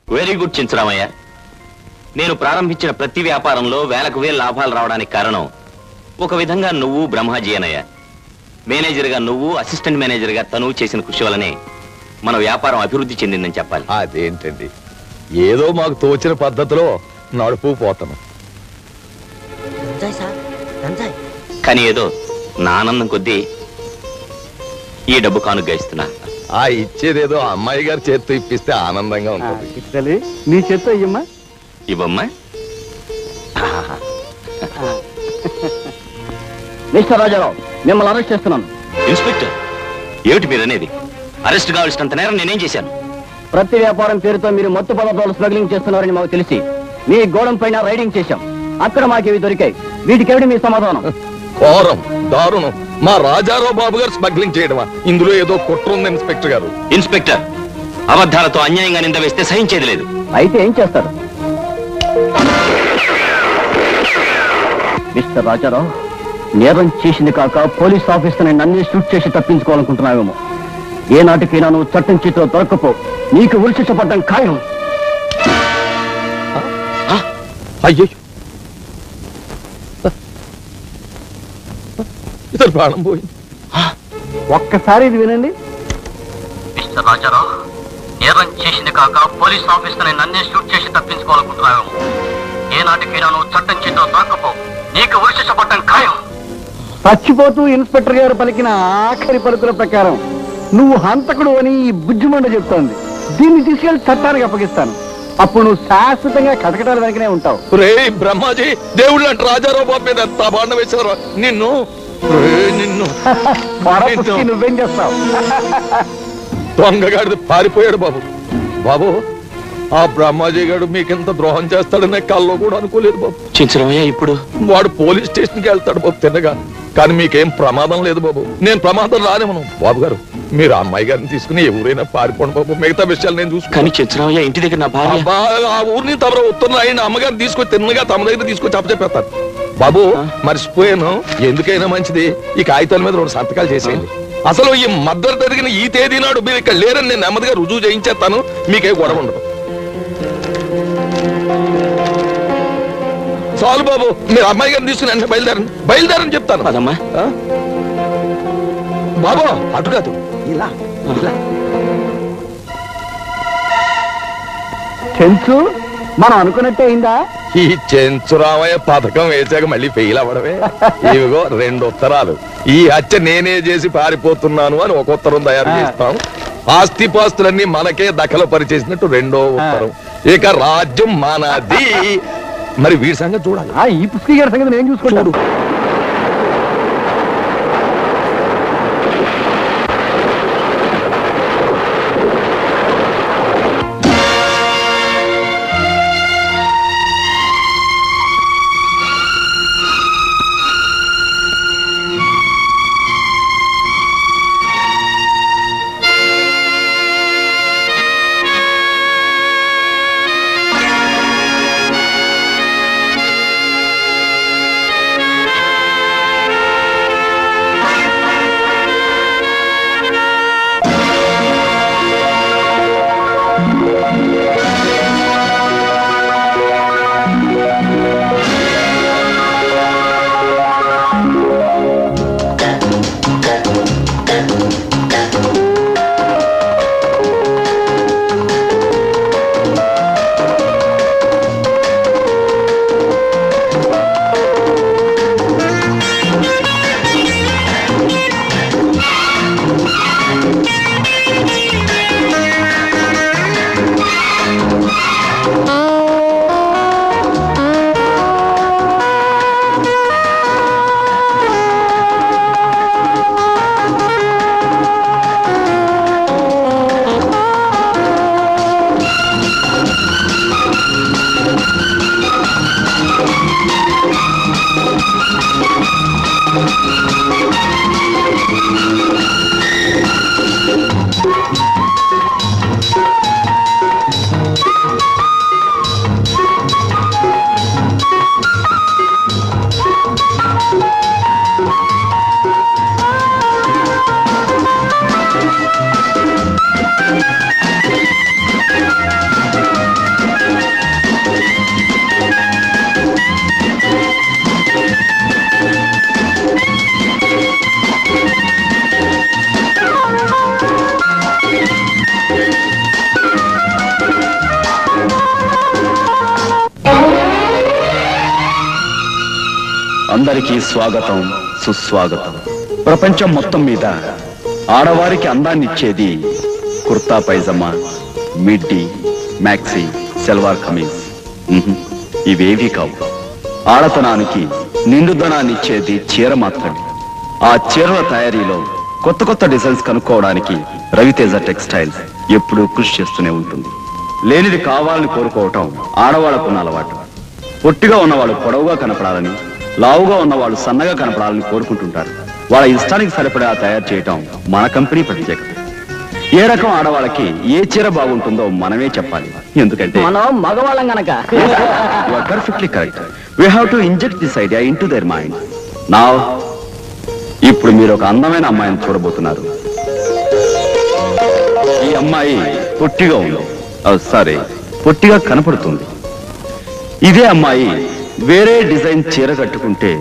Very good చించరామయ్య నేను ప్రారంభించిన ప్రతి వ్యాపారంలో వేలకు వేలు లాభాలు రావడానికి కారణం ఒక విధంగా నువ్వు బ్రహ్మాజీ అనయ్య మేనేజర్గా నువ్వు అసిస్టెంట్ మేనేజర్గా తను చేసిన కృషి వల్లనే మన వ్యాపారం అభివృద్ధి చెందిందని చెప్పాలి అదేంటండి ఏదో మాకు తోచిన పద్ధతిలో నడుపు పోతాను గంజాయి సార్ గంజాయి కానీ ఏదో నా ఆనందం కొద్దీ ఈ డబ్బు కానుగ్గా ఇస్తున్నా ఆ ఇచ్చేదేదో అమ్మాయి గారి చేత్తో ఇప్పిస్తే ఆనందంగా ఉంటుంది తల్లి నీ చేత్తో అయ్యమ్మా ఇవ్వమ్మా మిస్టర్ రాజారావు మిమ్మల్ని అరెస్ట్ చేస్తున్నాను ఇన్స్పెక్టర్ ఏమిటి మీరు అనేది అరెస్ట్ కావాల్సినంత నేరం నేనేం చేశాను ప్రతి వ్యాపారం పేరుతో మీరు మత్తు పదార్థాలు స్మగ్లింగ్ చేస్తున్నారని మాకు తెలిసి మీ గోడం పైన రైడింగ్ చేశాం అక్కడ మాకు ఇవి దొరికాయి వీటికెవడి మీ సమాధానం ఘోరం దారుణం మా రాజారావు బాబు గారు స్మగ్లింగ్ చేయడమా ఇందులో ఏదో కుట్ర ఉంది ఇన్స్పెక్టర్ గారు ఇన్స్పెక్టర్ అబద్ధాలతో అన్యాయంగా నింద వేస్తే సహించేది లేదు అయితే ఏం చేస్తారు మిస్టర్ రాజారావు నేరం చేసింది కాక పోలీస్ ఆఫీసర్ని నన్నే షూట్ చేసి తప్పించుకోవాలనుకుంటున్నావేమో ఏ నాటికైనా నువ్వు చట్టం చేతిలో దొరకపో నీకు ఉరిశిక్ష పడ్డం ఖాయం అయ్యో ఇతను ప్రాణం పోయింది ఒక్కసారి ఇది వినండి మిస్టర్ రాజారావు నేరం చేసింది కాక పోలీస్ ఆఫీసర్ని నన్నే షూట్ చేసి తప్పించుకోవాలనుకుంటున్నావేమో ఏ నాటికైనా నువ్వు చట్టం చేతిలో దొరకపో నీకు ఉరిశిక్ష పడ్డం ఖాయం చచ్చిపోతూ ఇన్స్పెక్టర్ గారు పలికిన ఆఖరి పలుకుల ప్రకారం నువ్వు హంతకుడు అని ఈ బుజ్జిమండ చెప్తోంది దీన్ని తీసుకెళ్లి చట్టానికి అప్పగిస్తాను అప్పుడు నువ్వు శాశ్వతంగా కటకటాల వెనకనే ఉంటావు రే బ్రహ్మాజీ దేవుళ్ళు అంటే రాజారావు బాబు మీద ఎంత బాండ వేశారు నిన్ను రేయ్, నిన్ను పొరపుచ్చి నువ్వేం చేస్తావు దొంగగాడిది పారిపోయాడు బాబు బాబు ఆ బ్రహ్మాజీ గారు మీకింత ద్రోహం చేస్తాడనే కల్లో కూడా అనుకోలేదు బాబు చించరమయ్య ఇప్పుడు వాడు పోలీస్ స్టేషన్కి వెళ్తాడు బాబు తిన్నగా కానీ మీకేం ప్రమాదం లేదు బాబు నేను ప్రమాదం రానివ్వను బాబు గారు మీరు ఆ అమ్మాయి గారిని తీసుకుని ఎవరైనా పారిపోండి బాబు మిగతా విషయాలు నేను చూసుకుని కానీ చించరమయ్య ఇంటి దగ్గర నా భార్య అబ్బా, ఆ ఊరిని తమరు ఉత్తరం అమ్మగారిని తీసుకొచ్చి తిన్నగా తమ దగ్గర తీసుకొచ్చి అప్పచెప్పేస్తాను బాబు మర్చిపోయాను ఎందుకైనా మంచిది ఈ కాగితాల మీద రెండు సంతకాలు చేసేయండి అసలు ఈ మద్దతు జరిగిన ఈ తేదీ నాడు మీరు ఇక్కడ లేరని నేను నెమ్మదిగా రుజువు చేయించేస్తాను మీకే గొడవ ఉండదు చాలు బాబు మీరు అమ్మాయి గారిని తీసుకుని వెంటనే బయలుదేరండి బయలుదేరని చెప్తాను పదమ్మా ఆ? బాబు అటు కాదు ఇలా ఇలా చెంచు మనం అనుకున్నట్టే అయిందా ఈ చెంచురామయ్య పథకం వేసాక మళ్ళీ ఫెయిల్ అవ్వడమే ఇవిగో రెండు ఉత్తరాలు ఈ హత్య నేనే చేసి పారిపోతున్నాను అని ఒక ఉత్తరం తయారు చేస్తాం ఆస్తిపాస్తులన్నీ మనకే దఖలు పరిచేసినట్టు రెండో ఉత్తరం ఇక రాజ్యం మనది మరి వీడి సంగతి చూడాలి ఆ, ఈ పుస్తకం గారి సంగతి నేను చూసుకుంటాను ఆ అందరికీ స్వాగతం సుస్వాగతం ప్రపంచం మొత్తం మీద ఆడవారికి అందాన్ని ఇచ్చేది కుర్తా పైజమా మిడ్డీ మ్యాక్సీ సెల్వార్ కమీజ్ ఉహుం, ఇవేవి కావు ఆడతనానికి నిండుదనాన్ని ఇచ్చేది చీర మాత్రమే ఆ చీరల తయారీలో కొత్త కొత్త డిజైన్స్ కనుక్కోవడానికి రవితేజ టెక్స్టైల్స్ ఎప్పుడూ కృషి చేస్తూనే ఉంటుంది లేనిది కావాలని కోరుకోవటం ఆడవాళ్ళకున్న అలవాటు పొట్టిగా ఉన్నవాళ్ళు పొడవుగా కనపడాలని లావుగా ఉన్నవాళ్ళు సన్నగా కనపడాలని కోరుకుంటుంటారు వాళ్ళ ఇష్టానికి సరిపడా తయారు చేయటం మన కంపెనీ ప్రత్యేకత ఏ రకం ఆడవాళ్ళకి ఏ చీర బాగుంటుందో మనమే చెప్పాలి ఎందుకంటే మనం మగవాళ్ళం గనక perfectly correct we have to inject this idea into their mind నా ఇప్పుడు మీరు ఒక అందమైన అమ్మాయిని చూడబోతున్నారు ఈ అమ్మాయి పొట్టిగా ఉంది సారీ పొట్టిగా కనపడుతుంది ఇదే అమ్మాయి వేరే డిజైన్ చీర కట్టుకుంటే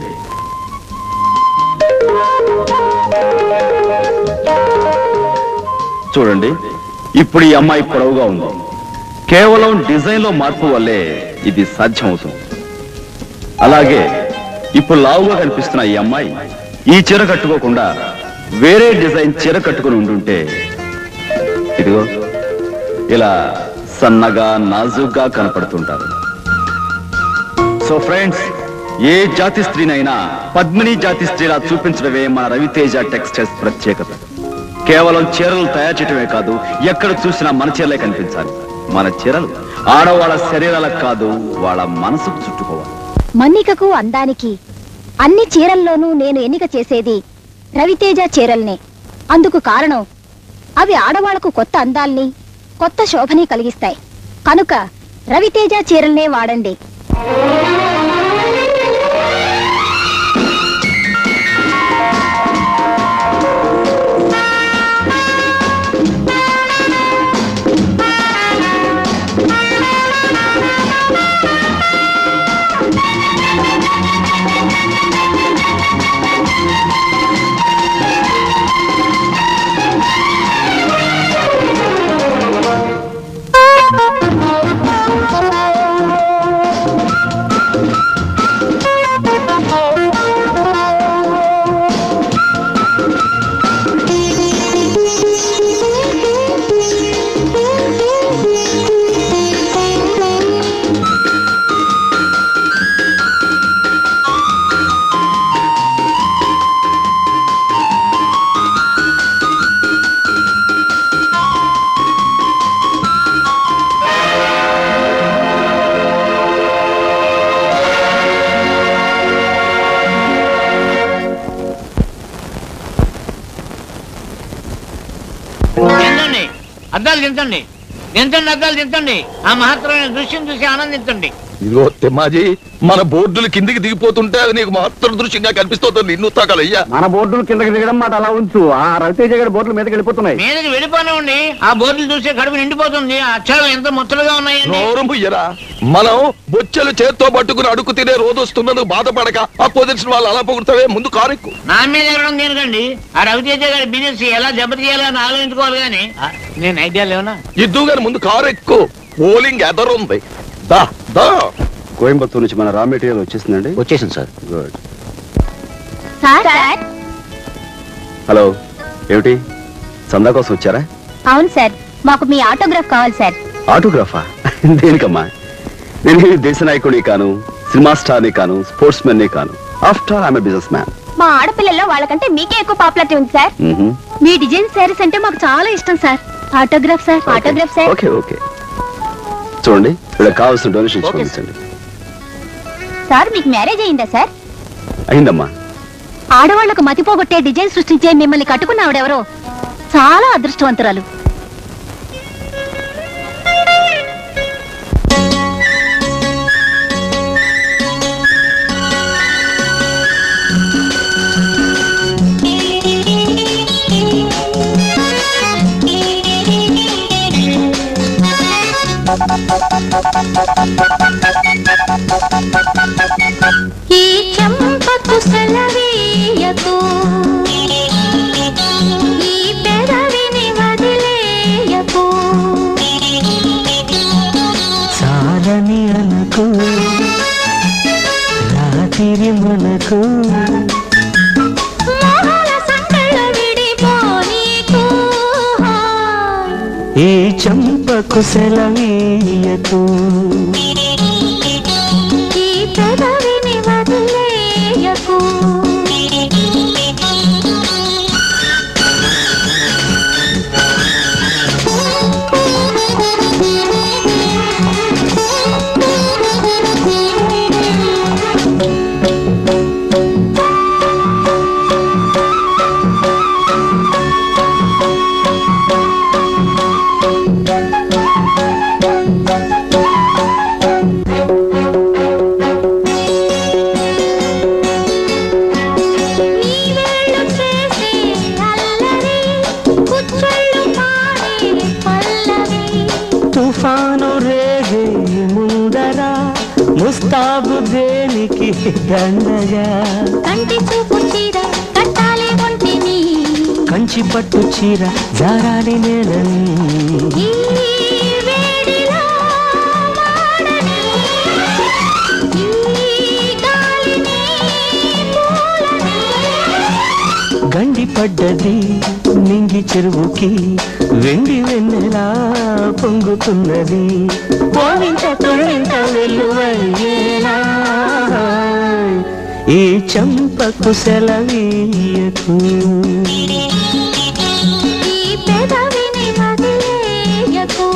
చూడండి ఇప్పుడు ఈ అమ్మాయి పొడవుగా ఉంది కేవలం డిజైన్ లో మార్పు వల్లే ఇది సాధ్యం అవుతుంది అలాగే ఇప్పుడు లావుగా కనిపిస్తున్న ఈ అమ్మాయి ఈ చీర కట్టుకోకుండా వేరే డిజైన్ చీర కట్టుకుని ఉండుంటే ఇదిగో ఇలా సన్నగా నాజుగ్గా కనపడుతుంటారు సో ఫ్రెండ్స్ ఏ జాతి స్త్రీనైనా పద్మిని జాతి స్త్రీలా చూపించడమే మన రవితేజ టెక్స్టైల్స్ ప్రత్యేకత కేవలం చీరలు తయారు చేయటమే కాదు ఎక్కడ చూసినా మన చీరలే కనిపించాలి మన చీరలు ఆడవాళ్ళ శరీరాలకు కాదు వాళ్ళ మనసుకు చుట్టుకోవాలి మన్నికకు అందానికి అన్ని చీరల్లోనూ నేను ఎన్నిక చేసేది రవితేజ చీరల్నే అందుకు కారణం అవి ఆడవాళ్లకు కొత్త అందాల్ని కొత్త శోభని కలిగిస్తాయి కనుక రవితేజ చీరల్నే వాడండి దించండి అద్దాలు దించండి దించండి అద్దాలు దించండి ఆ మహత్తరమైన దృశ్యం చూసి ఆనందించండి ఇదిగో తిమ్మాజీ మన బోర్డులు కిందికి దిగిపోతుంటే అది నీకు మాత్రం దృశ్యంగా కనిపిస్తుంది నిన్ను తాకలయ్యా మన బోర్డులు కిందకి దిగడం మాట అలా ఉంచు ఆ రవితేజ గారి బోర్డుల మీదకి వెళ్ళిపోతున్నాయి మీదకి వెళ్ళిపోనివ్వండి ఆ బోర్డులు చూసి కడుపు నిండిపోతుంది ఆ అక్షరాలు ఎంత ముచ్చలుగా ఉన్నాయండి నోరు ముయ్యరా మనం బొచ్చెలు చేత్తో పట్టుకుని అడుగు తినే రోజు వస్తున్నందుకు బాధపడక అపోజిషన్ వాళ్ళు అలా పొగుడతావే ముందు కారెక్కు నా మీద ఎగడం దేనికండి ఆ రవితేజ గారి బిజినెస్ ఎలా దెబ్బతీయాలని ఆలోచించుకోవాలి కానీ ఆ, నేను ఐడియా లేవనా ఇద్దు గాని ముందు కారెక్కు పోలింగ్ ఎదరుంది దా దా కోయంబత్తూరు నుంచి మన రా మెటీరియల్ వచ్చేసిందండి వచ్చేసింది సార్ గుడ్ సార్ హలో ఏమిటి చందా కోసం వచ్చారా అవును సార్ మాకు మీ ఆటోగ్రాఫ్ కావాలి సార్ ఆటోగ్రాఫా దేనికమ్మా నేను ఈ దేశ నాయకుడి కాను సినిమా స్టార్ని కాను స్పోర్ట్స్ మెన్ కాను after all I'm businessman మా ఆడపిల్లల్లో వాళ్ళకంటే మీకే ఎక్కువ పాపులారిటీ ఉంది సార్ మీ డిజైన్ శారీస్ అంటే మాకు చాలా ఇష్టం sir autograph sir autograph sir okay okay చూడండి ఇక్కడ కావాల్సిన డొనేషన్స్ పంపించండి సార్ మీకు మ్యారేజ్ అయిందా సార్ అయిందమ్మా ఆడవాళ్లకు మతిపోగొట్టే డిజైన్ సృష్టించే మిమ్మల్ని కట్టుకున్న ఆవిడెవరో చాలా అదృష్టవంతురాలు ఈ చెంపకు సెలవీయకు ఈ పెదవిని వదిలేయకు చాలని అనకు రాత్రి మనకు ఈ చంపకు సెలవీయకు ఈ పెదవిని వదిలేయకు నీ వేళ్ళు చేసే అల్లరి కుచ్చెళ్ళు పాడే పల్లవి తుఫాను రేగే ముందర ముస్తాబు దేనికి దండగా కంటి చూపు చీర కట్టాలి ఒంటిని కంచి పట్టు చీర జారాలి నేలని ఈ వేడిలో వాడని ఈ గాలిని పూలని గండి పడ్డది నింగి చెరువుకి వెండి వెన్నెలా పొంగుతున్నది పోవింత తొలింత వెలువయ్యేలా ఈ చంపకు సెలవీయకు ఈ పెదవిని వదిలేయకు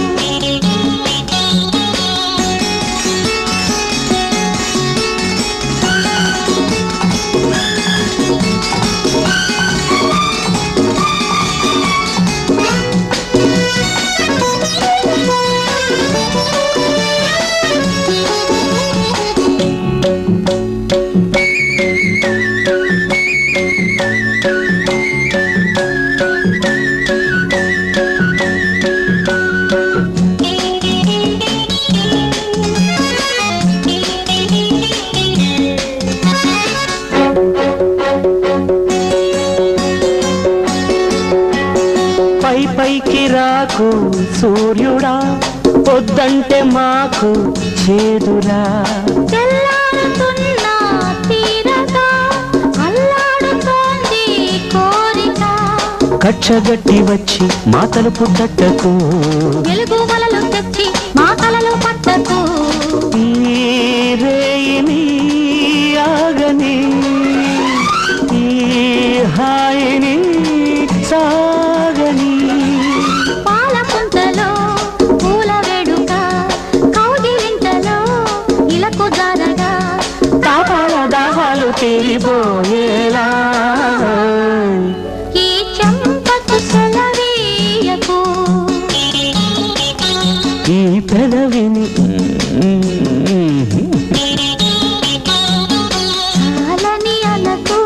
పై పైకి రాకు సూర్యుడా పొద్దంటే మాకు చేదురా తెల్లారుతున్న తీరగా అల్లాడుతోంది కోరిక కచ్చగట్టి వచ్చి మా తలుపు తట్టకు వెలుగు వలలు తెచ్చి మా తలలో పట్టకు ఈ రేయిని ఆగని ఈ హాయిని సాగని పాల పుంతలో పూల వేడుక కౌగిలింతలో ఇలకు జారగా తాపాల దాహాలు తీరిపోయేలా ఈ చెంపకు సెలవీయకు ఈ పెదవిని చాలని అనకు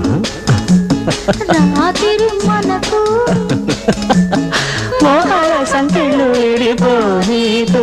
రాత్రి మనకు మోహాల సంఖ్యలు విడిపోనీతూ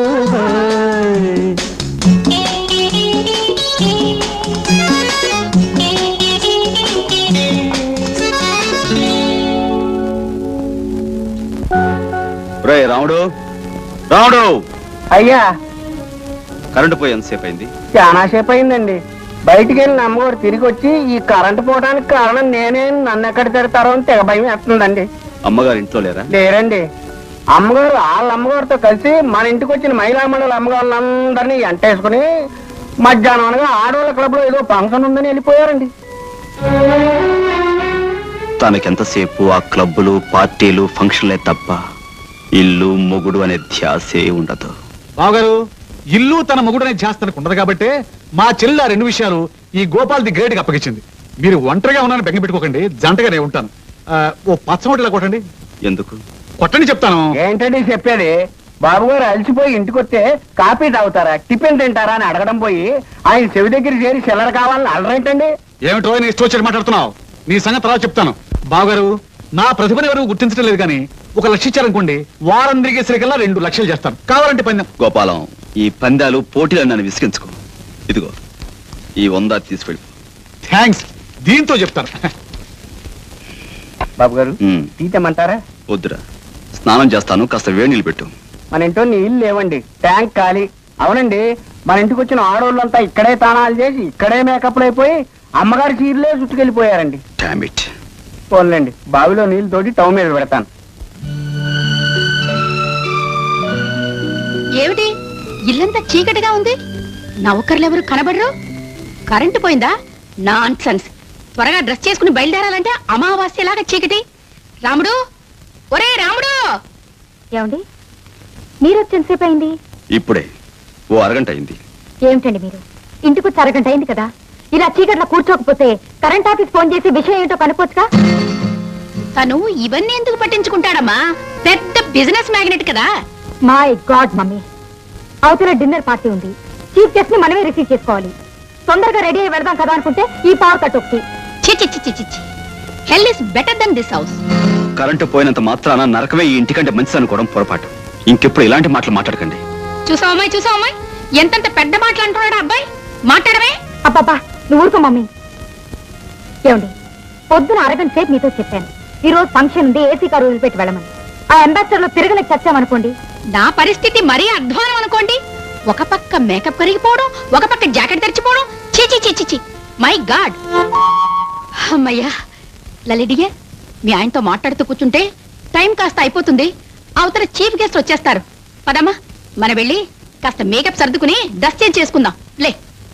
రే రాముడు రాముడు అయ్యా కరెంటు పోయి ఎంతసేపు అయింది చాలా సేపు అయిందండి బయటికి వెళ్ళిన అమ్మగారు తిరిగి వచ్చి ఈ కరెంటు పోవడానికి కారణం నేనే నన్ను ఎక్కడ తిడతారో అని తెగ భయం వేస్తుందండి అమ్మగారు ఇంట్లో లేరా లేరండి అమ్మగారు వాళ్ళ అమ్మగారితో కలిసి మన ఇంటికి వచ్చిన మహిళా మండలి అమ్మగారులందరినీ ఎంటేసుకుని మధ్యాహ్నం అనగా ఆడవాళ్ళ క్లబ్ లో ఏదో ఫంక్షన్ ఉందని వెళ్ళిపోయారండి తనకెంతసేపు ఆ క్లబ్బులు పార్టీలు ఫంక్షన్లే తప్ప ఇల్లు మొగుడు అనే ధ్యాసే ఉండదు బావగారు ఇల్లు తన మొగుడనే చేస్తానికి ఉండదు కాబట్టి మా చెల్లి ఆ రెండు విషయాలు ఈ గోపాల్ ది గ్రేట్ కి అప్పగించింది మీరు ఒంటరిగా ఉన్నాను బెంగ పెట్టుకోకండి జంటగా నేను ఉంటాను ఆ, ఓ పచ్చమొట్టిలా కొట్టండి ఎందుకు కొట్టండి చెప్తాను ఏంటండి చెప్పేది బాబు గారు అలసిపోయి ఇంటికి వస్తే కాఫీ తాగుతారా టిఫిన్ తింటారా అని అడగడం పోయి ఆయన చెవి దగ్గర చేరి చిల్లర కావాలని అడరేంటండి ఏమిటో నీ ఇష్టం వచ్చి మాట్లాడుతున్నావు నీ సంగతి తర్వాత చెప్తాను బావగారు నా ప్రతిభను ఎవరు గుర్తించడం లేదు కానీ ఒక లక్ష ఇచ్చారనుకోండి వారం తిరిగేసరికల్లా రెండు లక్షలు చేస్తాను కావాలంటే పందెం గోపాలం ఈ పందాలు పోటీలు నన్ను విసిగించుకో ఇదిగో ఈ వంద తీసుకెళ్ళి థ్యాంక్స్ దీంతో చెప్తాను బాబు గారు ఉమ్, టీ తెమ్మంటారా వద్దురా స్నానం చేస్తాను కాస్త వేడి నీళ్ళు పెట్టు మన ఇంట్లో నీళ్ళు లేవండి ట్యాంక్ ఖాళీ అవునండి మన ఇంటికి వచ్చిన ఆడవాళ్ళంతా ఇక్కడే తానాలు చేసి ఇక్కడే మేకప్లు అయిపోయి అమ్మగారి చీరలే చుట్టుకెళ్ళిపోయారండి Damn it. పోన్లేండి బావిలో నీళ్లు తోటి టౌన్ మీద పెడతాను ఏమిటి ఇల్లంతా చీకటిగా ఉంది నౌకర్లెవరు కనబడరు కరెంటు పోయిందా నాన్ త్వరగా డ్రెస్ చేసుకుని బయలుదేరాలంటే అమావాస్యలాగా చీకటి రాముడు ఒరే రాముడు ఏమండి మీరు వచ్చి ఎంతసేపు అయింది ఇప్పుడే ఓ అరగంట అయింది ఏమిటండి మీరు ఇంటికి వచ్చి అరగంట అయింది కదా ఇలా చీకట్లో కూర్చోకపోతే కరెంట్ ఆఫీస్ ఫోన్ చేసి విషయం ఏంటో కనుక్కోవచ్చుగా తను ఇవన్నీ ఎందుకు పట్టించుకుంటాడమ్మా పెద్ద బిజినెస్ మ్యాగ్నెట్ కదా మై గాడ్ మమ్మీ అవతల డిన్నర్ పార్టీ ఉంది చీఫ్ గెస్ట్ ని మనమే రిసీవ్ చేసుకోవాలి తొందరగా రెడీ అయి వెళ్దాం కదా అనుకుంటే ఈ పవర్ కట్ ఒకటి చిచి చిచి చిచి hell is better then this house current పోయినంత మాత్రాన నరకమే ఈ ఇంటికంటే మంచిది అనుకోవడం పొరపాటు ఇంకెప్పుడు ఇలాంటి మాటలు మాట్లాడకండి చూసావు అమ్మాయి చూసావు అమ్మాయి ఎంతంత పెద్ద మాటలు అంటున్నాడు ఆ అబ్బాయి మాట్లాడమే అబ్బాబా నువ్వు ఊరుకో మమ్మీ ఏమండి పొద్దున అరగంట సేపు మీతో చెప్పాను ఈ రోజు ఫంక్షన్ ఉంది ఏసీ కారు వదిలిపెట్టి వెళ్ళమని ఆ అంబాసిడర్ లో తిరగలేక చచ్చామనుకోండి నా పరిస్థితి మరీ అధ్వానం అనుకోండి ఒక పక్క మేకప్ కరిగిపోవడం ఒక పక్క జాకెట్ తెరిచిపోవడం చీచి చీచి చీ మై గాడ్ అమ్మయ్యా లలిడిగే మీ ఆయనతో మాట్లాడుతూ కూర్చుంటే టైం కాస్త అయిపోతుంది అవతల చీఫ్ గెస్ట్ వచ్చేస్తారు పదమ్మా మన వెళ్ళి కాస్త మేకప్ సర్దుకుని డ్రెస్ చేంజ్ చేసుకుందాం లే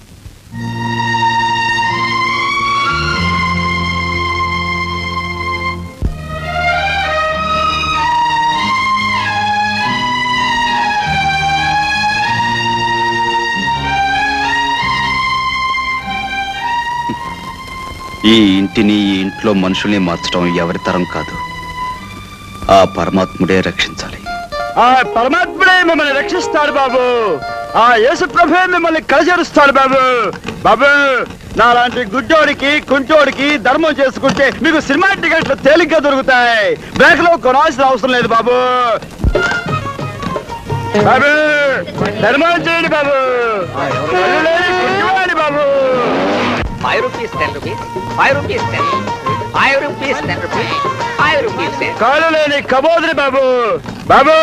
ఈ ఇంటిని ఈ ఇంట్లో మనుషుల్ని మార్చడం ఎవరి తరం కాదు ఆ పరమాత్ముడే రక్షించాలి ఆ పరమాత్ముడే మిమ్మల్ని రక్షిస్తాడు బాబు ఆ యేసు ప్రభే మిమ్మల్ని కలచేరుస్తాడు బాబు బాబు నాలాంటి గుడ్డోడికి కుంటోడికి ధర్మం చేసుకుంటే మీకు సినిమా టికెట్లు తేలిగ్గా దొరుకుతాయి బ్యాంక్ లో కొనాల్సిన అవసరం లేదు బాబు బాబు ధర్మం చేయండి బాబు కళ్ళు లేని గుడ్డివాడి బాబు five rupees ten rupees five rupees ten five rupees ten rupees five rupees ten కాళ్ళు లేని కబోదిరి బాబు బాబు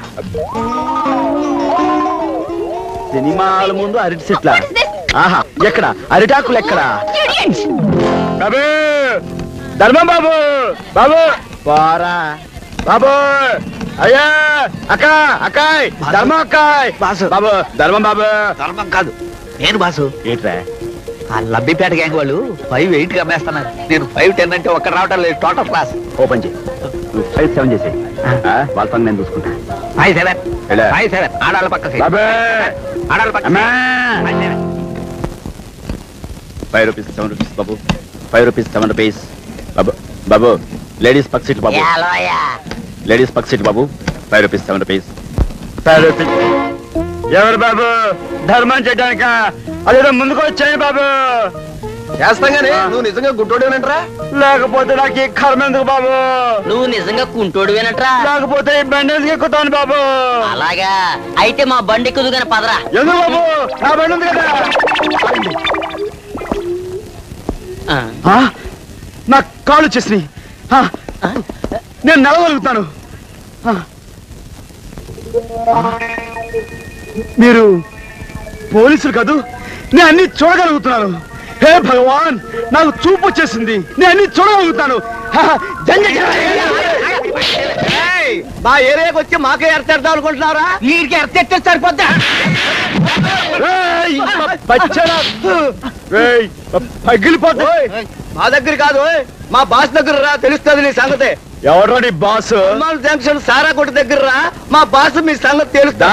సినిమాల ముందు అరటి చెట్ల ఆహా ఎక్కడ అరిటాకులు ఎక్కడ బాబు ధర్మం బాబు బాబు పోరా బాబు అయ్యా అక్క అక్కాయ్ ధర్మం అక్కాయ్ బాసు బాబు ధర్మం బాబు ధర్మం కాదు నేను బాసు ఏంట్రా ఆ లబ్బిపేట గ్యాంగ్ వాళ్ళు ఫైవ్ ఎయిట్ కి అమ్మేస్తున్నారు నేను ఫైవ్ టెన్ అంటే ఒక్క రావటం లేదు టోటల్ క్లాస్ ఓపెన్ చేయి ఫైవ్ సెవెన్ చేసి వాళ్ళ పని నేను చూసుకుంటా ఫైవ్ సెవెన్ ఎలా? ఫైవ్ సెవెన్ ఆడాల పక్క seat. బాబే ఆడాల పక్క అమ్మా. seat. Five seven. Five rupees seven rupees బాబు ఫైవ్ రూపీస్ సెవెన్ రూపీస్ బాబు బాబు లేడీస్ పక్ సీట్ బాబు లేడీస్ పక్ సీట్ బాబు five rupees seven rupees five rupees ఎవరు బాబు ధర్మం చేయడానిక అదేదో ముందుకు వచ్చాయి బాబు చేస్తాం గానీ నువ్వు నిజంగా గుడ్డోడేనంటరా లేకపోతే నాకు ఈ కర్మ ఎందుకు బాబు నువ్వు నిజంగా కుంటోడువేనట్రా లేకపోతే ఈ బండి ఎందుకు ఎక్కుతాను బాబు అలాగా అయితే మా బండి ఎక్కుదుగానే పదరా ఎందుకు బాబు నా బండి ఉంది కదా ఆ? నా కాళ్ళు వచ్చేసినాయి ఆ, నేను నడవగలుగుతాను ఆ. మీరు పోలీసులు కాదు నేను అన్ని చూడగలుగుతున్నాను హే భగవాన్ నాకు చూపు వచ్చేసింది నేను అన్ని చూడగలుగుతాను హా, జంగ మా ఏరియాకి వచ్చి మాకే ఎర్తెడతాం అనుకుంటున్నారా వీడికి ఎర్తెట్టే సరిపోద్దా ఏయ్, బచ్చడా. ఏయ్, పగిలిపోతా మా దగ్గర కాదు ఓయ్. మా బాస్ దగ్గర రా తెలుస్తుంది నీ సంగతి ఎవరో నీ బాస్ హనుమాన్ జంక్షన్ సారా కొట్టు దగ్గర రా మా బాస్ మీ సంగతి తెలుస్తా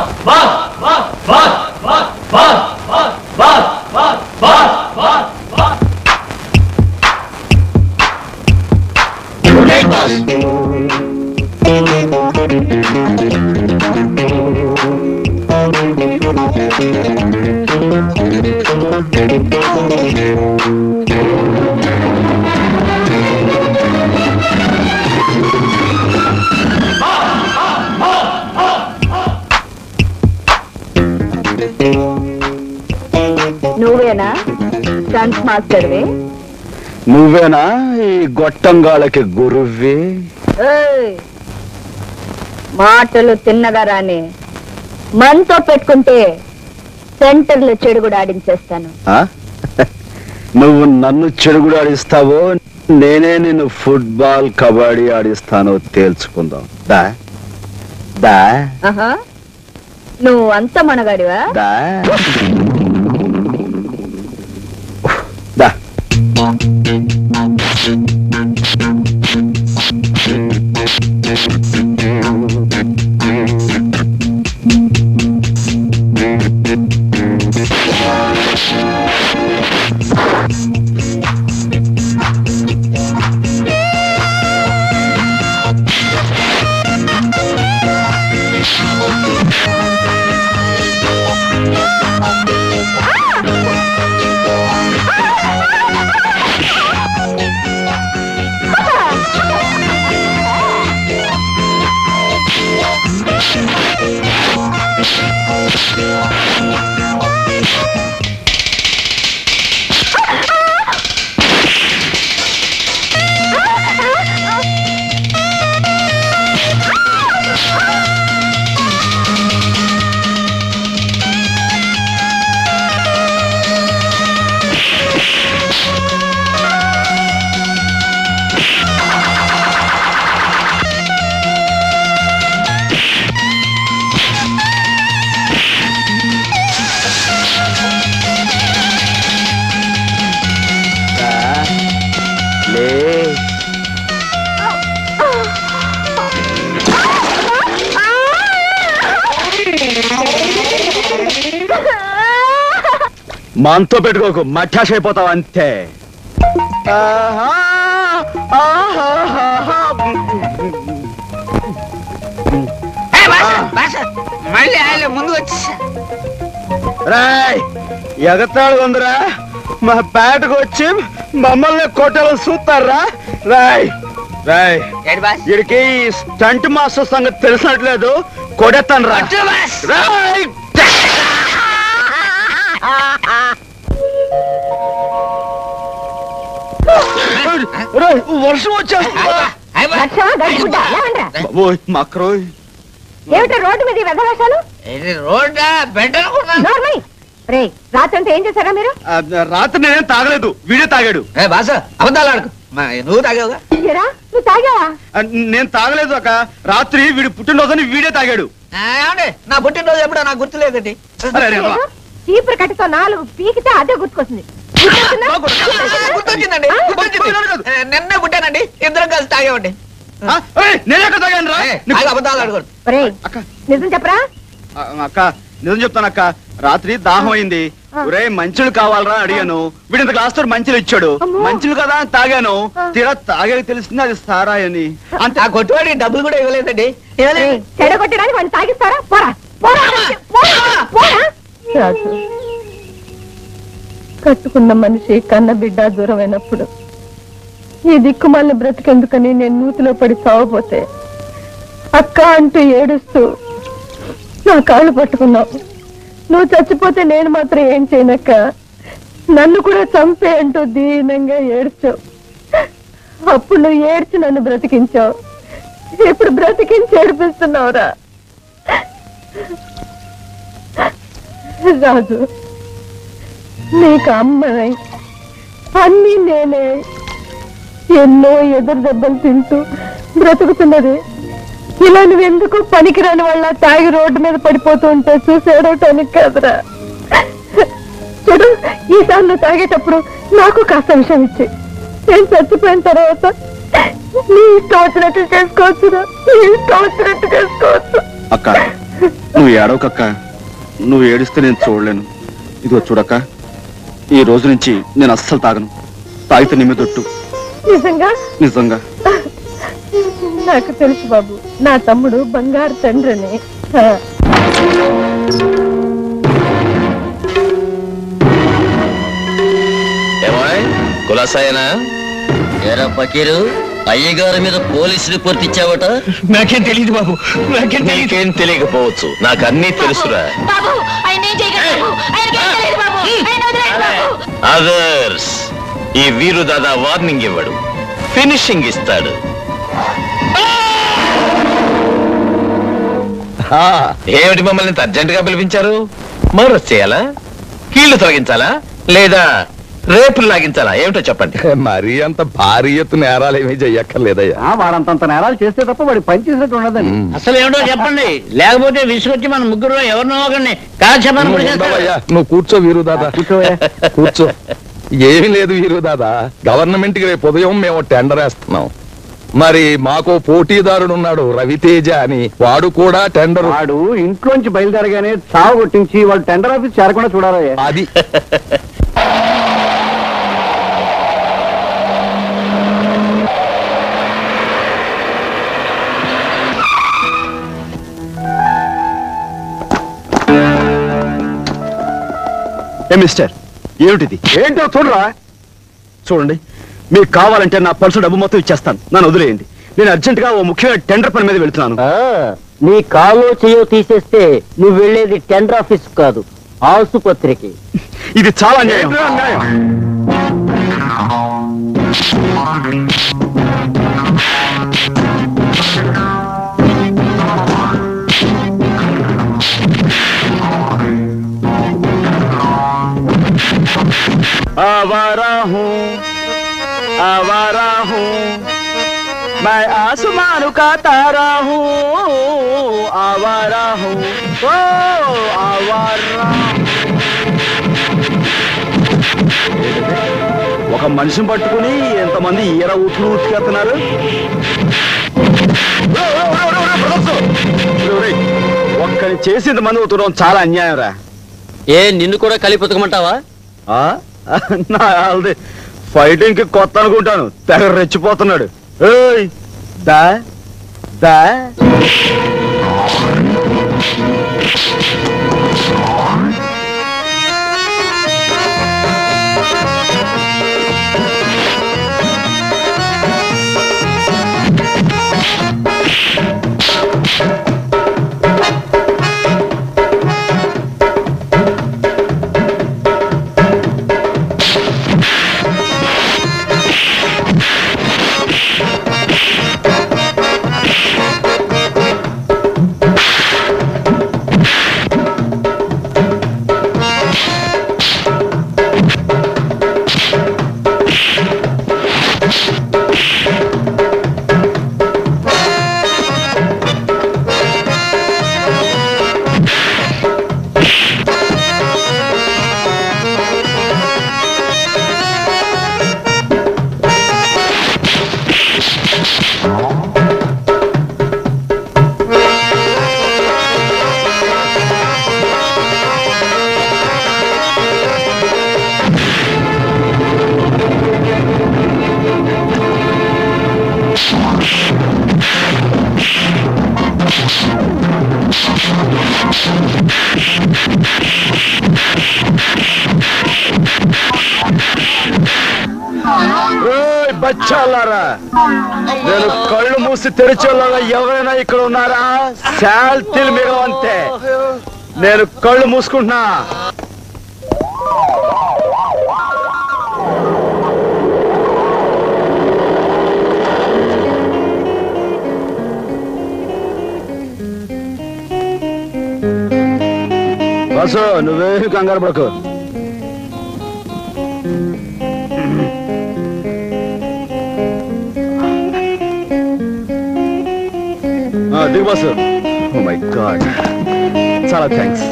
నువ్వేనా డాన్స్ మాస్టర్వే నువ్వేనా ఈ గొట్టంగాళ్ళకి గురువ్వి ఏయ్, మాటలు తిన్నగా రాని మనతో పెట్టుకుంటే సెంటర్లో చెడు కూడా ఆడించేస్తాను ఆ? నువ్వు నన్ను చెడుగుడు ఆడిస్తావో నేనే నిన్ను ఫుట్బాల్ కబడ్డీ ఆడిస్తానో తేల్చుకుందాం దా దా ఆహా నువ్వు అంత మనగాడివా దా దా లే మనతో పెట్టుకోకు మఠాష అయిపోతావు అంతే మళ్ళీ ఆయన ముందు వచ్చేసా రాయ్ ఎగతాడు ఉందిరా మా పేటకు వచ్చి మమ్మల్ని కొట్టాలని చూస్తారా రాయ్ రాయ్ వీడికి స్టంట్ మాస్టర్ సంగతి తెలిసినట్లేదు కొడేస్తాను రా రాయ్ రేయ్, వర్షం వచ్చేస్తుందా బాబోయ్, మక్రోయ్ ఏమిటో రోడ్డు మీద ఈ వెధవేషాలు ఇది రోడ్డా బెడ్ అనుకున్నాను నోర్మై రే రాత్రంతా ఏం చేశారా మీరు ఆ, రాత్రి నేనేం తాగలేదు వీడే తాగాడు ఏ బాస అబద్ధాలు ఆడకు మా- నువ్వు తాగావుగా ఏరా నువ్వు తాగావా ఆ, నేను తాగలేదు అక్క రాత్రి వీడి పుట్టినరోజుని వీడే తాగాడు ఆ, ఏమండి నా పుట్టినరోజు ఎప్పుడో నాకు గుర్తులేదండి అరే, అరే, అబ్బా. చీపురు కట్టతో నాలుగు పీకితే అదే గుర్తుకొస్తుంది గుర్తొచ్చిందా? గుర్తొచ్చిందండి గుర్తొచ్చింది ఏ, నిన్నే పుట్టానండి ఇద్దరం కలిసి తాగామండి నేను ఎక్కడ తాగాను రా ఏ, ఆగు, అబద్ధాలు ఆడకూడదు ఒరేయ్, నిజం చెప్పరా ఆ, అక్క నిజం చెప్తాను అక్క రాత్రి దాహం అయింది ఒరే మంచులు కావాలరా అడిగాను వీడు ఇంత గ్లాస్ తో మంచులు ఇచ్చాడు మంచులు కదా అని తాగాను తీరా తాగాక తెలిసింది అది సారాయని అంతే ఆ కొట్టువాడికి డబ్బులు కూడా ఇవ్వలేదండి ఏయ్, చెడగొట్టడానికి వాడిని తాగిస్తారా పోరా పోరా పోరా, పోరా రాజు కట్టుకున్న మనిషి కన్న బిడ్డ దూరమైనప్పుడు ఈ దిక్కుమాలిన బ్రతికెందుకని నేను నూతిలో పడి చావపోతే అక్క అంటూ ఏడుస్తూ నా కాళ్ళు పట్టుకున్నావు నువ్వు చచ్చిపోతే నేను మాత్రం ఏం చేయనక్క నన్ను కూడా చంపే అంటూ దీనంగా ఏడ్చావు అప్పుడు నువ్వు ఏడ్చి నన్ను బ్రతికించావు ఇప్పుడు బ్రతికించి ఏడిపిస్తున్నావురా రాజు నీకు అమ్మనై అన్నీ నేనే ఎన్నో ఎదురు దెబ్బలు తింటూ బ్రతుకుతున్నది ఇలా నువ్వెందుకు పనికిరాని వాళ్ళ తాగి రోడ్డు మీద పడిపోతూ ఉంటే చూసేయడానికి కాదురా చూడు ఈసారి నువ్వు తాగేటప్పుడు నాకు కాస్త విషయం ఇచ్చి నేను చచ్చిపోయిన తర్వాత నీ ఇష్టం వచ్చినట్టు చేసుకోవచ్చురా నీ ఇష్టం వచ్చినట్టు చేసుకోవచ్చు అక్క నువ్వు ఏడవకక్క నువ్వు ఏడిస్తే నేను చూడలేను ఇదిగో చూడక్క ఈ రోజు నుంచి నేను అస్సలు తాగను తాగితే నిమ్మె తొట్టు నిజంగా నిజంగా నాకు తెలుసు బాబు నా తమ్ముడు బంగారు తండ్రిని ఆ. ఏమాయ్ కులాసాయనా ఎరా పకీరు అయ్యగారి మీద పోలీస్ రిపోర్ట్ ఇచ్చావట నాకేం తెలియదు బాబు నాకేం నీకేం తెలియకపోవచ్చు నాకు అన్నీ తెలుసురా బాబు ఆయన ఏం చేయగలరు ఆయనకేం తెలియదు బాబు ఆయన వదిలేయండి బాబు అదర్స్ ఈ వీరు దాదా వార్నింగ్ ఇవ్వడు ఫినిషింగ్ ఇస్తాడు ఏమిటి మమ్మల్ని ఇంత అర్జెంట్ గా పిలిపించారు మరొస్ చేయాలా కీళ్లు తొలగించాలా లేదా రేపులు లాగించాలా ఏమిటో చెప్పండి మరీ అంత భారీ ఎత్తు నేరాలు ఏమీ చెయ్యక్కర్లేదయ్యా వాడంతంత నేరాలు చేస్తే తప్ప వాడి పని చేసినట్టు ఉండదండి అసలు ఏమిటో చెప్పండి లేకపోతే విసుకొచ్చి మన ముగ్గురు ఎవరినో ఒకరిని కాల్చమని నువ్వు ఉండవయ్యా, నువ్వు కూర్చో వీరు దాదా కూర్చో ఏమీ లేదు వీరు దాదా గవర్నమెంట్ కి రేపు ఉదయం మేము టెండర్ వేస్తున్నాం మరి మాకు పోటీదారుడు ఉన్నాడు రవితేజ అని వాడు కూడా టెండర్ వాడు ఇంట్లోంచి బయలుదేరగానే చావు కొట్టించి వాడు టెండర్ ఆఫీస్ చేరకుండా చూడాలి అది ఏ మిస్టర్ ఏమిటిది ఏంటో చూడరా చూడండి మీకు కావాలంటే నా పర్సు డబ్బు మొత్తం ఇచ్చేస్తాను నన్ను వదిలేయండి నేను అర్జెంట్ గా ఓ ముఖ్యమైన టెండర్ పని మీద వెళ్తున్నాను నీ కాలో చేయో తీసేస్తే నువ్వు వెళ్ళేది టెండర్ ఆఫీస్ కాదు ఆసుపత్రికి ఇది చాలా అన్యాయం आवारा हूँ आवारा हूँ मैं आसमान का तारा हूँ आवारा हूँ ओ आवारा ఒక మనిషిని పట్టుకుని ఎంతమంది ఈర ఊట్లు ఉట్టుకెళ్తున్నారు ఒక్కని చేసి ఇంతమంది ఉతకడం చాలా అన్యాయం రా ఏ నిన్ను కూడా కలిపి ఉతకమంటావా ఆ? నా ఆల్ది ఫైటింగ్ కి కొత్త అనుకుంటాను తెగ రెచ్చిపోతున్నాడు ఏయ్ దా దా ఏయ్ బచ్చాలారా నేను కళ్ళు మూసి తెరిచేలాగా ఎవరైనా ఇక్కడ ఉన్నారా శాల్తీలు మిగవంతే నేను కళ్ళు మూసుకుంటున్నా బస్సు నువ్వేమి కంగారు పడకు ఆ, దిగు బస్సు ఓ మై గాడ్ చాలా థ్యాంక్స్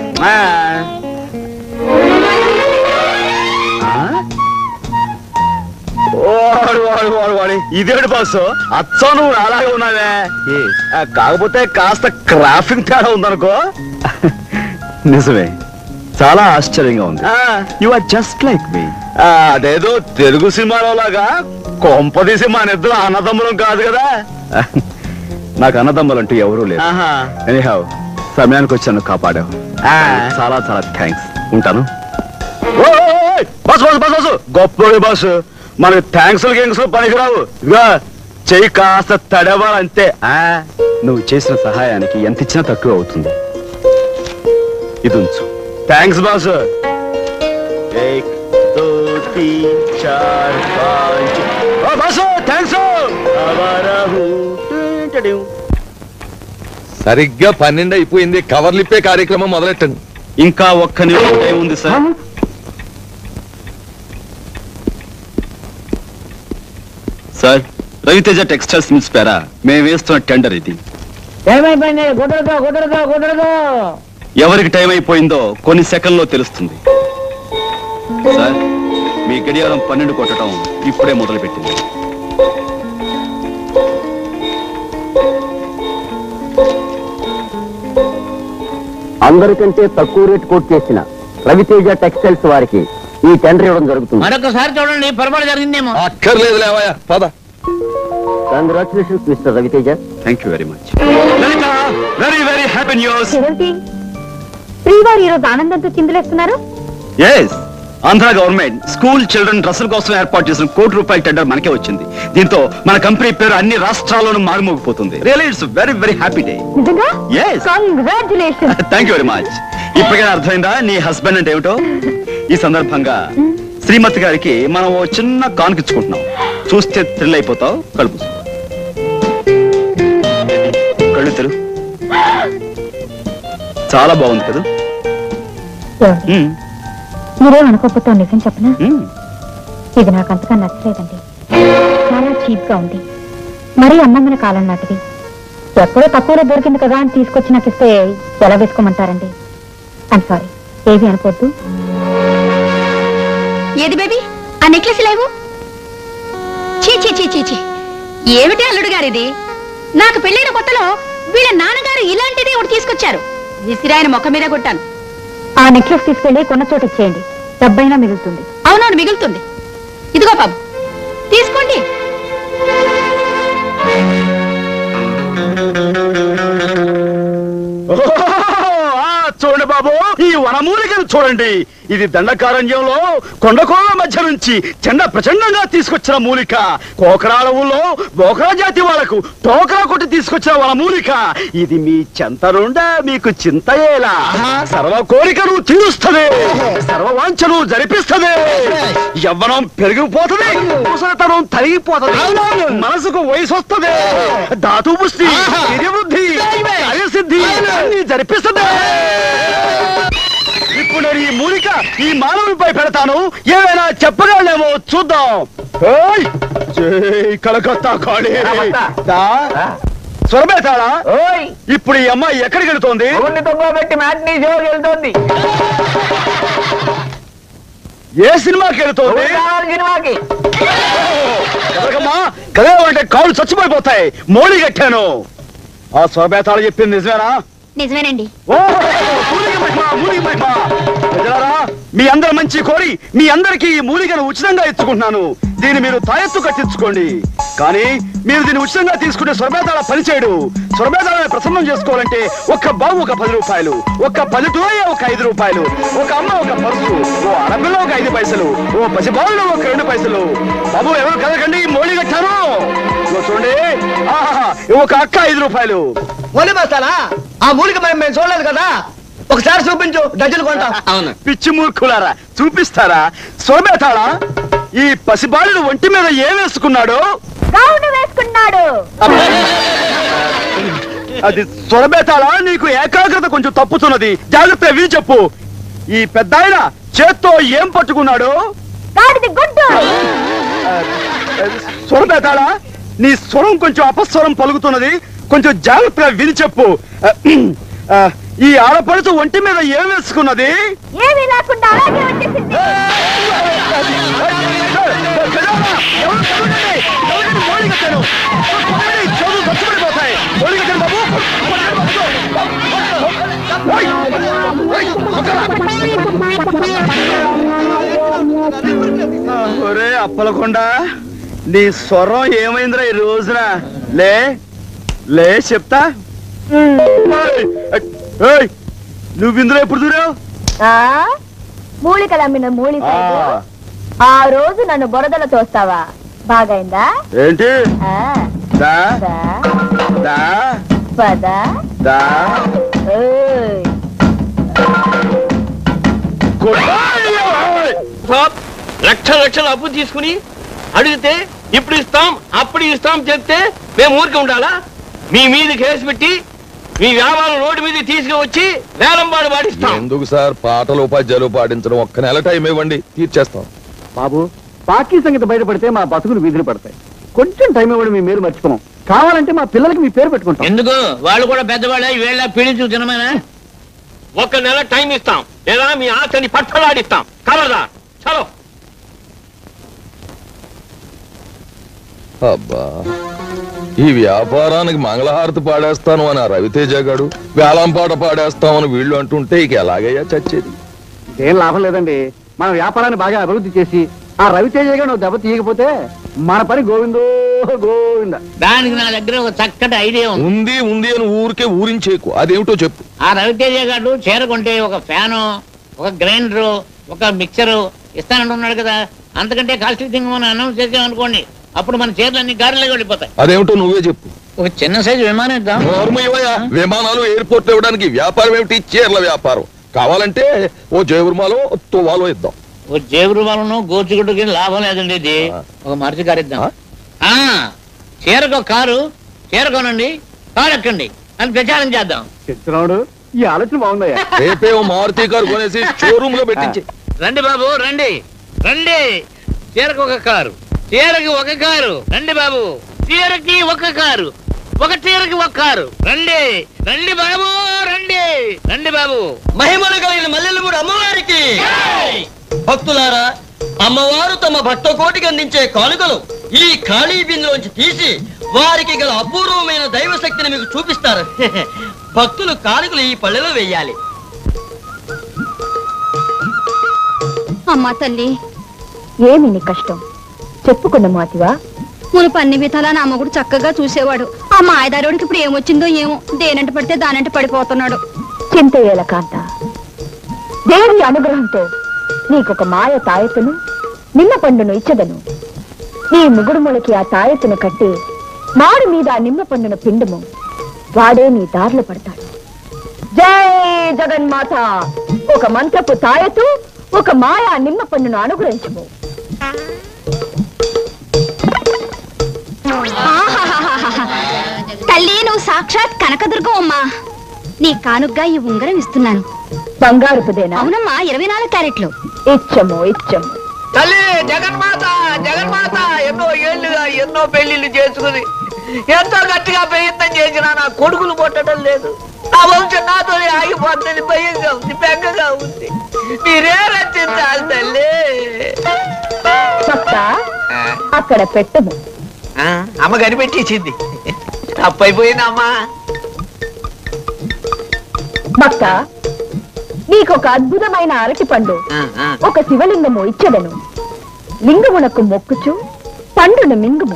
వాడు వాడు వాడు వాడి ఇదేంటి బస్సు అచ్చం నువ్వు అలాగే ఉన్నావే ఆ, కాకపోతే కాస్త క్రాఫింగ్ తేడా ఉందనుకో నిజమే చాలా ఆశ్చర్యంగా ఉంది you are just like me అదేదో తెలుగు సినిమాలో లాగా కొంపదీసి మన ఇద్దరు అన్నదమ్ములం కాదు కదా నాకు అన్నదమ్ములు అంటూ ఎవరూ లేరు ఎనీహావ్ సమయానికి వచ్చాను కాపాడావు చాలా చాలా థ్యాంక్స్ ఉంటాను బస్ బస్ బస్ బస్ గొప్ప బస్ మనకి థ్యాంక్స్ గింగ్స్ పనికిరావు ఇదిగా చెయ్యి కాస్త తడవాలంతే ఆ, నువ్వు చేసిన సహాయానికి ఎంత ఇచ్చినా తక్కువ అవుతుంది ఇది ఉంచు థ్యాంక్స్ బాస్ ఏక్ దో తీన్ చార్ పాంచ్ ఓ బాసు థ్యాంక్స్ అవరహు టింటడిం. సరిగ్గా పన్నెండు అయిపోయింది కవర్లిప్పే కార్యక్రమం మొదలెట్టండి ఇంకా ఒక్క నిమిషం టైం ఉంది sir sir Raviteja textiles mills పేర మేము వేస్తున్న టెండర్ ఇది ఏమైపోయింది కుదరదు కుదరదు కుదరదు ఎవరికి టైం అయిపోయిందో కొన్ని సెకండ్లో తెలుస్తుంది సార్ మీ గడియారం పన్నెండు కొట్టడం ఇప్పుడే మొదలుపెట్టింది అందరికంటే తక్కువ రేట్ కోట్ చేసిన రవితేజ టెక్స్టైల్స్ వారికి ఈ టెండర్ ఇవ్వడం జరుగుతుంది మరొకసారి చూడండి పొరపాటు జరిగిందేమో అక్కర్లేదు లేవయ్యా పద congratulations mister Raviteja thank you very much very very happy news ఏమిటి శ్రీవారు ఈరోజు ఆనందంతో చిందులేస్తున్నారు yes Andhra government school children డ్రెస్సుల కోసం ఏర్పాటు చేసిన కోటి రూపాయల టెండర్ మనకే వచ్చింది దీంతో మన కంపెనీ పేరు అన్ని రాష్ట్రాల్లోనూ మారుమోగిపోతుంది really it's very very happy day నిజంగా Yes. Congratulation thank you very much ఇప్పటికైనా అర్థమైందా నీ హస్బెండ్ అంటే ఏమిటో ఈ సందర్భంగా శ్రీమతి గారికి మనం ఓ చిన్న కానుకిచ్చుకుంటున్నాం చూస్తే థ్రిల్ అయిపోతావు కడుపు కళ్ళు తెరు చాలా బాగుంది కదా మ్మ్. మీరేం అనుకోకపోతే నిజం చెప్పనా ఇది నాకు అంతగా నచ్చలేదండి చాలా చీప్ గా ఉంది మరీ అందమైన కాలం నాటిది ఎప్పుడో తక్కువలో దొరికింది కదా అని తీసుకొచ్చి నాకు ఇస్తే ఎలా వేసుకోమంటారండి ఐమ్ సారీ ఏది అనుకోవద్దు ఏది బేబీ ఆ నెక్లెస్ లేవు చీ చీ చీ చీ చీ ఏమిటి అల్లుడు గారు ఇది నాకు పెళ్ళైన కొత్తలో వీళ్ళ నాన్నగారు ఇలాంటిదే ఒకటి తీసుకొచ్చారు విసిరాయన మొక్క మీద కొట్టాను ఆ నెక్లెస్ తీసుకెళ్లి కొన్న చోట ఇచ్చేయండి డబ్బైనా మిగులుతుంది అవునవును మిగులుతుంది ఇదిగో బాబు తీసుకోండి ఆ, చూడండి బాబు ఈ వనమూలికను చూడండి ఇది దండకారణ్యంలో కొండకోల మధ్య నుంచి చెండ ప్రచండంగా తీసుకొచ్చిన మూలిక కోకరాళవుల్లో బోకరా జాతి వాళ్ళకు టోకరా కొట్టి తీసుకొచ్చిన వనమూలిక ఇది మీ చెంత నుండా మీకు చింతయేలా సర్వ కోరికను తీరుస్తుంది సర్వ వాంఛను జరిపిస్తుంది యవ్వనం పెరిగిపోతుంది ముసలితనం తరిగిపోతుంది మనసుకు వయసు వస్తుంది ధాతు పుష్టి వృద్ధి కార్యసిద్ధి అన్ని జరిపిస్తుంది ఇప్పుడు నేను ఈ మూలిక ఈ మానవునిపై పెడతాను ఏమైనా చెప్పగలనేమో చూద్దాం ఏయ్! జై కలకత్తా కాళీ దా. స్వరమేతాడా ఇప్పుడు ఈ అమ్మాయి ఎక్కడికి వెళుతోంది పెట్టి మ్యాట్నీ షోకి వెళ్తోంది ఏ సినిమాకి వెళుతోంది సినిమాకి ఎదరకమ్మా కదేవంటే కాళ్ళు చచ్చిపోయిపోతాయి మోడీ కట్టాను ఆ స్వరబేతాడు చెప్పింది నిజమేనా నిజమేనండి ఓ, మూలిక మహిమ, మూలిక మహిమ. ప్రజలారా, మీ అందరి మంచి కోరి మీ అందరికీ ఈ మూలికను ఉచితంగా ఇచ్చుకుంటున్నాను దీన్ని మీరు తాయెత్తు కట్టించుకోండి కానీ మీరు దీన్ని ఉచితంగా తీసుకుంటే స్వరబేతాళ పనిచేయడు స్వరబేతాళాన్ని ప్రసన్నం చేసుకోవాలంటే ఒక్క బాబు ఒక పది రూపాయలు ఒక్క పల్లెటూయ ఒక ఐదు రూపాయలు ఒక అమ్మ ఒక పరుసు ఓ అరబిల్ల ఒక ఐదు పైసలు ఓ పసిబాలు ఒక రెండు పైసలు బాబు ఎవరు కదకండి మోళీ కట్టాను ఇదిగో చూడండి ఆహాహా, ఒక అక్క ఐదు రూపాయలు మొలి బస్తాలా ఆ మూలిక మేము మేము చూడలేదు కదా ఒకసారి చూపించు డజన్ కొంటా అవును పిచ్చి మూర్ఖులారా చూపిస్తారా సోమేతాళా ఈ పసిబాలుడు ఒంటి మీద ఏం వేసుకున్నాడు గౌను వేసుకున్నాడు అది సొరబేతాళా నీకు ఏకాగ్రత కొంచెం తప్పుతున్నది జాగ్రత్త విని చెప్పు ఈ పెద్ద ఆయన చేత్తో ఏం పట్టుకున్నాడు గాడిది గుడ్డు స్వరబేతాళా నీ స్వరం కొంచెం అపస్వరం పలుకుతున్నది కొంచెం జాగ్రత్తగా విని చెప్పు ఆ, ఈ ఆడపడుచు ఒంటి మీద ఏం వేసుకున్నది ఏమీ లేకుండా అలాగే వచ్చేసింది ఒరే అప్పలకొండ నీ స్వరం ఏమైందిరా ఈ రోజున లే లే చెప్తా ఏయ్, ఏయ్, నువ్వు ఇందులో ఎప్పుడు దూరావు ఆ మూలికలు అమ్మిన మూలి సైడు. ఆ రోజు నన్ను బురదలో తోస్తావా బాగైందా ఏంటి ఆ, దా దా, దా పద దా ఓయ్. లక్ష లక్షల అప్పు తీసుకుని అడిగితే ఇప్పుడు ఇస్తాం అప్పుడు ఇస్తాం చెప్తే మేము ఊరికి ఉండాలా మీ మీద కేసు పెట్టి మీ వ్యాపారం రోడ్డు మీద తీసుకువచ్చి వేలంపాడు పాటిస్తాం ఎందుకు సార్ పాటలు ఉపాధ్యాయులు పాటించడం ఒక్క నెల టైం ఇవ్వండి తీర్చేస్తాం బాబు బాకీ సంగతి బయటపడితే మా బతుకులు వీధులు పడతాయి కొంచెం టైం ఇవ్వడం మీ మీరు మర్చిపోం కావాలంటే మా పిల్లలకి మీ పేరు పెట్టుకుంటాం ఎందుకు వాళ్ళు కూడా పెద్దవాళ్ళే వీళ్ళ పీడించు తినమేనా ఒక నెల టైం ఇస్తాం లేదా మీ ఆశని పట్టలాడిస్తాం కలదా చలో అబ్బా ఈ వ్యాపారానికి మంగళహారతి పాడేస్తాను అని ఆ రవితేజ గాడు వేలం పాట పాడేస్తామని వీళ్ళు అంటుంటే ఇక ఎలాగయ్యా చచ్చేది ఏం లాభం లేదండి మన వ్యాపారాన్ని బాగా అభివృద్ధి చేసి ఆ రవితేజ గారు నువ్వు దెబ్బ తీయకపోతే మన పని గోవిందో గోవింద దానికి నా దగ్గర ఒక చక్కటి ఐడియా ఉంది ఉంది ఉంది అని ఊరికే ఊరించేకు అదేమిటో చెప్పు ఆ రవితేజ గారు చీర కొంటే ఒక ఫ్యాను ఒక గ్రైండరు ఒక మిక్సరు ఇస్తానంటున్నాడు కదా అంతకంటే కాస్ట్లీ థింగ్ మనం అనౌన్స్ చేసామనుకోండి అప్పుడు మన చీరలన్నీ గారిలోకి వెళ్ళిపోతాయి అదేమిటో నువ్వే చెప్పు ఒక చిన్న సైజు విమానం ఇద్దాం నోర్మయ్యవయ్యా, విమానాలు ఎయిర్పోర్ట్ ఇవ్వడానికి వ్యాపారం ఏమిటి చీరల వ్యాపారం కావాలంటే ఓ జయవర్మాలో తువాలో ఇద్దాం ఓ జేబు వాళ్ళను గోచుగుడ్డుకి లాభం లేదండి ఇది ఒక మరిచి కారు ఇద్దాం ఆ, చీరకు ఒక కారు చీర కొనండి కారు ఎక్కండి అని ప్రచారం చేద్దాం చిత్రముడు ఈ ఆలోచన బాగుందయ్యా రేపే ఓ మారుతి కారు కొనేసి షోరూమ్ లో పెట్టించి రండి బాబు రండి రండి చీరకు ఒక కారు చీరకి ఒక కారు రండి బాబు చీరకి ఒక కారు ఒక చీరకి ఒక కారు రండి రండి బాబు రండి రండి బాబు మహిమలు కలిగిన మల్లెలమూడు అమ్మవారికి భక్తులారా అమ్మవారు తమ భక్త కోటికి అందించే కానుకలు ఈ ఖాళీ బిందులోంచి తీసి వారికి గల అపూర్వమైన దైవ శక్తిని మీకు చూపిస్తారు భక్తులు కానుకలు ఈ పళ్ళెలో వేయాలి అమ్మా తల్లి ఏమి నీ కష్టం చెప్పుకున్న మాతివా మునుపు అన్ని విధాలా నా మొగుడు చక్కగా చూసేవాడు ఆ మాయదారుడికి ఇప్పుడు ఏమొచ్చిందో ఏమో దేనంట పడితే దానంట పడిపోతున్నాడు చింతయ్యేల కాంత దేవి అనుగ్రహంతో నీకొక మాయ తాయెత్తును నిమ్మ పండును ఇచ్చదను నీ ముగుడుములకి ఆ తాయెత్తును కట్టి మాడు మీద ఆ నిమ్మ పండును పిండుము వాడే నీ దారిలో పడతాడు జై జగన్మాత ఒక మంత్రపు తాయెత్తు ఒక మాయా నిమ్మ పండును అనుగ్రహించము ఆహాహాహాహా. తల్లి నువ్వు సాక్షాత్ కనకదుర్గం అమ్మా నీ కానుగ్గా ఈ ఉంగరం ఇస్తున్నాను బంగారుపుదేనా అవునమ్మా ఇరవై నాలుగు క్యారెట్లు ఇచ్చము ఇచ్చము తల్లి జగన్మాత జగన్మాత ఎన్నో ఏళ్లుగా ఎన్నో పెళ్లిళ్ళు చేసుకుని ఎంతో గట్టిగా ప్రయత్నం చేసినా నా కొడుకులు పుట్టడం లేదు నా వంశం నాతోనే ఆగిపోతుంది భయంగా ఉంది బెంగగా ఉంది మీరే రచించాలి తల్లి భక్త అక్కడ పెట్టము ఆ, అమ్మ కనిపెట్టేసింది తప్పైపోయిందమ్మా భక్త నీకొక అద్భుతమైన అరటి పండు ఒక శివలింగము ఇచ్చదను లింగమునకు మొక్కుచు పండును మింగుము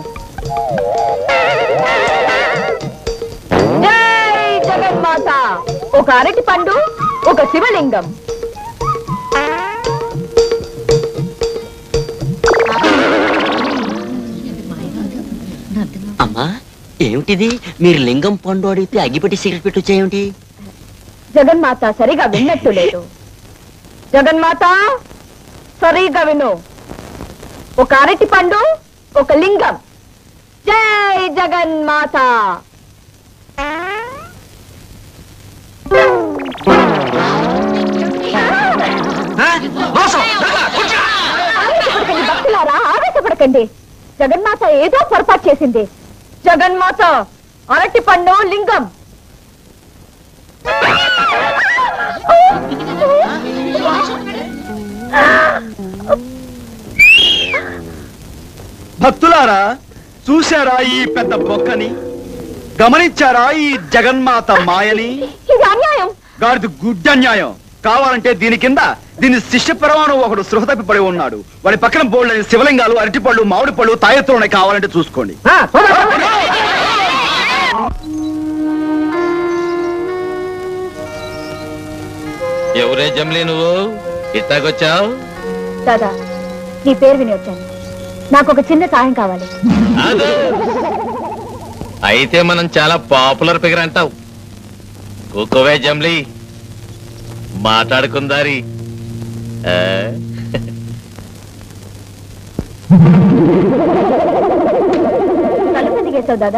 జై జగన్మాత ఒక అరటి పండు ఒక శివలింగం అమ్మా ఏమిటిది మీరు లింగం పండు అడిగితే అగ్గిపెట్టి సిగరెట్ పెట్టి వచ్చేయేమిటి జగన్మాత సరిగా విన్నట్టు లేదు జగన్మాత సరిగా విను ఒక అరటి పండు ఒక లింగం జై జగన్మాత ఆవేశపడకండి భక్తులారా ఆవేశపడకండి జగన్మాత ఏదో పొరపాటు చేసింది జగన్మాత అరటి పండు లింగం భక్తులారా చూశారా ఈ పెద్ద బొక్కని గమనించారా ఈ జగన్మాత మాయని ఇది అన్యాయం గాడిది గుడ్డ అన్యాయం కావాలంటే దీని కింద దీని శిష్య పరమాణు ఒకడు సృహ తప్పిపడి ఉన్నాడు వాడి పక్కన బోల్డని శివలింగాలు అరటిపళ్ళు మామిడి పళ్ళు తాయెత్తులు ఉన్నాయి కావాలంటే చూసుకోండి ఎవరే జమ్లీ నువ్వు ఇట్టాకొచ్చావు దాదా నీ పేరు విని వచ్చాను నాకు ఒక చిన్న సాయం కావాలి అయితే మనం చాలా పాపులర్ ఫిగర్ అంటావు కూకోవే జమ్లీ మాట్లాడుకుందారి ఆ? తలుపు దిగేశావు దాదా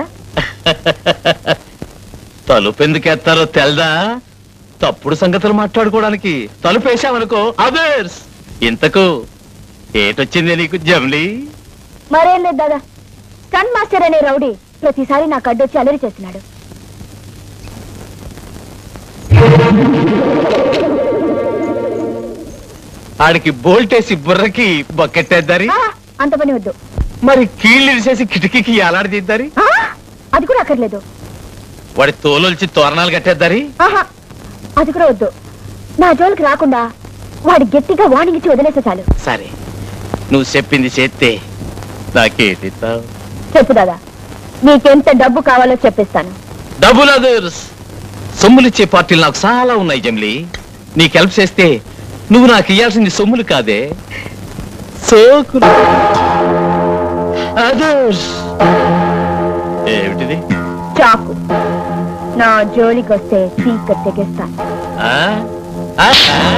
తలుపు ఎందుకు ఎత్తారో తెల్దా తప్పుడు సంగతులు మాట్లాడుకోవడానికి తలుపు వేసామనుకో అదర్స్ ఇంతకు ఏటొచ్చింది నీకు జమ్లీ మరేం లేదు దాదా స్టన్ మాస్టర్ అనే రౌడీ ప్రతిసారి నాకు అడ్డొచ్చి అలరి చేస్తున్నాడు ఆడికి బోల్టేసి బుర్రకి బొక్కెట్టేద్దారి ఆ, అంత పని వద్దు మరి కీళ్ళు ఇరిసేసి కిటికీకి ఎలాడదీద్దారి ఆ, అది కూడా అక్కర్లేదు వాడి తోలొల్చి తోరణాలు కట్టేద్దారి ఆహా అది కూడా వద్దు నా జోలికి రాకుండా వాడి గట్టిగా వార్నింగ్ ఇచ్చి వదిలేసే చాలు సరే నువ్వు చెప్పింది చేస్తే నాకేటి చెప్పు దాదా నీకెంత డబ్బు కావాలో చెప్పిస్తాను డబుల్ అదర్స్ సొమ్ములిచ్చే పార్టీలు నాకు చాలా ఉన్నాయి జమ్లీ నీకు హెల్ప్ చేస్తే నువ్వు నాకు ఇయ్యాల్సింది సొమ్ములు కాదే సోకులు అదర్స్ ఏమిటిది చాకు నా జోలికి వస్తే పీక తెగిస్తాను ఆ? ఆ?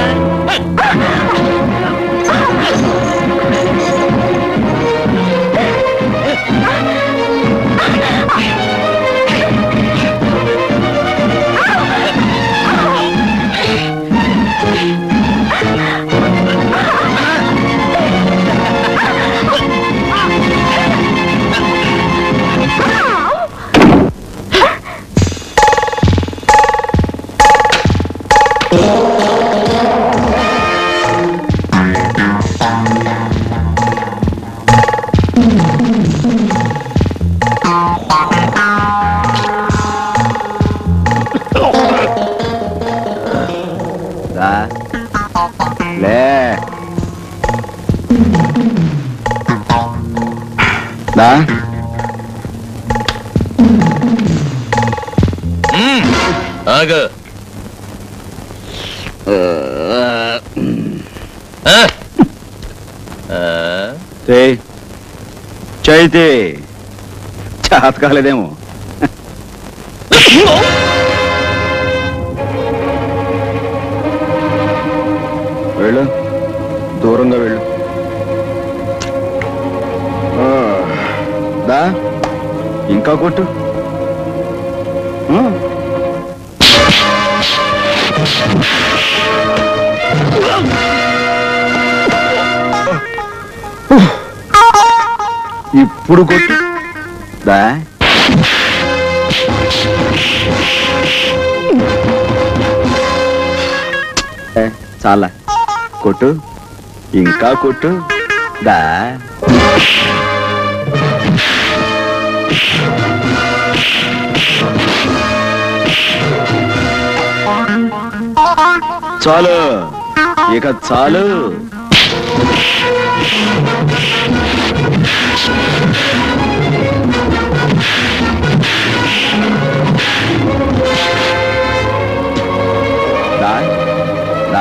దా. లే దా మ్మ్. ఆగు ఆ? ఆ? చేయి చైతే చేత కాలేదేమో వెళ్ళు దూరంగా వెళ్ళు ఆ, దా ఇంకా కొట్టు ఆ. ఇప్పుడు కొట్టు దా ఏ, చాలా కొట్టు ఇంకా కొట్టు దా చాలు ఇక చాలు దా దా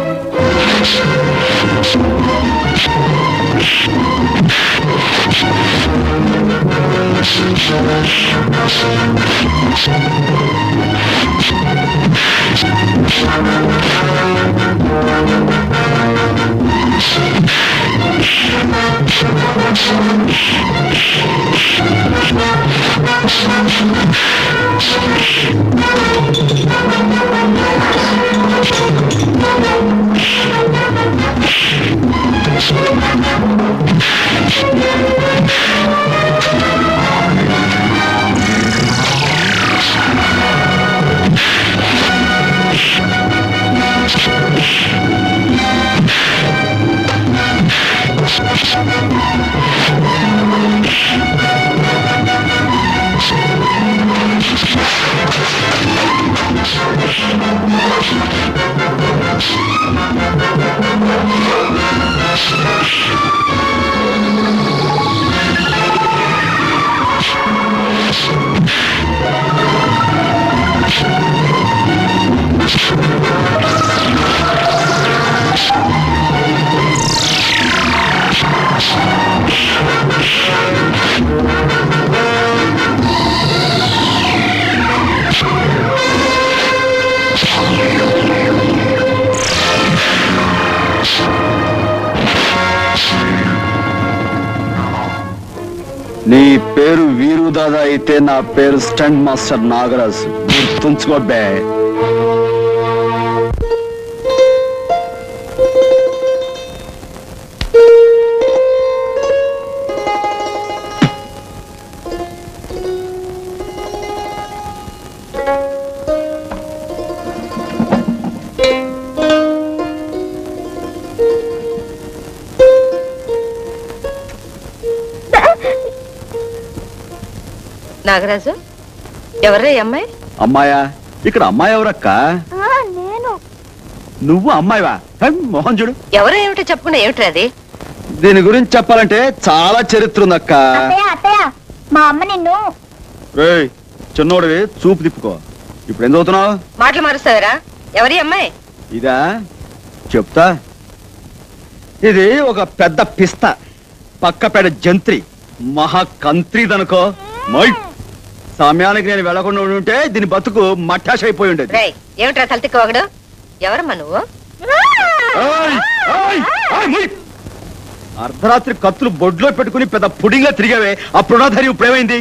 నీ పేరు వీరు దాదా అయితే నా పేరు స్టంట్ మాస్టర్ నాగరాజు గుర్తుంచుకో బే నాగరాజు ఎవరా ఈ అమ్మాయి అమ్మాయా ఇక్కడ అమ్మాయి ఎవరక్క నేను నువ్వు అమ్మాయివా హే, మొహం చూడు ఎవరో ఏమిటో చెప్పకుండా ఏమిట్రా అది దీని గురించి చెప్పాలంటే చాలా చరిత్ర ఉందక్క అత్తయ్య అత్తయ్య మా అమ్మ నిన్ను రేయ్ చిన్నోడివి చూపు తిప్పుకో ఇప్పుడు ఏం చదువుతున్నావు మాటలు మారుస్తావరా ఎవరి అమ్మాయి ఇదా చెప్తా ఇది ఒక పెద్ద పిస్త పక్కపేట జంత్రి మహా కంత్రిదనుకో మై సమయానికి నేను వెళ్లకుండా ఉండి ఉంటే దీని బతుకు మట్టాష్ అయిపోయి ఉండేది రేయ్ ఏమిట్రా తలతిక్క ఒకడు ఎవరమ్మా నువ్వు ఏయ్, ఏయ్, ఏయ్, ముయ్. అర్ధరాత్రి కత్తులు బొడ్లో పెట్టుకుని పెద్ద పుడింగా తిరిగావే అప్పుడు ధైర్యం ఇప్పుడేమైంది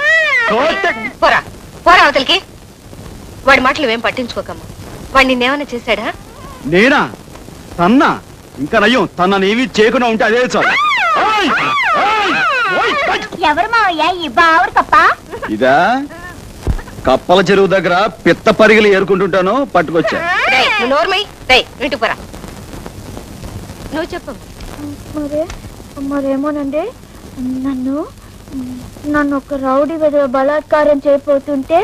పోరా పోరా అవతలికి వాడి మాటలు ఏం పట్టించుకోకమ్మా వాడు నిన్నేమైనా చేశాడా నేనా తన్నా ఇంకా నయ్యం తననేవి చేయకుండా ఉంటే అదే చాలు ఏయ్, ఏయ్, ఓయ్, ఏయ్. ఎవరు మావయ్య ఈ బావురు తప్ప ఇదా కప్పల చెరువు దగ్గర పిత్త పరిగలు ఏరుకుంటుంటాను పట్టుకొచ్చా రేయ్ నువ్వు నోర్మై రేయ్ ఇంటికి పోరా నువ్వు చెప్పమ్మా మరే మరేమోనండి నన్ను నన్ను ఒక రౌడీ విధవ బలాత్కారం చేయబోతుంటే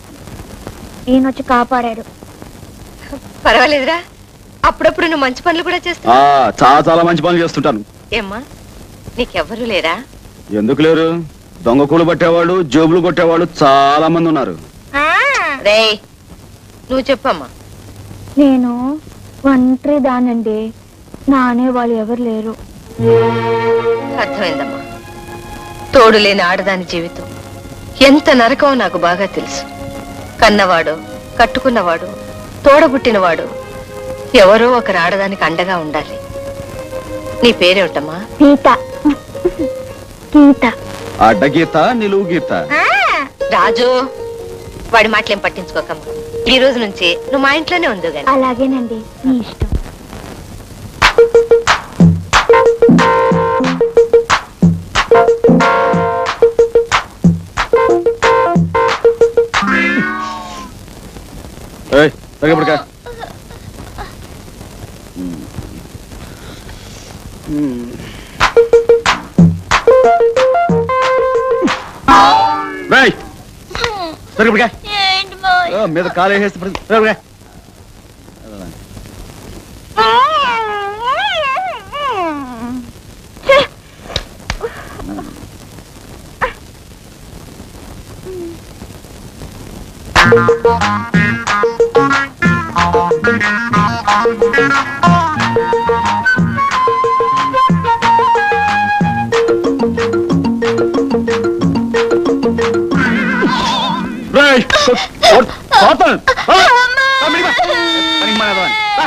ఈయన వచ్చి కాపాడాడు పర్వాలేదురా అప్పుడప్పుడు నువ్వు మంచి పనులు కూడా చేస్తావు ఆ చాలా చాలా మంచి పనులు చేస్తుంటాను ఏమ్మా నీకెవ్వరూ లేరా ఎందుకు లేరు దొంగ కూలు పట్టేవాళ్ళు జోబులు కొట్టేవాళ్ళు చాలా మంది ఉన్నారు రేయ్ నువ్వు చెప్పమ్మా నేను ఒంటరి దానండి నానే వాళ్ళు ఎవరు లేరు అర్థమైందమ్మా తోడు లేని ఆడదాని జీవితం ఎంత నరకమో నాకు బాగా తెలుసు కన్నవాడు కట్టుకున్నవాడు తోడబుట్టినవాడు ఎవరో ఒకరు ఆడదానికి అండగా ఉండాలి నీ పేరేమిటమ్మా గీత గీత అడ్డగీత నిలువు గీత రాజు వాడి మాటలేం పట్టించుకోకమ్మా ఈ రోజు నుంచి నువ్వు మా ఇంట్లోనే ఉందో గాని అలాగేనండి మీ ఇష్టం ఏయ్, సరిగ్గా పడుకో. రేయ్, సరిగ్గా పడుకో. ఓ, మీద కాలు వేసేసి పడు. సరిగ్గా పడుకో. రేయ్, కొట్- కొడతాను. ఆ, ఆ, మిడిగా. పనికి మానేదాన్ని. ఆ.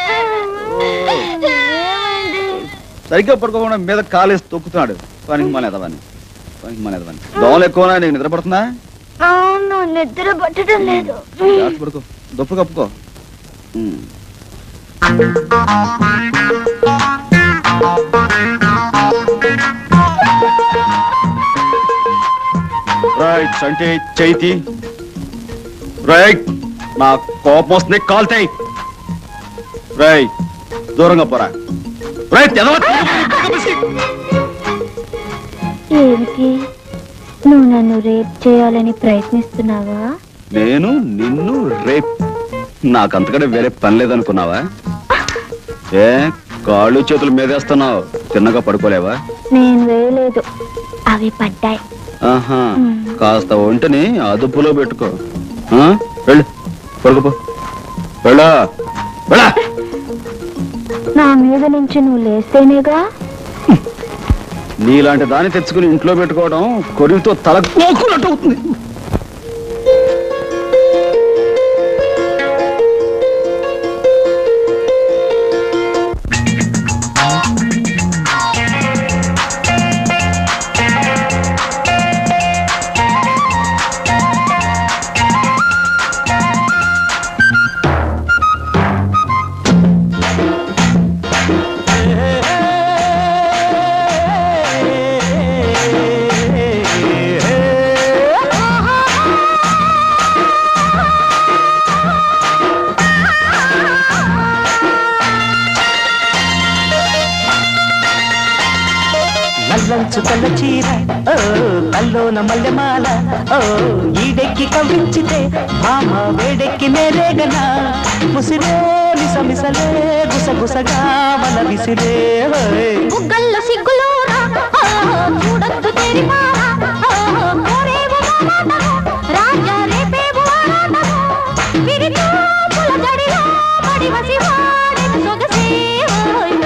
సరిగ్గా పడుకోకుండా మీద కాలేసి తొక్కుతున్నాడు పనికి మానేదవాన్ని పనికి మానేదవాన్ని దోమలు ఎక్కువ నీకు నిద్ర పడుతుందా అవును నిద్ర పట్టడం లేదు జాగ్రత్త పడుకో దుప్పు కప్పుకో ఉమ్. రైట్ అంటే చైతి రైట్ నా కోపం వస్తుంది కాల్తాయి రైట్ దూరంగా పోరా రైట్ ఎదవ ఏమిటి నువ్వు నన్ను రేప్ చేయాలని ప్రయత్నిస్తున్నావా నేను నిన్ను రేప్ నాకంతకంటే వేరే పని లేదనుకున్నావా ఏ కాళ్ళు చేతులు మీదేస్తున్నావు తిన్నగా పడుకోలేవా నేను వేయలేదు అవి పడ్డాయి ఆహా కాస్త ఒంటిని అదుపులో పెట్టుకో ఆ? వెళ్ళు పడుకోపో వెళ్ళా వెళ్ళా నా మీద నుంచి నువ్వు లేస్తేనేగా నీలాంటి దాన్ని తెచ్చుకుని ఇంట్లో పెట్టుకోవడం కొరివితో తల కోకున్నట్టు అవుతుంది ఏ నల్లంచు తెల్ల చీర ఓ తల్లోన మల్లెమాల ఓ ఈడెక్కి కవించితే భామ వేడెక్కి నేరేగనా ముసిరే మిసమిసలే గుసగుసగా వల విసిరే ఓయ్. బుగ్గల్లో సిగ్గులోరా చూడొద్దు తెరిపారా కోరేవు మాటను రాజా రేపేవు ఆరాటను విరితో పుల జడిలో పడి వసివాడెను సొగసే ఓయ్.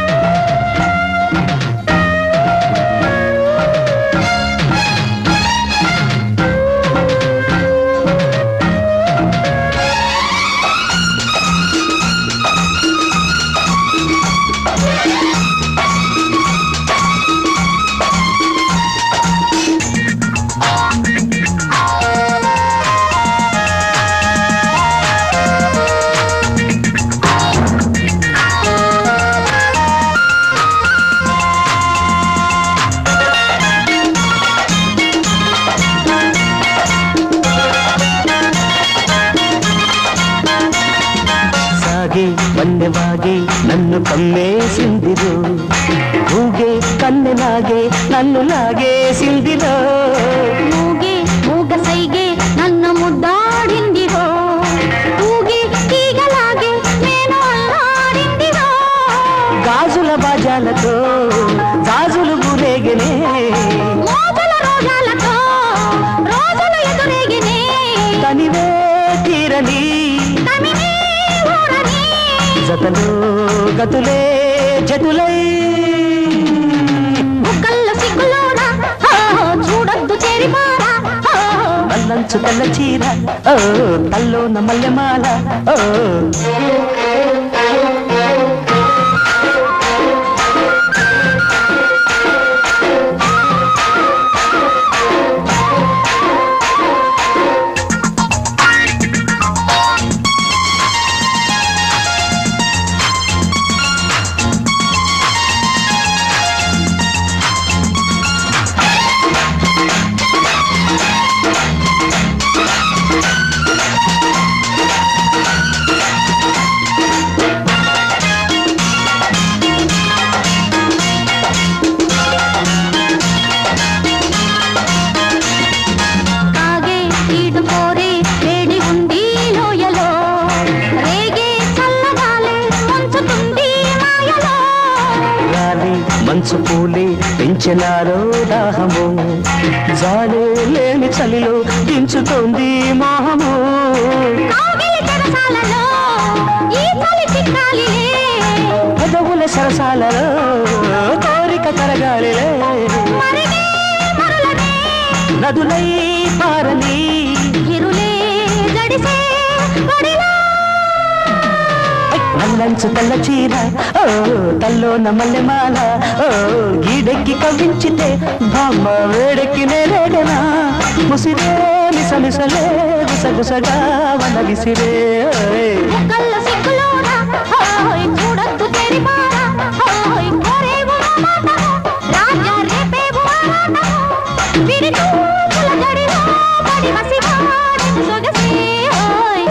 సాగే వన్నెవాగే నన్ను కమ్మేసిందిరో ఊగే కన్నెలాగే నన్ను లాగేసిందిరో మూగే మూగ సైగే నన్ను ముద్దాడిందిరో ఊగి తీగలాగే నేను అల్లాడిందిరో గాజుల బాజాలతో గాజులు ఊరేగనే మోగల రోజాలతో రోజులు ఎదురేగినే తనివే తీరని తమినే ఊరని జతలో గతులే జతులై బుగ్గల్లో సిగ్గులోనా చూడొద్దు తెరిపారా నల్లంచు తెల్ల చీర ఓ తల్లోన మల్లెమాల ఓ కాగే ఈడు కోరే వేడి ఉంది లోయలో రేగే చల్లగాలే ముంచుతుంది మాయలో గాలి మంచు పూలి పెంచినారో దాహము జాలే లేని చలిలో దించుతోంది మోహము కాగిలి చెరసాలలో ఈ చలి చిక్కాలిలే పెదవుల సరసాలలో కోరిక కరగాలిలే మరిగే మరులనే నదులై పారని ఇరులే గడిసే గడిలో నల్లంచు తెల్ల చీర ఓ తల్లోన మల్లెమాల ఓ గీడెక్కి కవ్వించితే బామ్మ వేడెక్కి నేరేగనా ముసిరే మిసమిసలే గుసగుసగా వన విసిరే ఓయ్. బుగ్గల్ల సిగ్గులోన హోయ్ చూడొద్దు తెరిపారా హోయ్ కోరేవు మాటను రాజా రేపేవు ఆరాటను విరితూ పుల జడిలో పడి వసివాడెను సొగసే హోయ్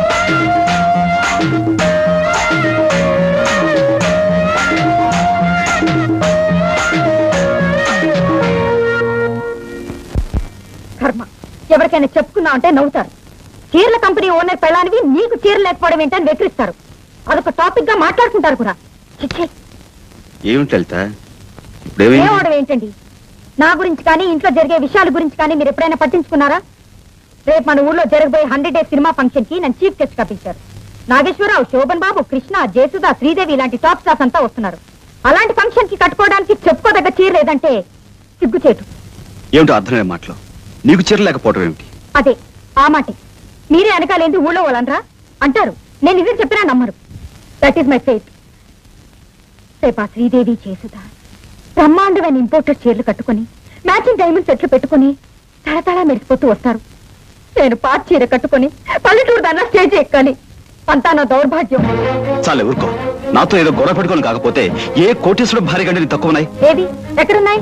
కర్మ ఎవరికైనా చెప్పుకున్నావు అంటే నవ్వుతారు చీరల కంపెనీ ఓనర్ పెళ్ళానివి నీకు చీరలు లేకపోవడం ఏంటని వెక్కిరిస్తారు అదొక టాపిక్ గా మాట్లాడుకుంటారు కూడా చిచ్చే, ఏమిటి లలిత ఏం ఇప్పుడేమైంది అవడం ఏంటండి నా గురించి కానీ ఇంట్లో జరిగే విషయాల గురించి కానీ మీరు ఎప్పుడైనా పట్టించుకున్నారా రేపు మన ఊర్లో జరగబోయే హండ్రెడ్ డేస్ సినిమా ఫంక్షన్ కి నన్ను చీఫ్ గెస్ట్ గా పిలిచారు నాగేశ్వరరావు శోభన్ బాబు కృష్ణ జయసుధ శ్రీదేవి ఇలాంటి టాప్ స్టార్స్ అంతా వస్తున్నారు అలాంటి ఫంక్షన్ కి కట్టుకోవడానికి చెప్పుకోదగ్గ చీర లేదంటే సిగ్గుచేటు ఏమిటో అర్థమయ్యే మాటలు నీకు చీర లేకపోవడం ఏమిటి అదే ఆ మాటే మీరే వెనకాలేంది ఊళ్ళో వాళ్ళనరా అంటారు నేను ఇది చెప్పినా నమ్మరు దట్ ఈస్ మై ఫేత్ రేపు ఆ శ్రీదేవి చేసుదా బ్రహ్మాండమైన ఇంపోర్టెడ్ చీరలు కట్టుకొని మ్యాచింగ్ డైమండ్ సెట్లు పెట్టుకొని తడతడా మెరిసిపోతూ వస్తారు నేను పాత చీర కట్టుకొని పల్లెటూరు దాన్న స్టేజ్ ఎక్కాలి అంతా నా దౌర్భాగ్యం చాలే ఊరుకో నాతో ఏదో గొడవ పెట్టుకోని కాకపోతే ఏ కోటేశ్వర భార్య కంటే నీకు తక్కువ ఉన్నాయి ఏవి ఎక్కడున్నాయి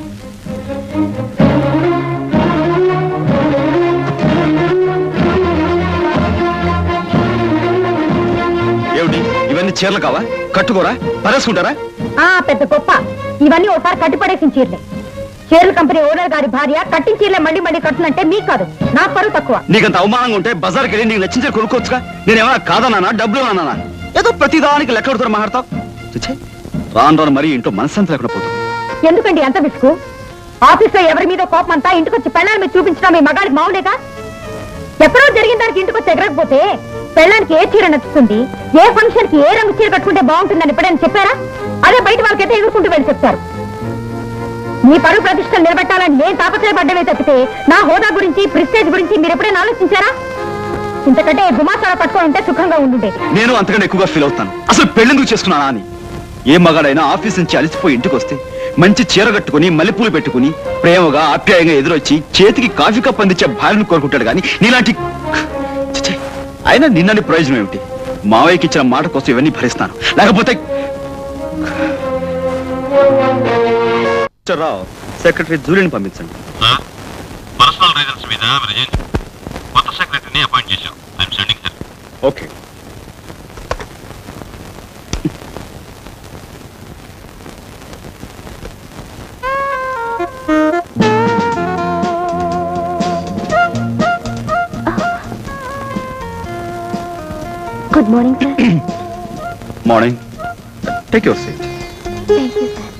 ఏమిటి ఇవన్నీ చీరలు కావా కట్టుకోరా పరేసుకుంటారా ఆ పెద్ద గొప్ప ఇవన్నీ ఒకసారి కట్టిపడేసిన చీరలే చీరల కంపెనీ ఓనర్ గారి భార్య కట్టిన చీరలే మళ్ళీ మళ్ళీ కట్టునంటే మీకు కాదు నా పరువు తక్కువ నీకంత అవమానంగా ఉంటే బజార్కి వెళ్ళి నీకు నచ్చించే కొనుక్కోవచ్చుగా నేనేమన్నా కాదన్నానా డబ్బులు అన్నానా ఏదో ప్రతిదానికి లెక్కడుతో మాట్లాడతావు చిచ్చే రాను రాను మరీ ఇంట్లో మనశ్శాంతి లేకుండా పోతుంది ఎందుకండి ఎంత విసుగు ఆఫీస్ లో ఎవరి మీద కోపం అంతా ఇంటికి వచ్చి పెళ్ళాన్ని మీద చూపించడం మీ మగాడికి మావులేగా ఎప్పుడో జరిగిన దానికి ఇంటికి వచ్చి ఎగరకపోతే పెళ్ళానికి ఏ చీర నచ్చుతుంది ఏ ఫంక్షన్ కి ఏ రంగు చీర కట్టుకుంటే బాగుంటుందని ఎప్పుడైనా చెప్పారా అదే బయట వాళ్ళకైతే ఎగురుకుంటూ వెళ్ళి చెప్తారు మీ పరువు ప్రతిష్టలు నిలబెట్టాలని నేను తాపత్రయపడ్డమే తప్పితే నా హోదా గురించి ప్రిస్టేజ్ గురించి మీరు ఎప్పుడైనా ఆలోచించారా ఇంతకంటే గుమాసాల పట్టుకొని ఉంటే సుఖంగా ఉండుంటే నేను అంతకన్నా ఎక్కువగా ఫీల్ అవుతాను అసలు పెళ్ళెందుకు చేసుకున్నానా అని ఏ మగాడైనా ఆఫీస్ నుంచి అలసిపోయి ఇంటికి వస్తే మంచి చీర కట్టుకుని మల్లెపూలు పెట్టుకుని ప్రేమగా ఆప్యాయంగా ఎదురొచ్చి చేతికి కాఫీ కప్ అందించే భార్యను కోరుకుంటాడు కానీ నీలాంటి ఛీ, అయినా నిన్నని ప్రయోజనం ఏమిటి మావయ్యకి ఇచ్చిన మాట కోసం ఇవన్నీ భరిస్తాను లేకపోతే రావు సెక్రటరీ జూలిని పంపించండి పర్సనల్ రీజన్స్ మీద రిజైన్ కొత్త సెక్రటరీని అపాయింట్ చేశాం I'm sending sir okay good morning sir morning take your seat thank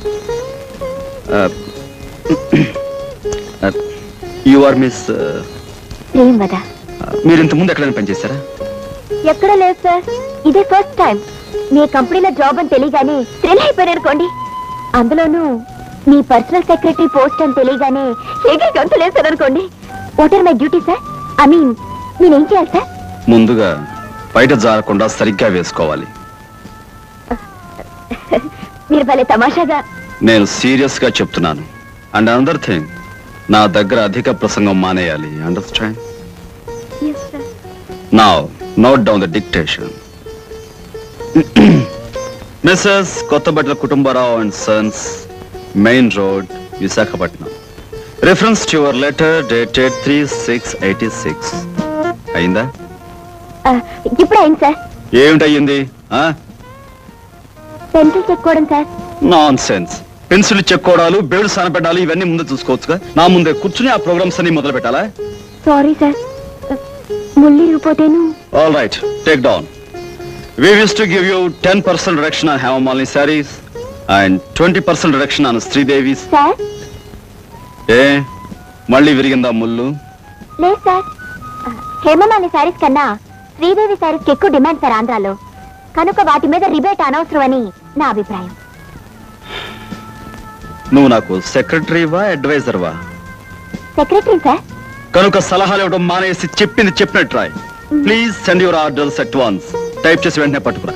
you sir you are miss ఏం వదా మీరు ఇంత ముందు ఎక్కడైనా పనిచేశారా ఎక్కడ లేదు సార్ ఇదే ఫస్ట్ టైం మీ కంపెనీలో జాబ్ అని తెలియగానే థ్రిల్ అయిపోయాను అనుకోండి అందులోనూ మీ పర్సనల్ సెక్రటరీ పోస్ట్ అని తెలియగానే ఎగిరి గంతు లేసారు అనుకోండి what are my duty sir I mean నేనేం చేయాలి సార్ ముందుగా బయట జారకుండా సరిగ్గా వేసుకోవాలి మీరు భలే తమాషాగా నేను సీరియస్ గా చెప్తున్నాను అండ్ అనదర్ థింగ్ నా దగ్గర అధిక ప్రసంగం మానేయాలి అండర్స్టాండ్ నా note down the dictation missus Kothabatla Kutumbarao and sons main road Visakhapatnam reference to your letter dated three six eighty six అయిందా ఆ, ఇప్పుడు అయింది సార్ ఏమిటయ్యింది పెన్సిల్ చెక్కోవడం సార్ నాన్ సెన్స్ పెన్సిల్ చెక్కోవడాలు బేడు సానపెట్టాలి ఇవన్నీ ముందే చూసుకోవచ్చుగా నా ముందే కూర్చుని ఆ ప్రోగ్రామ్స్ అన్ని మొదలు పెట్టాలా సారీ సార్ ముళ్ళు ఇరిగిపోతేను all right take down We wish to give you 10% reduction on Hemamali sarees and 20% reduction on Sridevi's. Sir ఏ మళ్ళీ విరిగిందా ముళ్ళు లేదు సార్ హేమమాలి శారీస్ కన్నా శ్రీదేవి శారీస్ కి ఎక్కువ డిమాండ్ సార్ ఆంధ్రాలో కనుక వాటి మీద రిబేట్ అనవసరం అని నా అభిప్రాయం నువ్వు నాకు సెక్రటరీవా అడ్వైజర్వా సెక్రటరీ సార్ కనుక సలహాలు ఇవ్వడం మానేసి చెప్పింది చెప్పినట్టు రాయ్ please send your orders at once type చేసి వెంటనే పట్టుకురా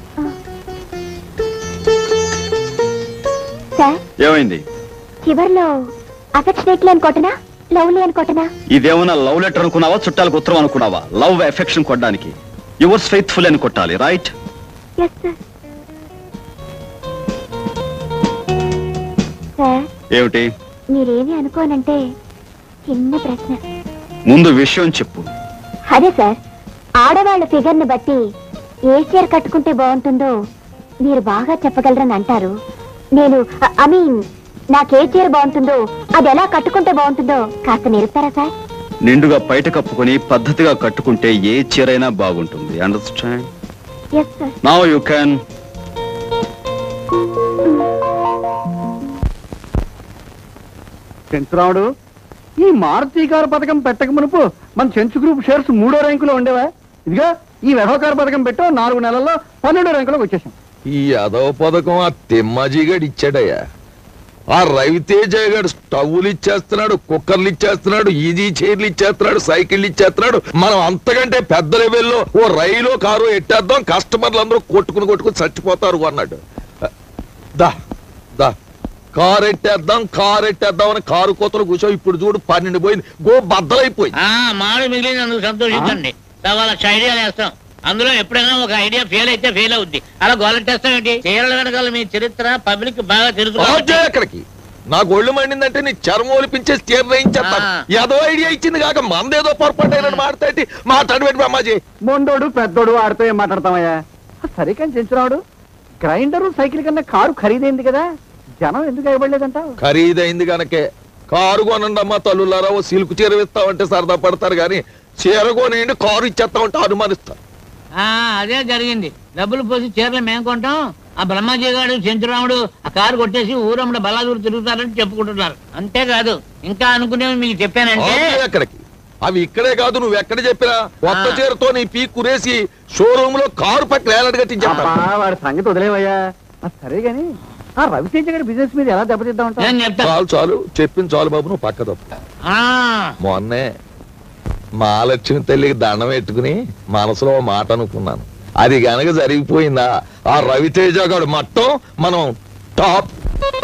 సార్ ఏమైంది చివర్లో అఫెక్షనేట్లీ అనుకోటనా లవ్లీ అనుకోటనా ఇదేమన్నా లవ్ లెటర్ అనుకున్నావా చుట్టాలకు ఉత్తరం అనుకున్నావా లవ్ ఎఫెక్షన్ కొట్టడానికి యువర్స్ ఫెయిత్ఫుల్ అని కొట్టాలి రైట్ ఎస్ సార్ సార్ ఏమిటి మీరేమి అనుకోనంటే చిన్న ప్రశ్న ముందు విషయం చెప్పు అదే సార్ ఆడవాళ్ళ ఫిగర్ ని బట్టి ఏ చీర కట్టుకుంటే బాగుంటుందో మీరు బాగా చెప్పగలరని అంటారు నేను ఐ మీన్ నాకే చీర బాగుంటుందో అది ఎలా కట్టుకుంటే బాగుంటుందో కాస్త నేర్పుతారా సార్ నిండుగా బయట కప్పుకొని పద్ధతిగా కట్టుకుంటే ఏ చీరైనా బాగుంటుంది understand yes sir now you can Chenchuramudu ఈ మారుతి కారు పథకం పెట్టక మునుపు మన చెంచు గ్రూప్ షేర్స్ మూడో ర్యాంకులో ఉండేవా ఇదిగా ఈ వెధోకారు పథకం పెట్టో నాలుగు నెలల్లో పన్నెండో ర్యాంకులోకి వచ్చేసాం ఈ అదవ పథకం ఆ తిమ్మాజీగాడు ఇచ్చాడయ్యా ఆ రవితేజ గారు స్టవ్లు ఇచ్చేస్తున్నాడు కుక్కర్లు ఇచ్చేస్తున్నాడు ఈజీ చైర్లు ఇచ్చేస్తున్నాడు సైకిళ్ళు ఇచ్చేస్తున్నాడు మనం అంతకంటే పెద్ద లెవెల్లో ఓ రైలు కారు ఎట్టేద్దాం కస్టమర్లు అందరూ కొట్టుకుని కొట్టుకుని చచ్చిపోతారు అన్నాడు దా దా కారు ఎట్టేద్దాం కారు ఎట్టేద్దాం అని కారు కోతలు కూర్చో ఇప్పుడు చూడు పన్నెండు పోయింది గో బద్దలైపోయింది ఆ మాడు మిగిలినందుకు సంతోషించండి సవా లక్ష ఐడియాలు వేస్తాం అందులో ఎప్పుడైనా ఒక ఐడియా ఫెయిల్ అయితే ఫెయిల్ అవుద్ది అలా గోలెట్టేస్తాం ఏంటి చీరల వెనకాల మీ చరిత్ర పబ్లిక్ బాగా తెలుసు ఆజే అక్కడికి నాకు ఒళ్ళు మండిందంటే నీ చర్మం ఒలిపించేసి చీర వేయించేస్తాను ఏదో ఐడియా ఇచ్చింది కాక మందేదో పొరపాటు అయినట్టు మాట్లాడి మాట్లాడి పెట్టి అమ్మాజీ మొండోడు పెద్దోడు ఆడితో ఏం మాట్లాడతామయ్యా సరే కానీ చెంచురాముడు గ్రైండరు సైకిల్ కన్నా కారు ఖరీదైంది కదా జనం ఎందుకు ఇవ్వలేదంటావు ఖరీదైంది గనకే కారు కొనండి అమ్మా తల్లులారా ఓ సిల్క్ చీర ఇస్తామంటే సరదా పడతారు కానీ చీర కొనేయండి కారు ఇచ్చేస్తామంటే అనుమానిస్తారు ఆ అదే జరిగింది డబ్బులు పోసి చీరలు మేము కొంటాం ఆ బ్రహ్మాజీ గారు చెంచురాముడు ఆ కారు కొట్టేసి ఊరమ్మడ బలాదూరు తిరుగుతారని చెప్పుకుంటున్నారు అంతేకాదు ఇంకా అనుకునేవి మీకు చెప్పానంటే ఆపే అక్కడికి అవి ఇక్కడే కాదు నువ్వు ఎక్కడ చెప్పినా కొత్త చీరతో నీ పీ కురేసి షోరూమ్ లో కారు పక్కన ఏలాడు కట్టించేస్తా అబ్బా, వాడి సంగతి వదిలేవయ్యా ఆ, సరే గాని ఆ రవితేజ గారి బిజినెస్ మీద ఎలా దెబ్బతిద్దామంటావు చాలు చాలు చెప్పింది చాలు బాబు నువ్వు పక్క తప్పు మొన్నే మహాలక్ష్మి తల్లికి దండం పెట్టుకుని మనసులో ఓ మాట అనుకున్నాను అది గనక జరిగిపోయిందా ఆ రవితేజ గారు మట్టం మనం top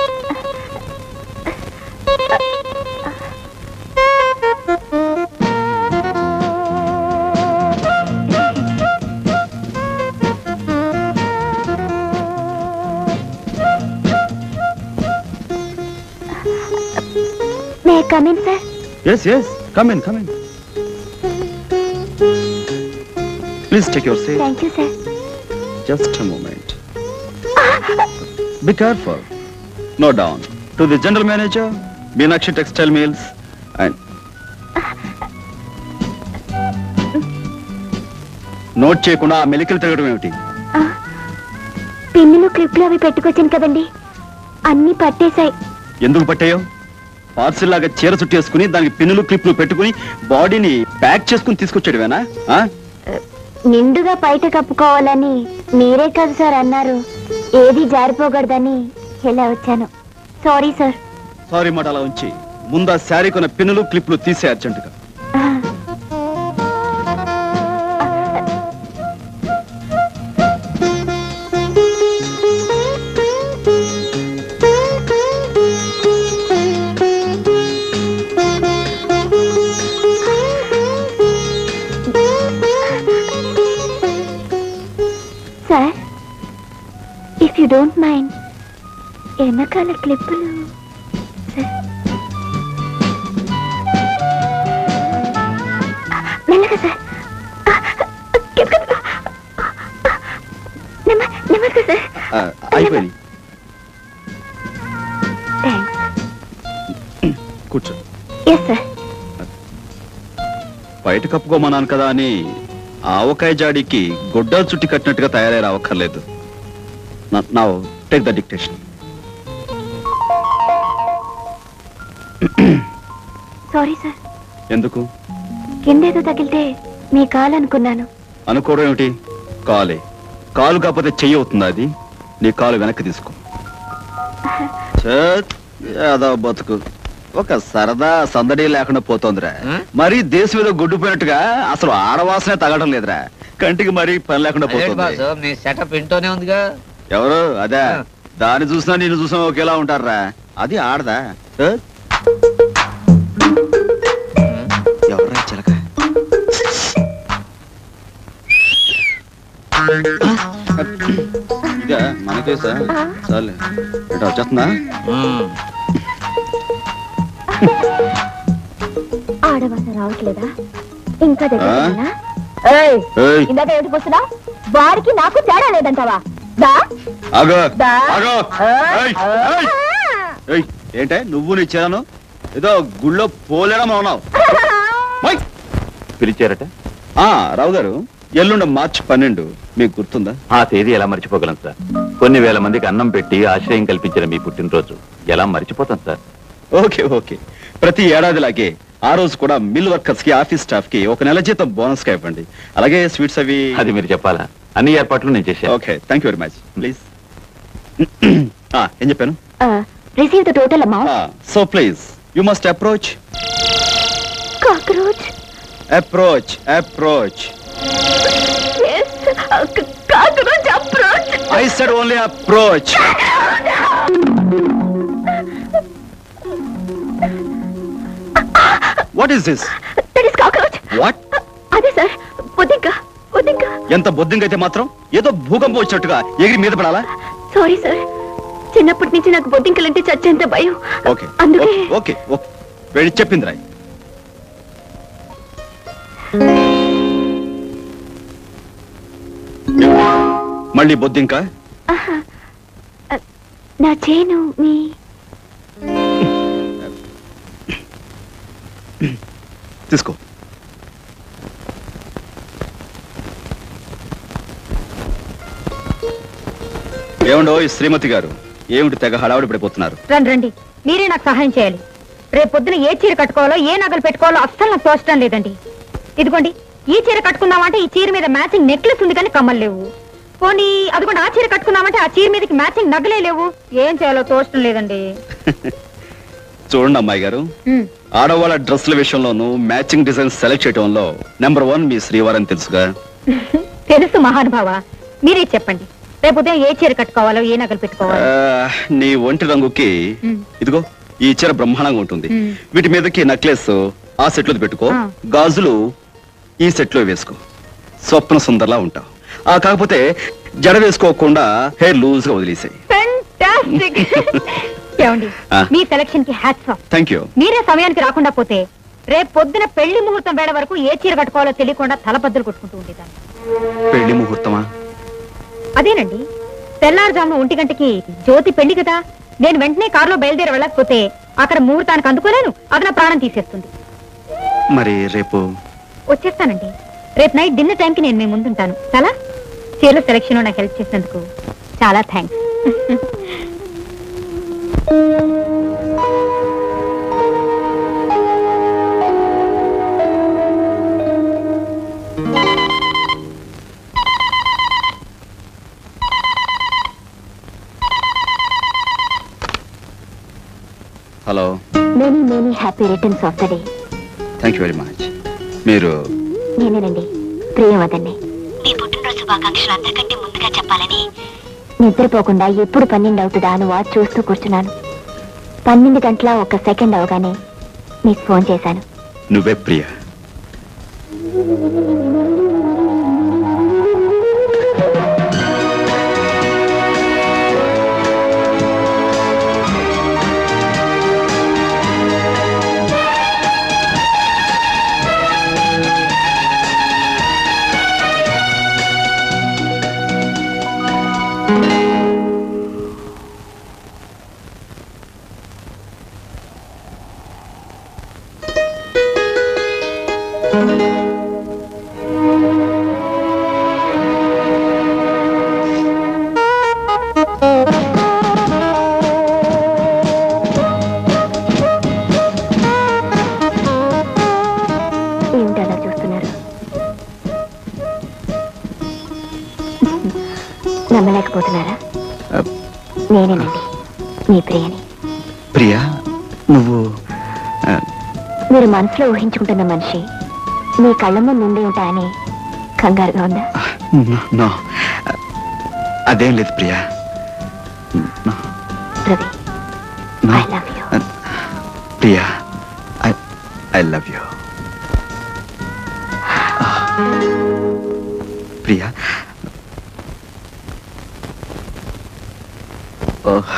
may come in sir yes yes come in come in please take your seat thank you sir just a moment be careful no down to the general manager meenakshi textile mills and note చేయకుండా ఆ మెలికలు తిరగడం ఏమిటి పిన్నులు క్లిప్లు అవి పెట్టుకొచ్చాను కదండి అన్ని పట్టేశాయి ఎందుకు పట్టాయో పార్సిల్ లాగా చీర చుట్టేసుకుని దానికి పిన్నులు క్లిప్లు పెట్టుకుని బాడీని ప్యాక్ చేసుకుని తీసుకొచ్చాడువేనా ఆ? నిండుగా బయట కప్పుకోవాలని మీరే కదా సార్ అన్నారు ఏది జారిపోకూడదని ఇలా వచ్చాను సారీ సార్ సారీ మాట అలా ఉంచి ముందు ఆ శారీ కొన్న పిన్నులు క్లిప్లు తీసే అర్జెంటుగా sir if you don't mind వెనకాల క్లిప్పులు సార్. మెల్లగా సార్ నెమ్మ- నెమ్మదిగా సార్ ఆ, అయిపోయింది కూర్చో ఎస్ సార్ బయట కప్పుకోమన్నాను కదా అని ఆవకాయ జాడీకి గొడ్డలు చుట్టి కట్టినట్టుగా తయారై రావక్కర్లేదు నా take the dictation sorry sir ఎందుకు కిందేదో తగిలితే మీ కాలు అనుకున్నాను అనుకోవడం ఏమిటి కాలే కాలు కాకపోతే చెయ్యి అవుతుందా అది నీ కాలు వెనక్కి తీసుకో ఛేత్, ఏదో బతుకు ఒక సరదా సందడి లేకుండా పోతోందిరా మరి దేశం ఏదో గొడ్డుపోయినట్టుగా అసలు ఆడవాసనే తగడం లేదురా కంటికి మరి పని లేకుండా అదేంటి పోతుంది బాసు మీ సెటప్ ఇంట్లోనే ఉందిగా ఎవరు అదే దాన్ని చూసినా నేను చూసినా ఒకేలా ఉంటారా అది ఆడదా ఛేత్. ఎవర్రా ఈ చిలక ఇదా మనకేసా చాలే ఎటా వచ్చేస్తుందా ఆడవాస రావట్లేదా ఇంకా దగ్గర ఆ? ఉన్నానా? ఏయ్, ఏయ్. ఇందాక ఏమిటి పోస్తున్నా వారికి నాకు తేడా లేదంటావా దా ఆగో దా. ఆగో ఏయ్, ఏయ్. ఏయ్, ఏంటే నువ్వు నీ చీరను ఏదో గుళ్ళో పోలేడం ఉన్నావు పిలిచారట ఆ రావు గారు ఎల్లుండ మార్చి పన్నెండు మీకు గుర్తుందా ఆ తేదీ ఎలా మర్చిపోగలం సార్ కొన్ని వేల మందికి అన్నం పెట్టి ఆశ్రయం కల్పించిన మీ పుట్టినరోజు ఎలా మర్చిపోతాం సార్ ఓకే ఓకే ప్రతి ఏడాదిలాగే ఆ రోజు కూడా మిల్ వర్కర్స్ కి ఆఫీస్ స్టాఫ్ కి ఒక నెల జీతం బోనస్ గా ఇవ్వండి అలాగే స్వీట్స్ అవి అది మీరు చెప్పాలా అన్ని ఏర్పాట్లు నేను చేశాను okay thank you very much please ఏం చెప్పాను receive the total amount so please you must approach cockroach approach approach cockroach approach I said only approach what is this that is cockroach what అదే sir పొద్దింక పొద్దింక ఎంత బొద్దింగ్ అయితే మాత్రం ఏదో భూకంపం వచ్చినట్టుగా ఎగిరి మీద పడాలా సారీ సార్ చిన్నప్పటి నుంచి నాకు బొద్దింకలంటే చచ్చేంత భయం ఓకే అందుకే ఓకే ఓకే వెళ్ళి చెప్పింది రాయ్ మళ్ళీ బొద్దింక ఆహా. అ, నా చేను మీ తీసుకో ఏమండో ఈ శ్రీమతి గారు ఏమిటి తెగ హడావుడి పడిపోతున్నారు రండి రండి మీరే నాకు సహాయం చేయాలి రేపు పొద్దున ఏ చీర కట్టుకోవాలో ఏ నగలు పెట్టుకోవాలో అస్సలు నాకు తోచడం లేదండి ఇదిగోండి ఈ చీర కట్టుకుందామంటే ఈ చీర మీద మ్యాచింగ్ నెక్లెస్ ఉంది కానీ కమ్మలు లేవు పోనీ అదిగోండి ఆ చీర కట్టుకుందామంటే ఆ చీర మీదకి మ్యాచింగ్ నగలే లేవు ఏం చేయాలో తోచడం లేదండి చూడండి అమ్మాయి గారు ఉమ్, ఆడవాళ్ళ డ్రెస్ల విషయంలోనూ మ్యాచింగ్ డిజైన్ సెలెక్ట్ చేయడంలో నెంబర్ వన్ మీ శ్రీవారని తెలుసుగా తెలుసు మహానుభావ మీరే చెప్పండి రేపు ఉదయం ఏ చీర కట్టుకోవాలో ఏ నగలు పెట్టుకోవాలో ఆ, నీ ఒంటి రంగుకి ఉమ్, ఇదిగో ఈ చీర బ్రహ్మాండంగా ఉంటుంది ఉమ్. వీటి మీదకి నెక్లెస్ ఆ సెట్ లో పెట్టుకో ఆ. గాజులు ఈ సెట్ లో వేసుకో స్వప్న సుందర్లా ఉంటావు ఆ కాకపోతే జడ వేసుకోకుండా హెయిర్ లూజ్ గా వదిలేసాయి Fantastic. ఏమండి ఆ. మీ సెలక్షన్ కి హ్యాట్స్ ఆఫ్ థ్యాంక్ యూ మీరే సమయానికి రాకుండా పోతే రేపు పొద్దున పెళ్లి ముహూర్తం వేళ వరకు ఏ చీర కట్టుకోవాలో తెలియకుండా తలబద్దలు కొట్టుకుంటూ ఉండేదాన్ని పెళ్లి ముహూర్తమా అదేనండి తెల్లారుజామున ఒంటి గంటకి జ్యోతి పెళ్లి కదా నేను వెంటనే కారులో బయలుదేరి వెళ్ళకపోతే అక్కడ ముహూర్తానికి అందుకోలేను అది నా ప్రాణం తీసేస్తుంది మరి రేపు వచ్చేస్తానండి రేపు నైట్ డిన్నర్ టైంకి నేను మీ ముందుంటాను చాలా చీరల సెలక్షన్ నాకు హెల్ప్ చేసినందుకు చాలా thanks hello many many happy returns of the day thank you very much మీరు నేనేనండి ప్రియవదండి మీ పుట్టినరోజు శుభాకాంక్షలు అందరికంటే ముందుగా చెప్పాలని నిద్రపోకుండా ఎప్పుడు పన్నెండు అవుతుందా అని వాచ్ చూస్తూ కూర్చున్నాను పన్నెండు గంటల ఒక సెకండ్ అవగానే మీకు ఫోన్ చేశాను నువ్వే ప్రియ ఏమిటి అలా చూస్తున్నారు నమ్మలేకపోతున్నారా నేనేనండి మీ ప్రియని ప్రియా నువ్వు ఆ, మీరు మనసులో ఊహించుకుంటున్న మనిషి మీ కళ్ళ ముందు ఉండి ఉంటాయని కంగారుగా ఉందా నో, నో అదేం లేదు Priya Ravi no. I love you Priya I I love you Priya oh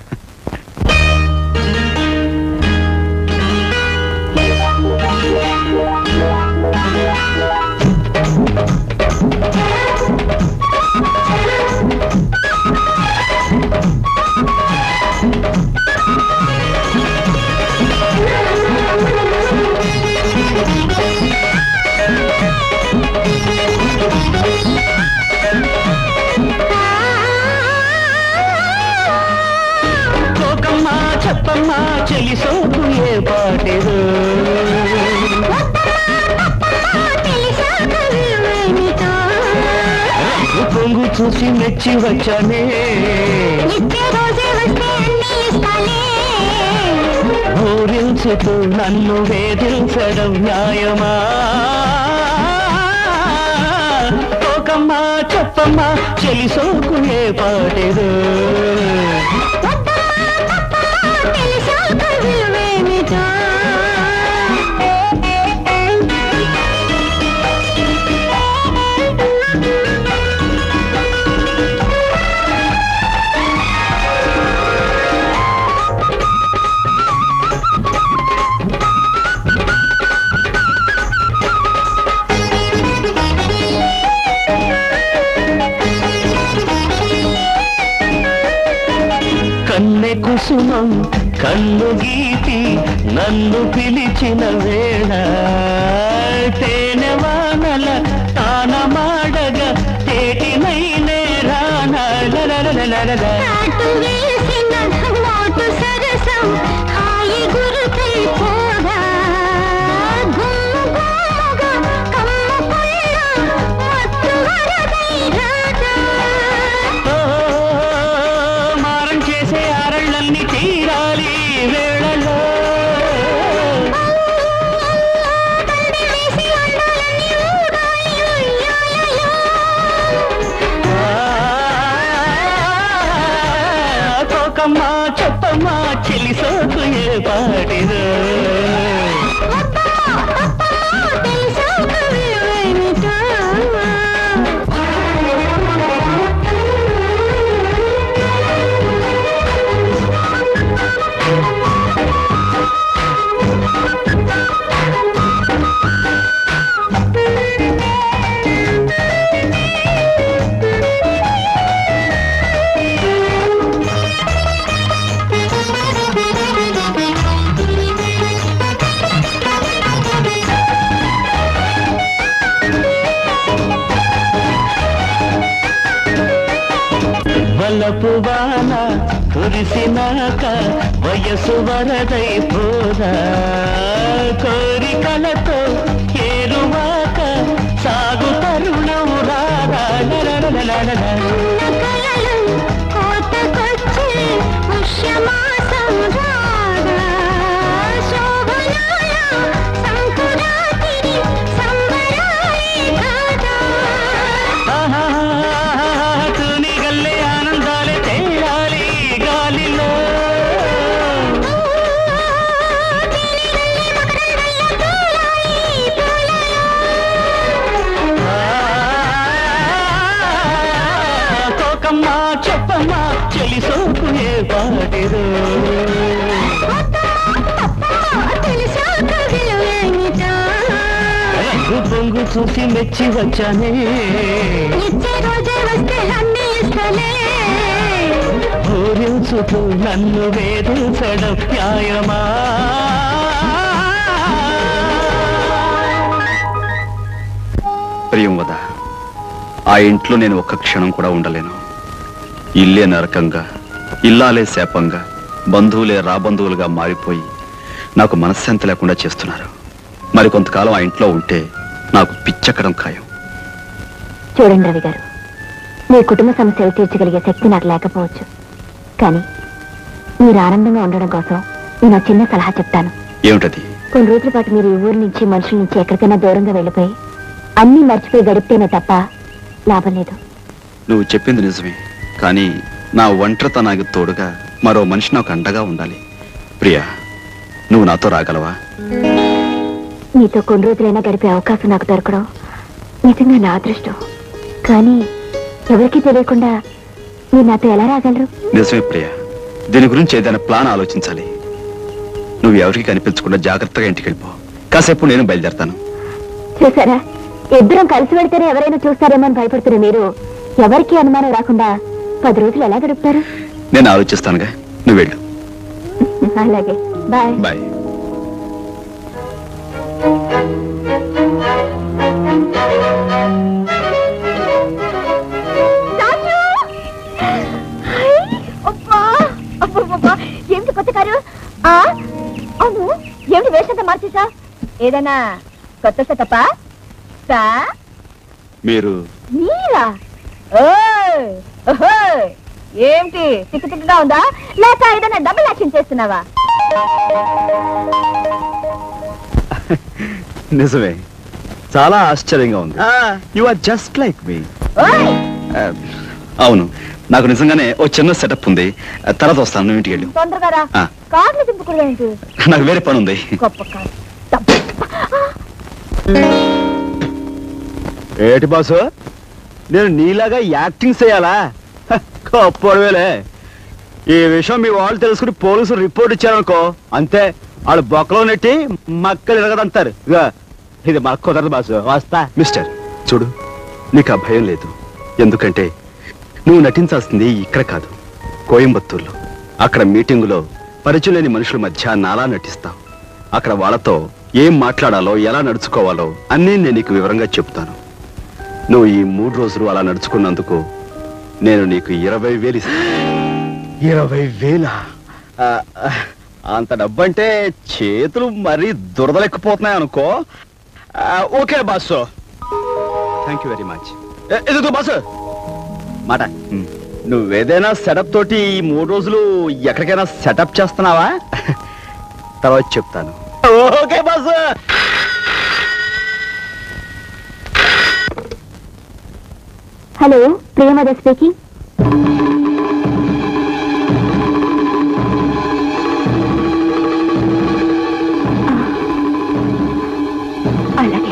కోకమ్మా చెప్పమ్మా చెలి సోకు ఏ పాటేదో రంగు పొంగు చూసి మెచ్చి వచ్చానే ఊరించుతూ నన్ను వేధించడం న్యాయమా కోకమ్మా చెప్పమ్మా చెలి సోకు ఏ పాటేదో కుసుమం కన్ను గీటి నన్ను పిలిచిన వేళ తేనె వానల తానమాడగ తేటినైనే రానా లలలలలలల. ఓ, మారం చేసే అరళ్ళన్ని తీరాలి ఈ వేళలో కోకమ్మా చెప్పమ్మా చెలి సోకు ఏ పాటిదో వలపు వాన కురిసినాక వయసు వరదై పోదా కోరికలతో ఏరువాక సాగు తరుణం రాదా లలలలలలల. ఆహా, తూనిగల్లే ఆనందాలే తేలాలి గాలిలో కోకమ్మా చెప్పమ్మా చెలి సోకు ఏ పాటిదో రంగు పొంగు చూసి మెచ్చి వచ్చానే ఊరించుతూ నన్ను వేధించడం న్యాయమా ప్రియం వద ఆ ఇంట్లో నేను ఒక్క క్షణం కూడా ఉండలేను ఇల్లే నరకంగా ఇల్లాలే శాపంగా బంధువులే రాబంధువులుగా మారిపోయి నాకు మనశ్శాంతి లేకుండా చేస్తున్నారు మరి కొంతకాలం ఆ ఇంట్లో ఉంటే నాకు పిచ్చక్కడం ఖాయం చూడండి రవి గారు మీ కుటుంబ సమస్యలు తీర్చగలిగే శక్తి నాకు లేకపోవచ్చు కానీ మీరు ఆనందంగా ఉండడం కోసం నేను ఒక చిన్న సలహా చెప్తాను ఏమిటది కొన్ని రోజుల పాటు మీరు ఈ ఊరి నుంచి మనుషుల నుంచి ఎక్కడికైనా దూరంగా వెళ్ళిపోయి అన్నీ మర్చిపోయి గడిపితేనే తప్ప లాభం లేదు నువ్వు చెప్పింది నిజమే కానీ నా ఒంటరితనానికి తోడుగా మరో మనిషి నాకు అండగా ఉండాలి ప్రియా నువ్వు నాతో రాగలవా మీతో కొన్ని రోజులైనా గడిపే అవకాశం నాకు దొరకడం నిజంగా నా అదృష్టం కానీ ఎవరికీ తెలియకుండా మీరు నాతో ఎలా రాగలరు నిజమే ప్రియా దీని గురించి ఏదైనా ప్లాన్ ఆలోచించాలి నువ్వు ఎవరికి కనిపించకుండా జాగ్రత్తగా ఇంటికి వెళ్ళిపో కాసేపు నేను బయలుదేరతాను చూసారా ఇద్దరం కలిసి వెళ్తేనే ఎవరైనా చూస్తారేమో అని భయపడుతున్న మీరు ఎవరికీ అనుమానం రాకుండా పది రోజులు ఎలా గడుపుతారు నేను ఆలోచిస్తానుగా నువ్వు వెళ్ళు అలాగే బాయ్ బాయ్ ఏమిటి కొత్త కారు ఆ, అవును ఏమిటి వేషంతా మార్చేసా ఏదైనా కొత్త సెటప్పా సా మీరు మీరా ఓయ్, ఓహోయ్, ఏమిటి తిక్కు తిక్కుగా ఉందా లేక ఏదైనా డబుల్ యాక్షన్ చేస్తున్నావా నిజమే చాలా ఆశ్చర్యంగా ఉంది you are just like me ఓయ్ అవును నాకు నిజంగానే ఓ చిన్న సెటప్ ఉంది ఆ, తర్వాత వస్తాను నువ్వు ఇంటికి వెళ్ళు తొందరగా రా ఆ. కార్లు దింపుకుడు ఏంటి నాకు వేరే పని ఉంది గొప్ప కారు ఏటి బాసు నేను నీలాగా యాక్టింగ్ చేయాలా గొప్పవేలే ఈ విషయం మీ వాళ్ళు తెలుసుకుని పోలీసులు రిపోర్ట్ ఇచ్చారనుకో అంతే వాళ్ళు బొక్కలో నెట్టి మక్కలు ఎరగదంటారు ఇగో, ఇది మాకు కుదరదు బాసు వస్తా మిస్టర్ చూడు నీకు ఆ భయం లేదు ఎందుకంటే నువ్వు నటించాల్సింది ఇక్కడ కాదు కోయంబత్తూర్లో అక్కడ మీటింగులో పరిచయం లేని మనుషుల మధ్య నాలా నటిస్తాం అక్కడ వాళ్ళతో ఏం మాట్లాడాలో ఎలా నడుచుకోవాలో అన్నీ నేను నీకు వివరంగా చెప్తాను నువ్వు ఈ మూడు రోజులు అలా నడుచుకున్నందుకు నేను నీకు ఇరవై వేలు ఇస్తాను ఇరవై వేల అంత డబ్బు అంటే చేతులు మరీ దురదలెక్కిపోతున్నాయి అనుకో ఆ, okay boss thank you very much ఎదుగు బాసు మాట నువ్వేదైనా సెటప్ తోటి ఈ మూడు రోజులు ఎక్కడికైనా సెటప్ చేస్తున్నావా తర్వాత చెప్తాను okay boss hello Priyamvada speaking అలాగే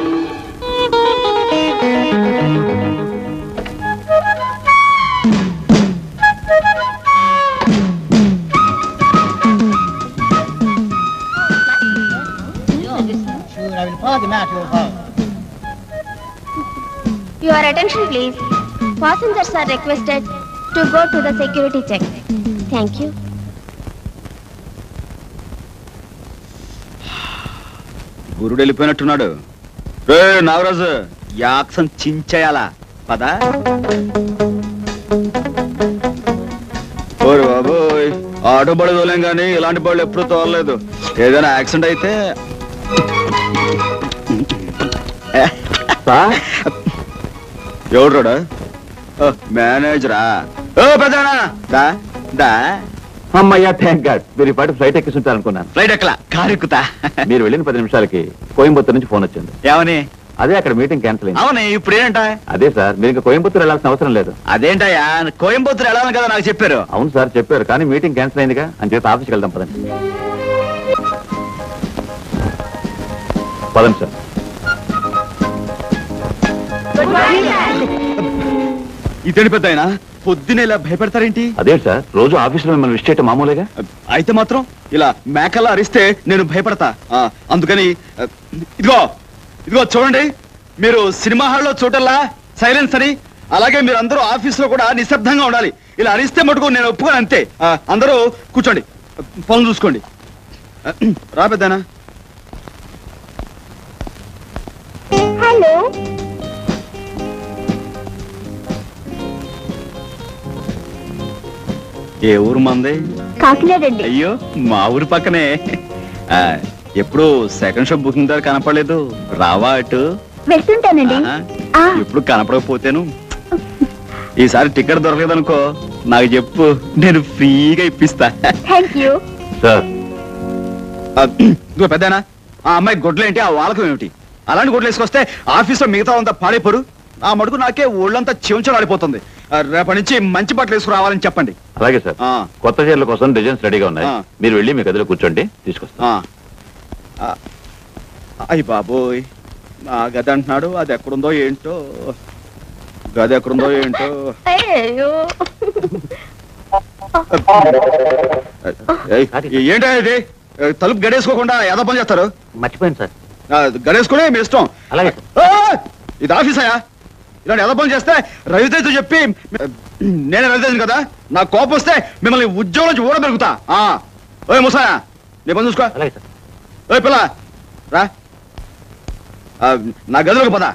Your attention please. Passengers are requested to go to the security check. Thank you. గురుడు వెళ్ళిపోయినట్టున్నాడు రే నాగరాజు యాక్సం చించేయాలా పదా ఓరి బాబోయ్ ఆటో బడి తోలేం కానీ ఇలాంటి బళ్ళు ఎప్పుడూ తోలలేదు ఏదైనా యాక్సిడెంట్ అయితే ఎవడు మేనేజరా ఓ పెద్దనా దా దా అమ్మయ్యా థ్యాంక్ గాడ్ మీరు ఈ పాటి ఫ్లైట్ ఎక్కిస్తుంటారు అనుకున్నాను ఫ్లైట్ ఎక్కలా కారు ఎక్కుతా మీరు వెళ్ళిన పది నిమిషాలకి కోయంబత్తూర్ నుంచి ఫోన్ వచ్చింది ఏమని అదే అక్కడ మీటింగ్ క్యాన్సిల్ అయింది అవునే ఇప్పుడు ఏంట అదే సార్ మీరు ఇంకా కోయంబత్తూర్ వెళ్ళాల్సిన అవసరం లేదు అదేంటయ్యా కోయంబత్తూరు వెళ్ళాలని కదా నాకు చెప్పారు అవును సార్ చెప్పారు కానీ మీటింగ్ క్యాన్సిల్ అయిందిగా అని చేత ఆఫీస్కి వెళ్దాం పదండి పదండి సార్ ఇతని పెద్ద ఆయన పొద్దున ఇలా భయపెడతారేంటి అదే సార్ రోజు ఆఫీసులో మిమ్మల్ని విష్ చేయటం మామూలుగా అయితే మాత్రం ఇలా మేకల్లా అరిస్తే నేను భయపడతా ఆ, అందుకని ఆ, ఇదిగో ఇదిగో చూడండి మీరు సినిమా హాల్లో చూడల్లా సైలెన్స్ అని అలాగే మీరు అందరూ ఆఫీసులో కూడా నిశ్శబ్దంగా ఉండాలి ఇలా అరిస్తే మటుకు నేను ఒప్పుకోను అంతే ఆ, అందరూ కూర్చోండి పనులు చూసుకోండి ఆ, రా పెద్దనా హలో ఏ ఊరు మంది కాకినాడండి అయ్యో మా ఊరి పక్కనే ఆ, ఎప్పుడు సెకండ్ షో బుకింగ్ ద్వారా కనపడలేదు రావా అటు వెళ్తుంటానండి ఆహా. ఎప్పుడు కనపడకపోతేను ఈసారి టికెట్ దొరకలేదనుకో నాకు చెప్పు నేను ఫ్రీగా ఇప్పిస్తా థ్యాంక్ యూ సార్ ఇదిగో పెద్దనా ఆ అమ్మాయి గొడ్లేంటి ఆ వాలకం ఏమిటి అలాంటి గొడ్లు వేసుకొస్తే ఆఫీస్లో మిగతా అంతా పాడైపోరు ఆ మటుకు నాకే ఒళ్ళంతా చెంచలాడిపోతుంది ఆ, రేపటి నుంచి మంచి బట్టలు వేసుకురావాలని చెప్పండి అలాగే సార్ కొత్త చీరల కోసం డిజైన్స్ రెడీగా ఉన్నాయి ఆ. మీరు వెళ్ళి మీ గదిలో కూర్చోండి తీసుకొస్తాను ఆ. ఆ, అయ్ బాబోయ్ నా గది అంటున్నాడు అది ఎక్కడుందో ఏంటో గది ఎక్కడుందో ఏంటో అయ్యో ఏయ్, ఏంటో ఇది ఏ, తలుపు గడేసుకోకుండా ఏదో పని చేస్తారు మర్చిపోయింది సార్ ఆ, గడేసుకుని మీ ఇష్టం అలాగే ఆ, ఇది ఆఫీస్ అయ్యా ఇలాంటి ఏదో పని చేస్తే రవితేజతో చెప్పి నేనే రవితేజను కదా నా కోపం వస్తే మిమ్మల్ని ఉద్యోగం నుంచి ఊడ పెరుగుతా ఆ, ఓయ్ ముసాయా నీ పని చూసుకో అలాగే సార్ ఓయ్ పిల్ల రా ఆ, నా గదిలోకి పద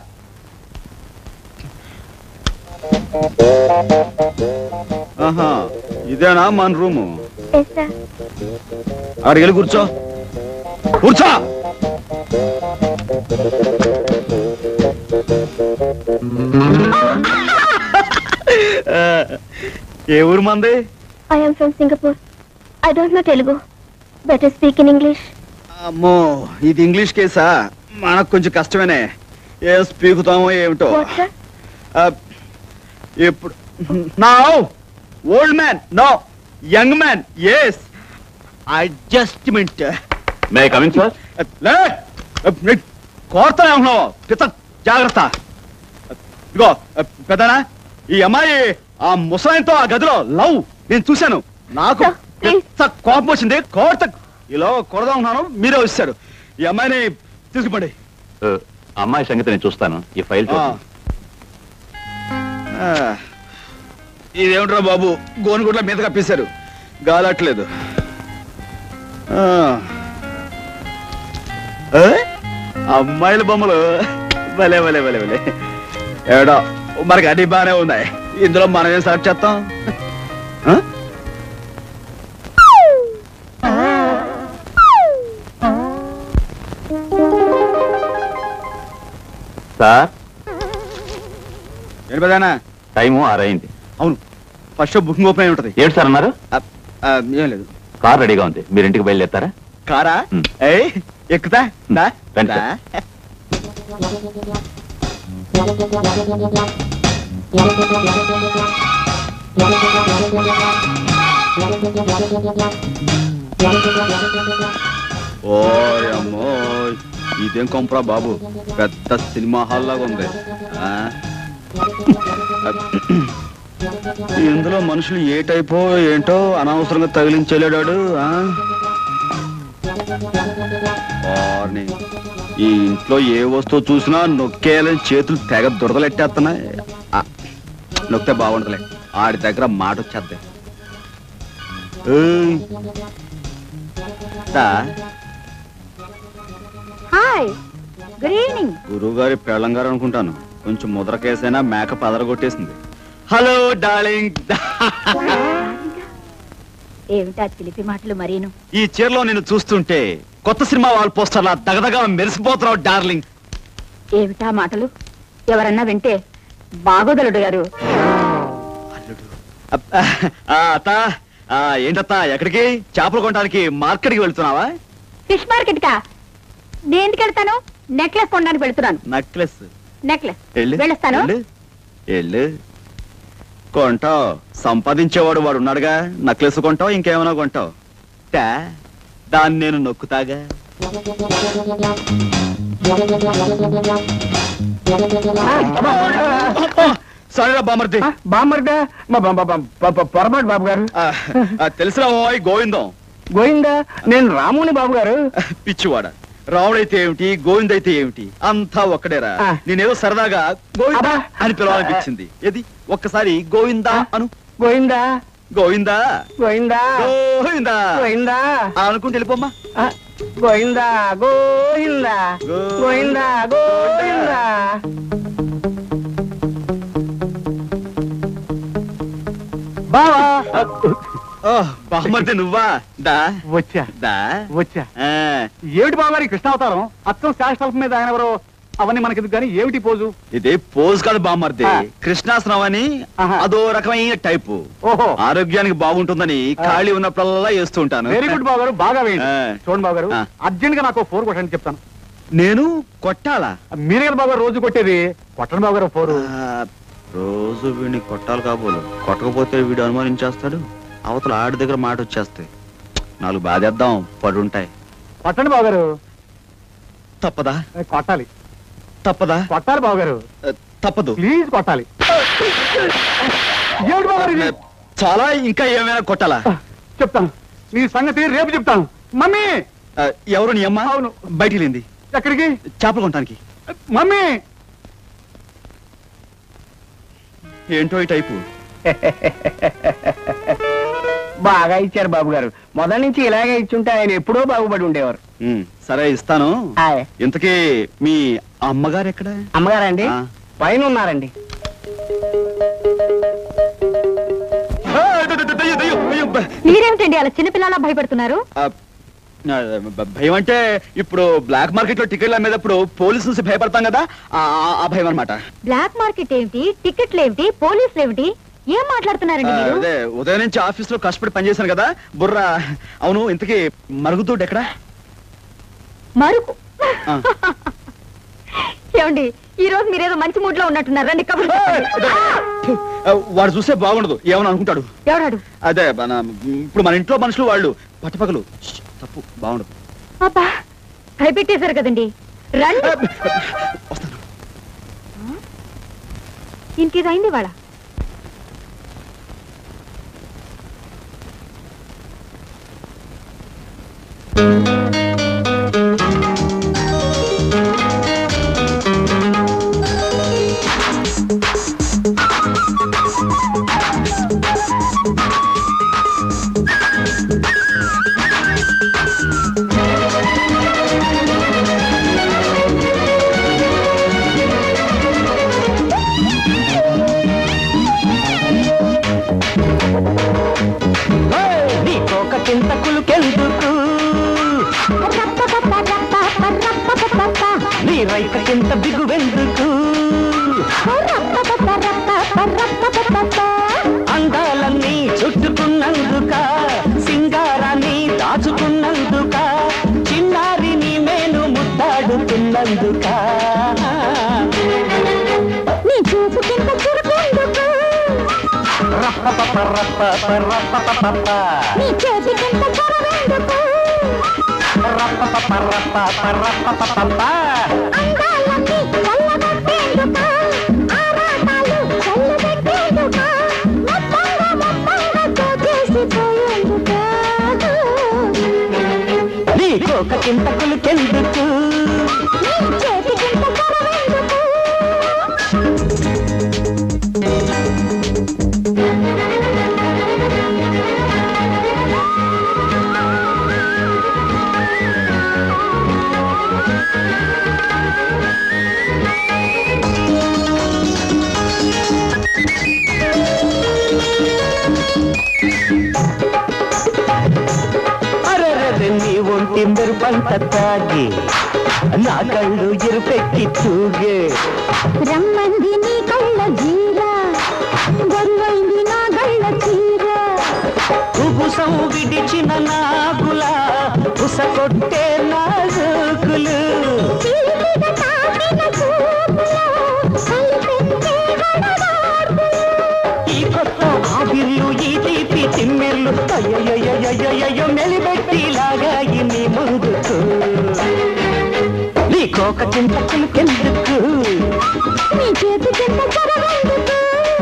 ఆహా ఇదేనా మన రూము ఎస్ సార్ అక్కడికి వెళ్ళి కూర్చో కూర్చో ఆ, ఏ ఊరు మంది I am from Singapore I don't know Telugu better speak in English అమ్మో ఇది ఇంగ్లీష్ కేసా మనకు కొంచెం కష్టమేనే ఏ పీకుతామో ఏమిటో వాట్ సార్ ఆ, ఇప్పుడు నా old man no young man yes adjustment may coming sir లే కోరుతానే ఉన్నావు పిత జాగ్రత్త ఇగో పెద్దనా ఈ అమ్మాయి ఆ ముసలాయనతో ఆ గదిలో లవ్ నేను చూశాను నాకు పిచ్చ కోపం వచ్చింది కోర్త ఇలా కొడదాం ఉన్నాను మీరే వచ్చారు ఈ అమ్మాయిని తీసుకుపండి ఆ, అమ్మాయి సంగతి నేను చూస్తాను ఈ ఫైల్ చూడండి. ఇదేమిట్రా బాబు గోనుగుడ్ల మీద కప్పేశారు గాలట్లేదు ఆ. ఏ? అమ్మాయిల బొమ్మలు భలే భలే భలే భలే ఏడో మనకి అన్ని బాగానే ఉన్నాయి ఇందులో మనం ఏం సెలెక్ట్ చేస్తాం ఆ? సార్ ఏంటి పెదానా టైము ఆరైంది అవును ఫస్ట్ షో బుకింగ్ ఓపెన్ అయి ఉంటది ఏంటి సార్ అన్నారు ఏం లేదు కార్ రెడీగా ఉంది మీరు ఇంటికి బయలుదేరతారా కారా మ్. ఏయ్ ఎక్కుతా దా, రండి దా. సార్. ఓయ్ అమ్మో ఇదేం కొంపరా బాబు పెద్ద సినిమా హాల్ లాగా ఉంది ఆ? ఇందులో మనుషులు ఏ టైపో ఏంటో అనవసరంగా తగిలించలేడాడు ఆ? వారిని. ఈ ఇంట్లో ఏ వస్తువు చూసినా నొక్కేయాలని చేతులు తెగ దురదలెట్టేస్తున్నాయి ఆ, నొక్కితే బాగుండదులే ఆడి దగ్గర మాట వచ్చేద్ది ఏయ్. దా. హాయ్ గుడ్ ఈవినింగ్ గురువు గారి పెళ్ళం గారు అనుకుంటాను కొంచెం ముద్ర కేసైనా మేక పదరగొట్టేసింది హలో డార్లింగ్ ఏమిటా చిలిపి మాటలు మరీను ఈ చీరలో నేను చూస్తుంటే కొత్త సినిమా వాల్ పోస్టర్లా దగదగా మెరిసిపోతున్నావు డార్లింగ్ ఏమిటా మాటలు ఎవరన్నా వింటే బాగోదలుడు గారు ఆ, అత్త ఆ, ఏంటత్త ఎక్కడికి చేపలు కొనడానికి మార్కెట్కి వెళ్తున్నావా ఫిష్ మార్కెట్ కా దేనికి వెళ్తాను నెక్లెస్ కొనడానికి వెళ్తున్నాను నక్లెస్ నెక్లెస్ వెళ్ళు వెళ్ళొస్తాను వెళ్ళు. వెళ్ళు కొంటావు సంపాదించేవాడు వాడు ఉన్నాడుగా నక్లెస్ కొంటావు ఇంకేమైనా కొంటావు తా, దాన్ని నేను నొక్కుతాగా సరేరా బామర్ది బామ్మర్దా పొరపాటు బాబు గారు తెలుసురా ఓయ్ గోవిందం గోయిందా నేను రాముని బాబు గారు పిచ్చివాడ రావుడైతే ఏమిటి గోవిందైతే ఏమిటి అంతా ఒక్కడేరా నేనేదో సరదాగా గోవిందా అని పిలవాలనిపించింది ఏది ఒక్కసారి గోవిందా అను గోయిందా గోవిందా గోయిందా గోవిందా గోయిందా ఆ, అనుకుంటే వెళ్ళిపోమ్మా గోయిందా గోయిందా గోయిందా గోయిందా బావా బామ్మర్ది నువ్వా దా వచ్చా దా వచ్చా ఏమిటి బావగారి కృష్ణావతారం అచ్చం శాస్త్రం మీద ఆయన ఎవరో అవన్నీ మనకి కానీ ఏమిటి పోజు ఇది పోజ్ కాదు బామ్మర్ది ఆ. కృష్ణాసనం అని అదో రకమైన టైపు ఓహో ఆరోగ్యానికి బాగుంటుందని ఖాళీ ఉన్నప్పుడల్లా వేస్తూ ఉంటాను వెరీ గుడ్ బావగారు బాగా వేయండి ఆ. చూడండి బావగారు ఆ. అర్జెంట్ గా నాకు ఫోర్ కొట్టండి చెప్తాను నేను కొట్టాలా మీరే కదా బావగారు రోజు కొట్టేది కొట్టండి బావగారు ఫోరు రోజు వీడిని కొట్టాలి కాబోలు కొట్టకపోతే వీడు అనుమానించేస్తాడు అవతల ఆడి దగ్గర మాట వచ్చేస్తాయి నాలుగు బాధేద్దాం పడుంటాయి కొట్టండి బావగారు తప్పదా కొట్టాలి తప్పదా కొట్టాలి బావగారు తప్పదు ప్లీజ్ కొట్టాలి ఏమిటి బావగారు ఇది? చాలా ఇంకా ఏమైనా కొట్టాలా చెప్తాను నీ సంగతి రేపు చెప్తాను మమ్మీ ఆ, ఎవరు నీ అమ్మ అవును బయటికి లేంది ఎక్కడికి చేపలు కొనటానికి మమ్మీ ఏంటో ఈ టైపు బాగా ఇచ్చారు బాబు గారు మొదటి నుంచి ఇలాగే ఇచ్చుంటే ఆయన ఎప్పుడో బాగుపడి ఉండేవారు ఉమ్, సరే ఇస్తాను ఆయ్. ఇంతకీ మీ అమ్మగారు ఎక్కడ అమ్మగారండి ఆ. పైన ఉన్నారండి మీరేమిటండి అలా చిన్నపిల్లలా భయపడుతున్నారు ఆ, ఆ, భ- భయం అంటే ఇప్పుడు బ్లాక్ మార్కెట్ లో టికెట్లు అమ్మేటప్పుడు పోలీసు నుంచి భయపడతాం కదా ఆ ఆ- ఆ భయం అనమాట బ్లాక్ మార్కెట్ ఏమిటి టికెట్లు ఏమిటి పోలీసులు ఏమిటి ఏం మాట్లాడుతున్నారండి మీరు అదే ఉదయం నుంచి ఆఫీస్ లో కష్టపడి పనిచేశాను కదా బుర్ర అవును ఇంతకీ మరుగుతోటి ఎక్కడ మరుకు ఆ. ఏమండి ఈ రోజు మీరేదో మంచి మూడ్ లో ఉన్నట్టున్నారు రండి కబుర్లు చెప్పండి. ఆ, వాడు చూస్తే బాగుండదు ఏమని అనుకుంటాడు ఎవడాడు అదే మన ఇప్పుడు మన ఇంట్లో మనుషులు వాళ్ళు పట్టపగలు ష్, తప్పు బాగుండదు అబ్బా భయపెట్టేశారు కదండి రండి ఇంకేదైంది వాళ్ళ చురుకెందుకా నీ చూపు కింద చురుకెందుకు రప్పపప రప్పప రప్పపపప. నీ చేతి కింద చొరవెందుకు రప్పపప రప్పప రప్పపపప. అందాలన్నీ చల్లబట్టేందుకు ఆరాటాలు చల్లబెట్టేందుకు మొత్తంగా మొత్తంగా దోచేసిపోయేందుకు నీ కోక చింతకులకెందుకు నీ చేతి కింద చొరవెందుకు అరెరెరె నీ ఒంటి మెరుపంత తాగి నా కళ్ళు ఎరుపెక్కి తూగే రమ్మంది నీ కళ్ళ జీర గొరువైంది నా గళ్ళ చీర కుబుసం విడిచిన నాగుల పుస కొట్టే నాజుకులు చిలిపిగ తాకిన చూపులో కలిపెంచే వడగాడ్పులు. ఈ కొత్త ఆవిర్లు ఈ తీపి తిమ్మిర్లు అయ్యయ్యయ్యయ్యయ్యో మెలిబెట్టి లాగాయి నీ ముందుకు నీ కోక చింతకులు కెందుకు నీ చేతి కింద చొరవెందుకు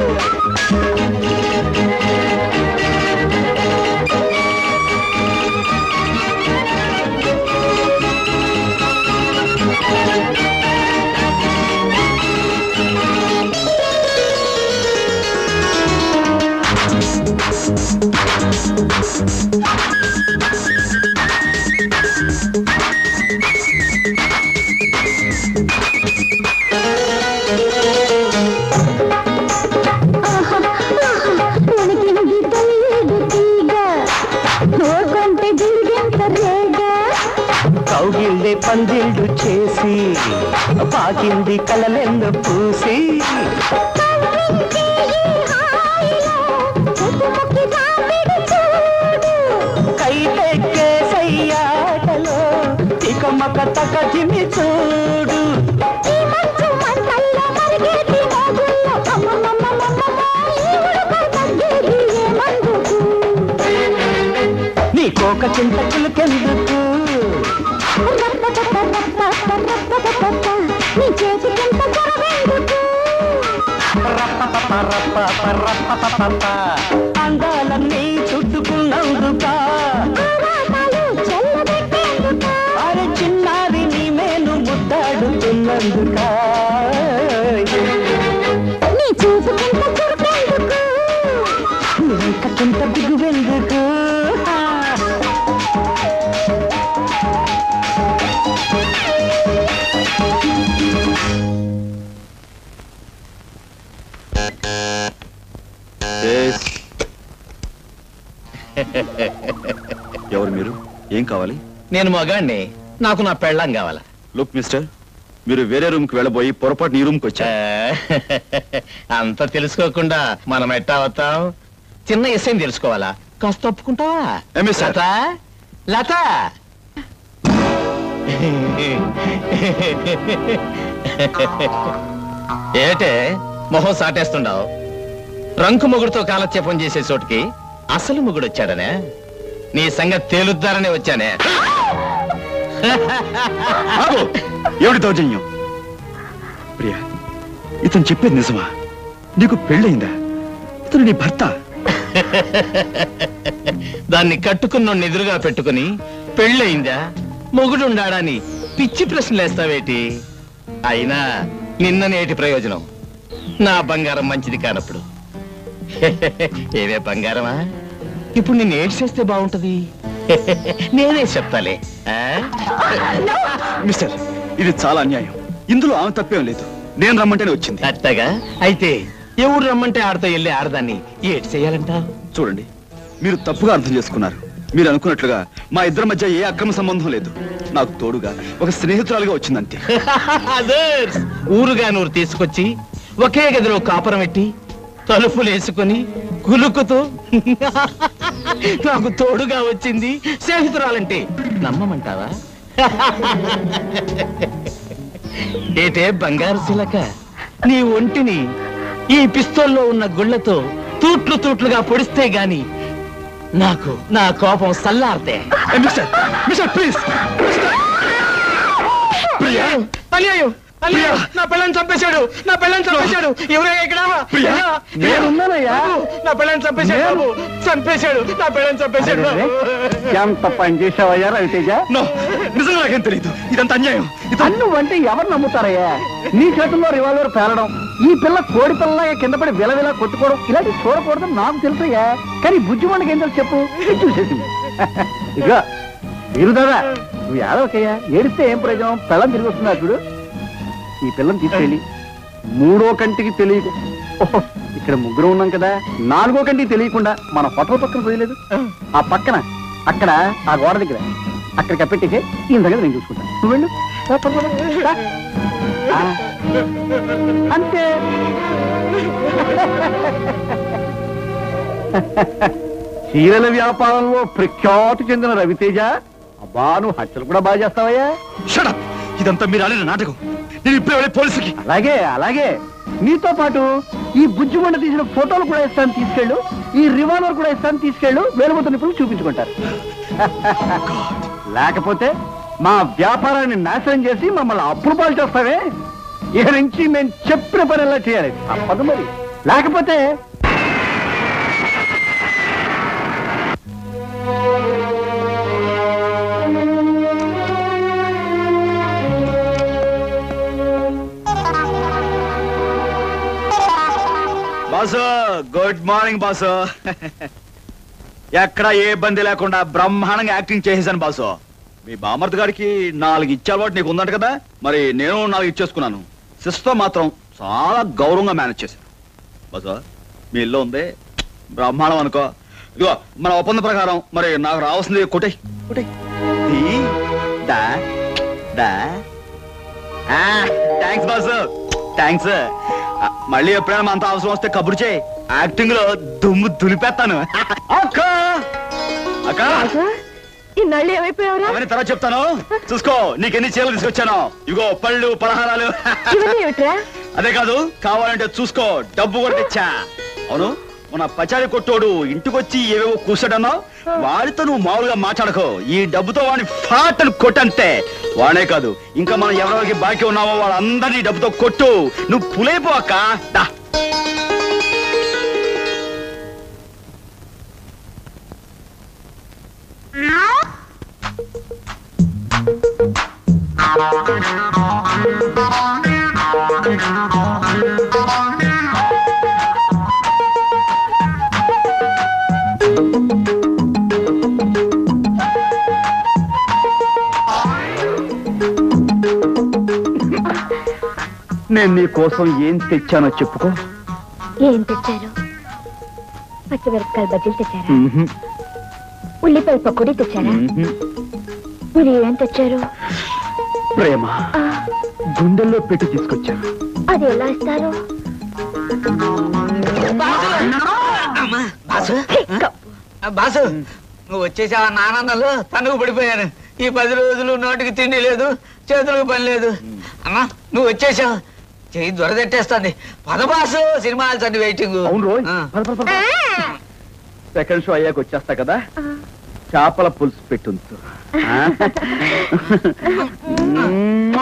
ఆహా, ఆహా, ఉనికింది తల్లిదు తీగ ఓకంటే గిలిగెంత రేగ కౌగిళ్ళే పందిళ్ళు చేసి పాకింది కలలెందు పూసి కవ్వించే ఈ హాయిలో చెకుముకి రాపిడి చూడు కైతెక్కే సయ్యాటలో తికమక తకజిమి చూడు ఈ మంచు మంటల్లో మరిగేటి మోగుల్లో అమ్మమ్మమ్మమ్మమ్మ ఈ ఉడక తగ్గేది ఏమందుకు నీ కోక చింతకులకెందుకు రప్పపపపపపపపపప, నీ చేతి కింద చొరవెందుకు రప్పపప రప్పప రప్పపపప. అందాలన్నీ చుట్టుకున్నందుక ఆరాటాలు చల్లబెట్టేందుకు అరే చిన్నారి నీ మేను ముద్దాడుతున్నందుక నీ చూపు కింద చురుకెందుకు నీక చింత దిగువెందుకు ఎవరు మీరు ఏం కావాలి నేను మగాణ్ణి నాకు నా పెళ్ళం కావాల లుక్ మిస్టర్ మీరు వేరే రూమ్ కి వెళ్ళబోయి పొరపాటు నీ రూమ్ కి వచ్చారు అంత తెలుసుకోకుండా మనం ఎట్టా అవుతాం చిన్న విషయం తెలుసుకోవాలా కాస్త తప్పుకుంటావా ఏమి సార్? లత లత ఏటే మొహం సాటేస్తుండవు రంకు మొగుడుతో కాలక్షేపం చేసే చోటుకి అసలు మొగుడు వచ్చాడనే నీ సంగతి తేలుద్దారనే వచ్చానే ఆగు! ఏమిటి దౌర్జన్యం ప్రియా ఇతను చెప్పేది నిజమా నీకు పెళ్ళయిందా ఇతను నీ భర్త దాన్ని కట్టుకున్న ఎదురుగా పెట్టుకుని పెళ్ళయిందా మొగుడుండాడని పిచ్చి ప్రశ్నలు వేస్తావేటి అయినా నిన్న నేటి ప్రయోజనం నా బంగారం మంచిది కానప్పుడు ఏవే బంగారమా ఇప్పుడు నిన్ను ఏడ్ చేస్తే బాగుంటది నేనే చెప్తాలే ఆ? మిస్టర్ ఇది చాలా అన్యాయం ఇందులో ఆమె తప్పేం లేదు నేను రమ్మంటేనే వచ్చింది అట్టగా అయితే ఎవరు రమ్మంటే ఆడతో వెళ్ళి ఆడదాన్ని ఏడ్ చేయాలంట చూడండి మీరు తప్పుగా అర్థం చేసుకున్నారు మీరు అనుకున్నట్లుగా మా ఇద్దరి మధ్య ఏ అక్రమ సంబంధం లేదు నాకు తోడుగా ఒక స్నేహితురాలుగా వచ్చిందంతే అదర్స్ ఊరుగా నూరు తీసుకొచ్చి ఒకే గదిలో కాపురం పెట్టి తలుపులు వేసుకొని కులుకుతూ నాకు తోడుగా వచ్చింది స్నేహితురాలంటే నమ్మమంటావా ఏటే బంగారు శిలక నీ ఒంటిని ఈ పిస్తోల్లో ఉన్న గుళ్ళతో తూట్లు తూట్లుగా పొడిస్తే గాని నాకు నా కోపం సల్లార్తే మిస్టర్ మిస్టర్ ప్లీజ్ ప్రియా అన్యాయం అన్యాయం నా పిల్లని చంపేశాడు నా పిల్లని చంపేశాడు ఎవరైనా ఇక్కడ ప్రియా, అయ్యా, నేనున్నానయ్యా. బాబు, నా పిల్లని చంపేశాడు బాబు చంపేశాడు నా పిల్లని చంపేశాడు అరే, బాబు. ఎంత పని చేసావయ్యా రవితేజ నిజంగా నాకేం తెలియదు ఇదంతా అన్యాయం నువ్వంటే ఎవరు నమ్ముతారయ్యా నీ చేతుల్లో రివాల్వర్ పేలడం ఈ పిల్ల కోడి పిల్లగా కింద పడి విలవిలా కొట్టుకోవడం ఇలాంటి చూడకూడదని నాకు తెలుసయ్యా కానీ బుజ్జిమండకి ఏం తెలుసు చెప్పు చూసేసింది ఇదిగో మీరు దాదా నువ్వు ఏడవకయ్యా ఏడిస్తే ఏం ప్రయోజనం పిల్లని తిరిగి వస్తున్నా చూడు ఈ పిల్లని తీసుకెళ్ళి మూడో కంటికి తెలియదు ఓహో, ఇక్కడ ముగ్గురు ఉన్నాం కదా నాలుగో కంటికి తెలియకుండా మన ఫోటో పక్కన పోయలేదు ఆ పక్కన అక్కడ ఆ గోడ దగ్గర అక్కడికి అప్పెట్టేసే ఈ దగ్గర నేను చూసుకుంటాను నువ్వు వెళ్ళు రా, పద, పద, రా. ఆ, అంతే చీరల వ్యాపారంలో ప్రఖ్యాతి చెందిన రవితేజ అబ్బా నువ్వు హత్యలు కూడా బాగా చేస్తావయ్యా ఇదంతా మీరు ఆడిన నాటకం నేను ఇప్పుడే వెళ్ళి పోలీసుకి అలాగే అలాగే నీతో పాటు ఈ బుజ్జిమండ తీసిన ఫోటోలు కూడా ఇస్తాను తీసుకెళ్ళు ఈ రివాల్వర్ కూడా ఇస్తాను తీసుకెళ్ళు వేలుగుతున్న నిపుణులు చూపించుకుంటారు లేకపోతే మా వ్యాపారాన్ని నాశనం చేసి మమ్మల్ని అప్పులు పాలు చేస్తావే ఇక నుంచి మేము చెప్పిన పని ఎలా చేయాలి తప్పదు మరి లేకపోతే బాసు గుడ్ మార్నింగ్ బాసు ఎక్కడ ఏ ఇబ్బంది లేకుండా బ్రహ్మాండంగా యాక్టింగ్ చేసేసాను బాసు మీ బామర్ది గారికి నాలుగు ఇచ్చే అలవాటు నీకు ఉందంట కదా మరి నేను నాలుగు ఇచ్చేసుకున్నాను సిస్టర్ మాత్రం చాలా గౌరవంగా మేనేజ్ చేశాను బాసు మీ ఇల్లు ఉంది బ్రహ్మాండం అనుకో ఇదిగో మన ఒప్పంద ప్రకారం మరి నాకు రావాల్సింది కొట్టే కొట్టే దా దా థ్యాంక్స్ బాసు థ్యాంక్స్ మళ్ళీ ఎప్పుడైనా అంత అవసరం వస్తే కబురు చేయి యాక్టింగ్ లో దుమ్ము దులిపేస్తాను అక్క అక్క ఇన్నాళ్ళు ఏమైపోయావురా అవన్నీ తర్వాత చెప్తాను చూసుకో నీకెన్ని చీరలు తీసుకొచ్చాను ఇగో పళ్ళు పలహారాలు ఇవన్నీ ఏమిట్రా అదే కాదు కావాలంటే చూసుకో డబ్బు కూడా తెచ్చా అవును మన పచారి కొట్టోడు ఇంటికొచ్చి ఏవేవో కూర్చోడన్నా వాడితో నువ్వు మామూలుగా మాట్లాడకో ఈ డబ్బుతో వాడిని ఫాటలు కొట్టంతే వాడే కాదు ఇంకా మనం ఎవరెవరికి బాకీ ఉన్నామో వాళ్ళందరినీ డబ్బుతో కొట్టు నువ్వు పులైపో అక్క దా. నేను నీ కోసం ఏం తెచ్చానో చెప్పుకో ఏం తెచ్చారు పచ్చిమిరపకాయల బజ్జీలు తెచ్చారా మ్మ్హ్. ఉల్లిపాయ పకోడీ తెచ్చారా మ్మ్హ్. మీరు ఏం తెచ్చారు ప్రేమ గుండెల్లో పెట్టి తీసుకొచ్చాను అది ఎలా ఇస్తారు బాసు బాసు నువ్వు వచ్చేసావా నానందలో తనుగు పడిపోయాను ఈ పది రోజులు నోటికి తిండి లేదు చేతులకు పని లేదు అమ్మా నువ్వు వచ్చేసావు చెయ్యి దొరదెట్టేస్తుంది పద బాసు సినిమాలు చండి వెయిటింగ్ అవును రోయ్ సెకండ్ షో అయ్యాక వచ్చేస్తా కదా చేపల పులుసు పెట్టుంచు ఆ? మ్మ్.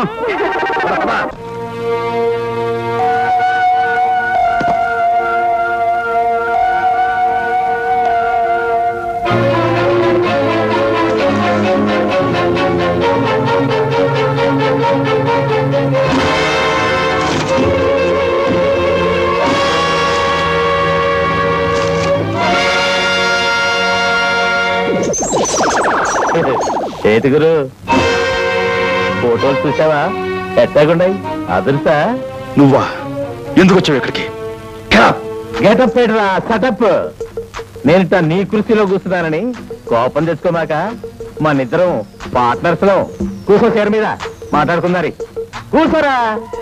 ఏటి గురు ఫోటోలు చూసావా ఎట్టాగుండాయి అదురుసా నువ్వా ఎందుకు వచ్చావు ఇక్కడికి గెటప్ పెట్టరా సెటప్ నేను ఇట్ట నీ కుర్చీలో కూర్చున్నానని కోపం తెచ్చుకోమాక మన ఇద్దరం పార్ట్నర్స్ లో కూర్చో చీర మీద మాట్లాడుకున్నారి కూర్చోరా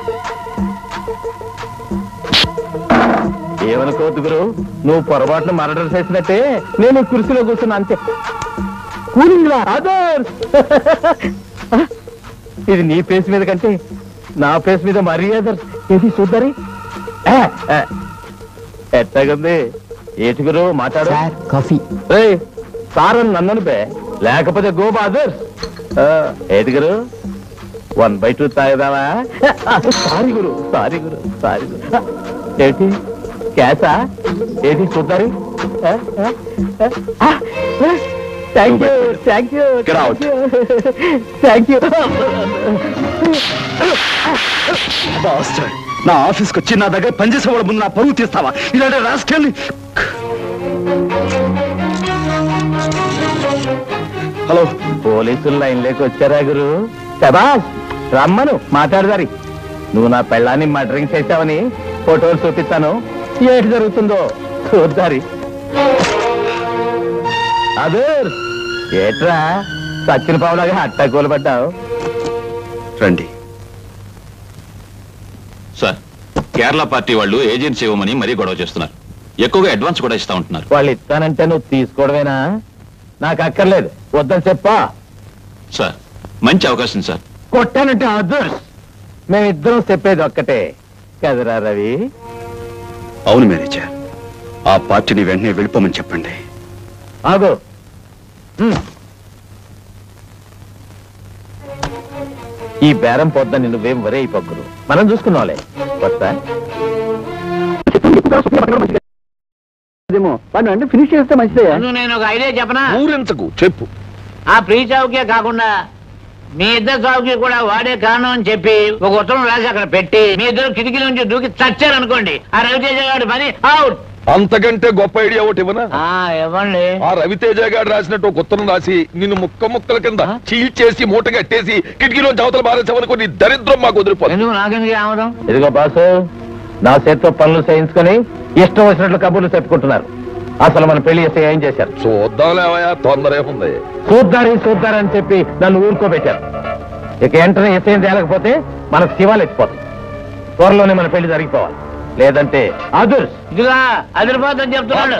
ఏమనుకోవద్దు గురు నువ్వు పొరపాటున మర్డర్ చేసినట్టే నేను ఈ కుర్చీలో కూర్చున్నా అంతే కూలింగ్ రా అదర్స్ ఇది నీ ఫేస్ మీద కంటే నా ఫేస్ మీద మరీ అదర్స్ ఏది చూద్దరి ఎట్టగుంది ఏటుగురు మాట్లాడు కాఫీ ఏయ్, సార్ అని నన్నను బే లేకపోతే గో అదర్స్ ఏటుగురు వన్ బై టూ తాగదావా సారీ గురు సారీ గురు సారీ గురు ఏంటి క్యాసా ఏంటి చూద్దరి thank you thank you Get out. Thank you Bastard. నా ఆఫీస్కి వచ్చి నా దగ్గర పనిచేసేవాడు ముందు నా పరువు తీస్తావా ఇలాంటి రాసుకెళ్ళి హలో పోలీసులు లైన్ లేక వచ్చారా గురు శబాష్ రమ్మను మాట్లాడదారి నువ్వు నా పెళ్ళాన్ని మర్డరింగ్ చేశావని ఫోటోలు చూపిస్తాను ఏటి జరుగుతుందో చూద్దారి అదే ఏట్రా సచ్చిన పావులాగా అట్టా కూలబడ్డావు రండి సార్ కేరళ పార్టీ వాళ్ళు ఏజెన్సీ ఇవ్వమని మరీ గొడవ చేస్తున్నారు ఎక్కువగా అడ్వాన్స్ కూడా ఇస్తా ఉంటున్నారు వాళ్ళు ఇస్తానంటే నువ్వు తీసుకోవడమేనా నాకు అక్కర్లేదు వద్దని చెప్పా సార్ మంచి అవకాశం సార్ కొట్టానంటే అదర్స్ మేమిద్దరం చెప్పేది ఒక్కటే కదరా రవి అవును మేనేజర్ ఆ పార్టీని వెంటనే వెళ్ళిపోమని చెప్పండి ఆగు హ్మ్. ఈ బేరం పొద్దని నువ్వేం వరే అయిపోకురు మనం చూసుకున్నావులే వస్తా అంటే ఫినిష్ చేస్తే మంచిదే ముందు నేను ఒక ఐడియా చెప్పనా ఊరించకు చెప్పు ఆ ప్రీ చావుకే కాకుండా మీ ఇద్దరు చావుకి కూడా వాడే కారణం అని చెప్పి ఒక ఉత్తరం రాసి అక్కడ పెట్టి మీ ఇద్దరు కిటికీ నుంచి దూకి చచ్చారనుకోండి ఆ రవితేజ గారి పని అవుట్ అంతకంటే గొప్ప ఐడియా ఒకటి ఇవ్వనా ఇవ్వండి ఆ రవితేజ గారు రాసినట్టు ఒక ఉత్తరం రాసి నిన్ను ముక్క ముక్కల కింద చీల్చేసి మూట కట్టేసి కిటికీలో అవతల బారేసామనుకో నీ దరిద్రం మాకు వదిలిపోతుంది ఎందుకు నాకెందుకు ఆమదం ఇదిగో బాసు నా చేత్తో పనులు చేయించుకొని ఇష్టం వచ్చినట్లు కబుర్లు చెప్పుకుంటున్నారు అసలు మన పెళ్లి చేస్తే ఏం చేశారు చూద్దాంలేవయ్యా తొందర ఏముంది చూద్దారి చూద్దారని చెప్పి నన్ను ఊరుకోబెట్టారు ఇక వెంటనే ఎస్ఐం తేలకపోతే మనకు శివాలు ఎత్తిపోతాయి త్వరలోనే మన పెళ్లి జరిగిపోవాలి లేదంటే అదుర్స్ ఇదిగా అదిరిపోతుందని చెప్తున్నాడు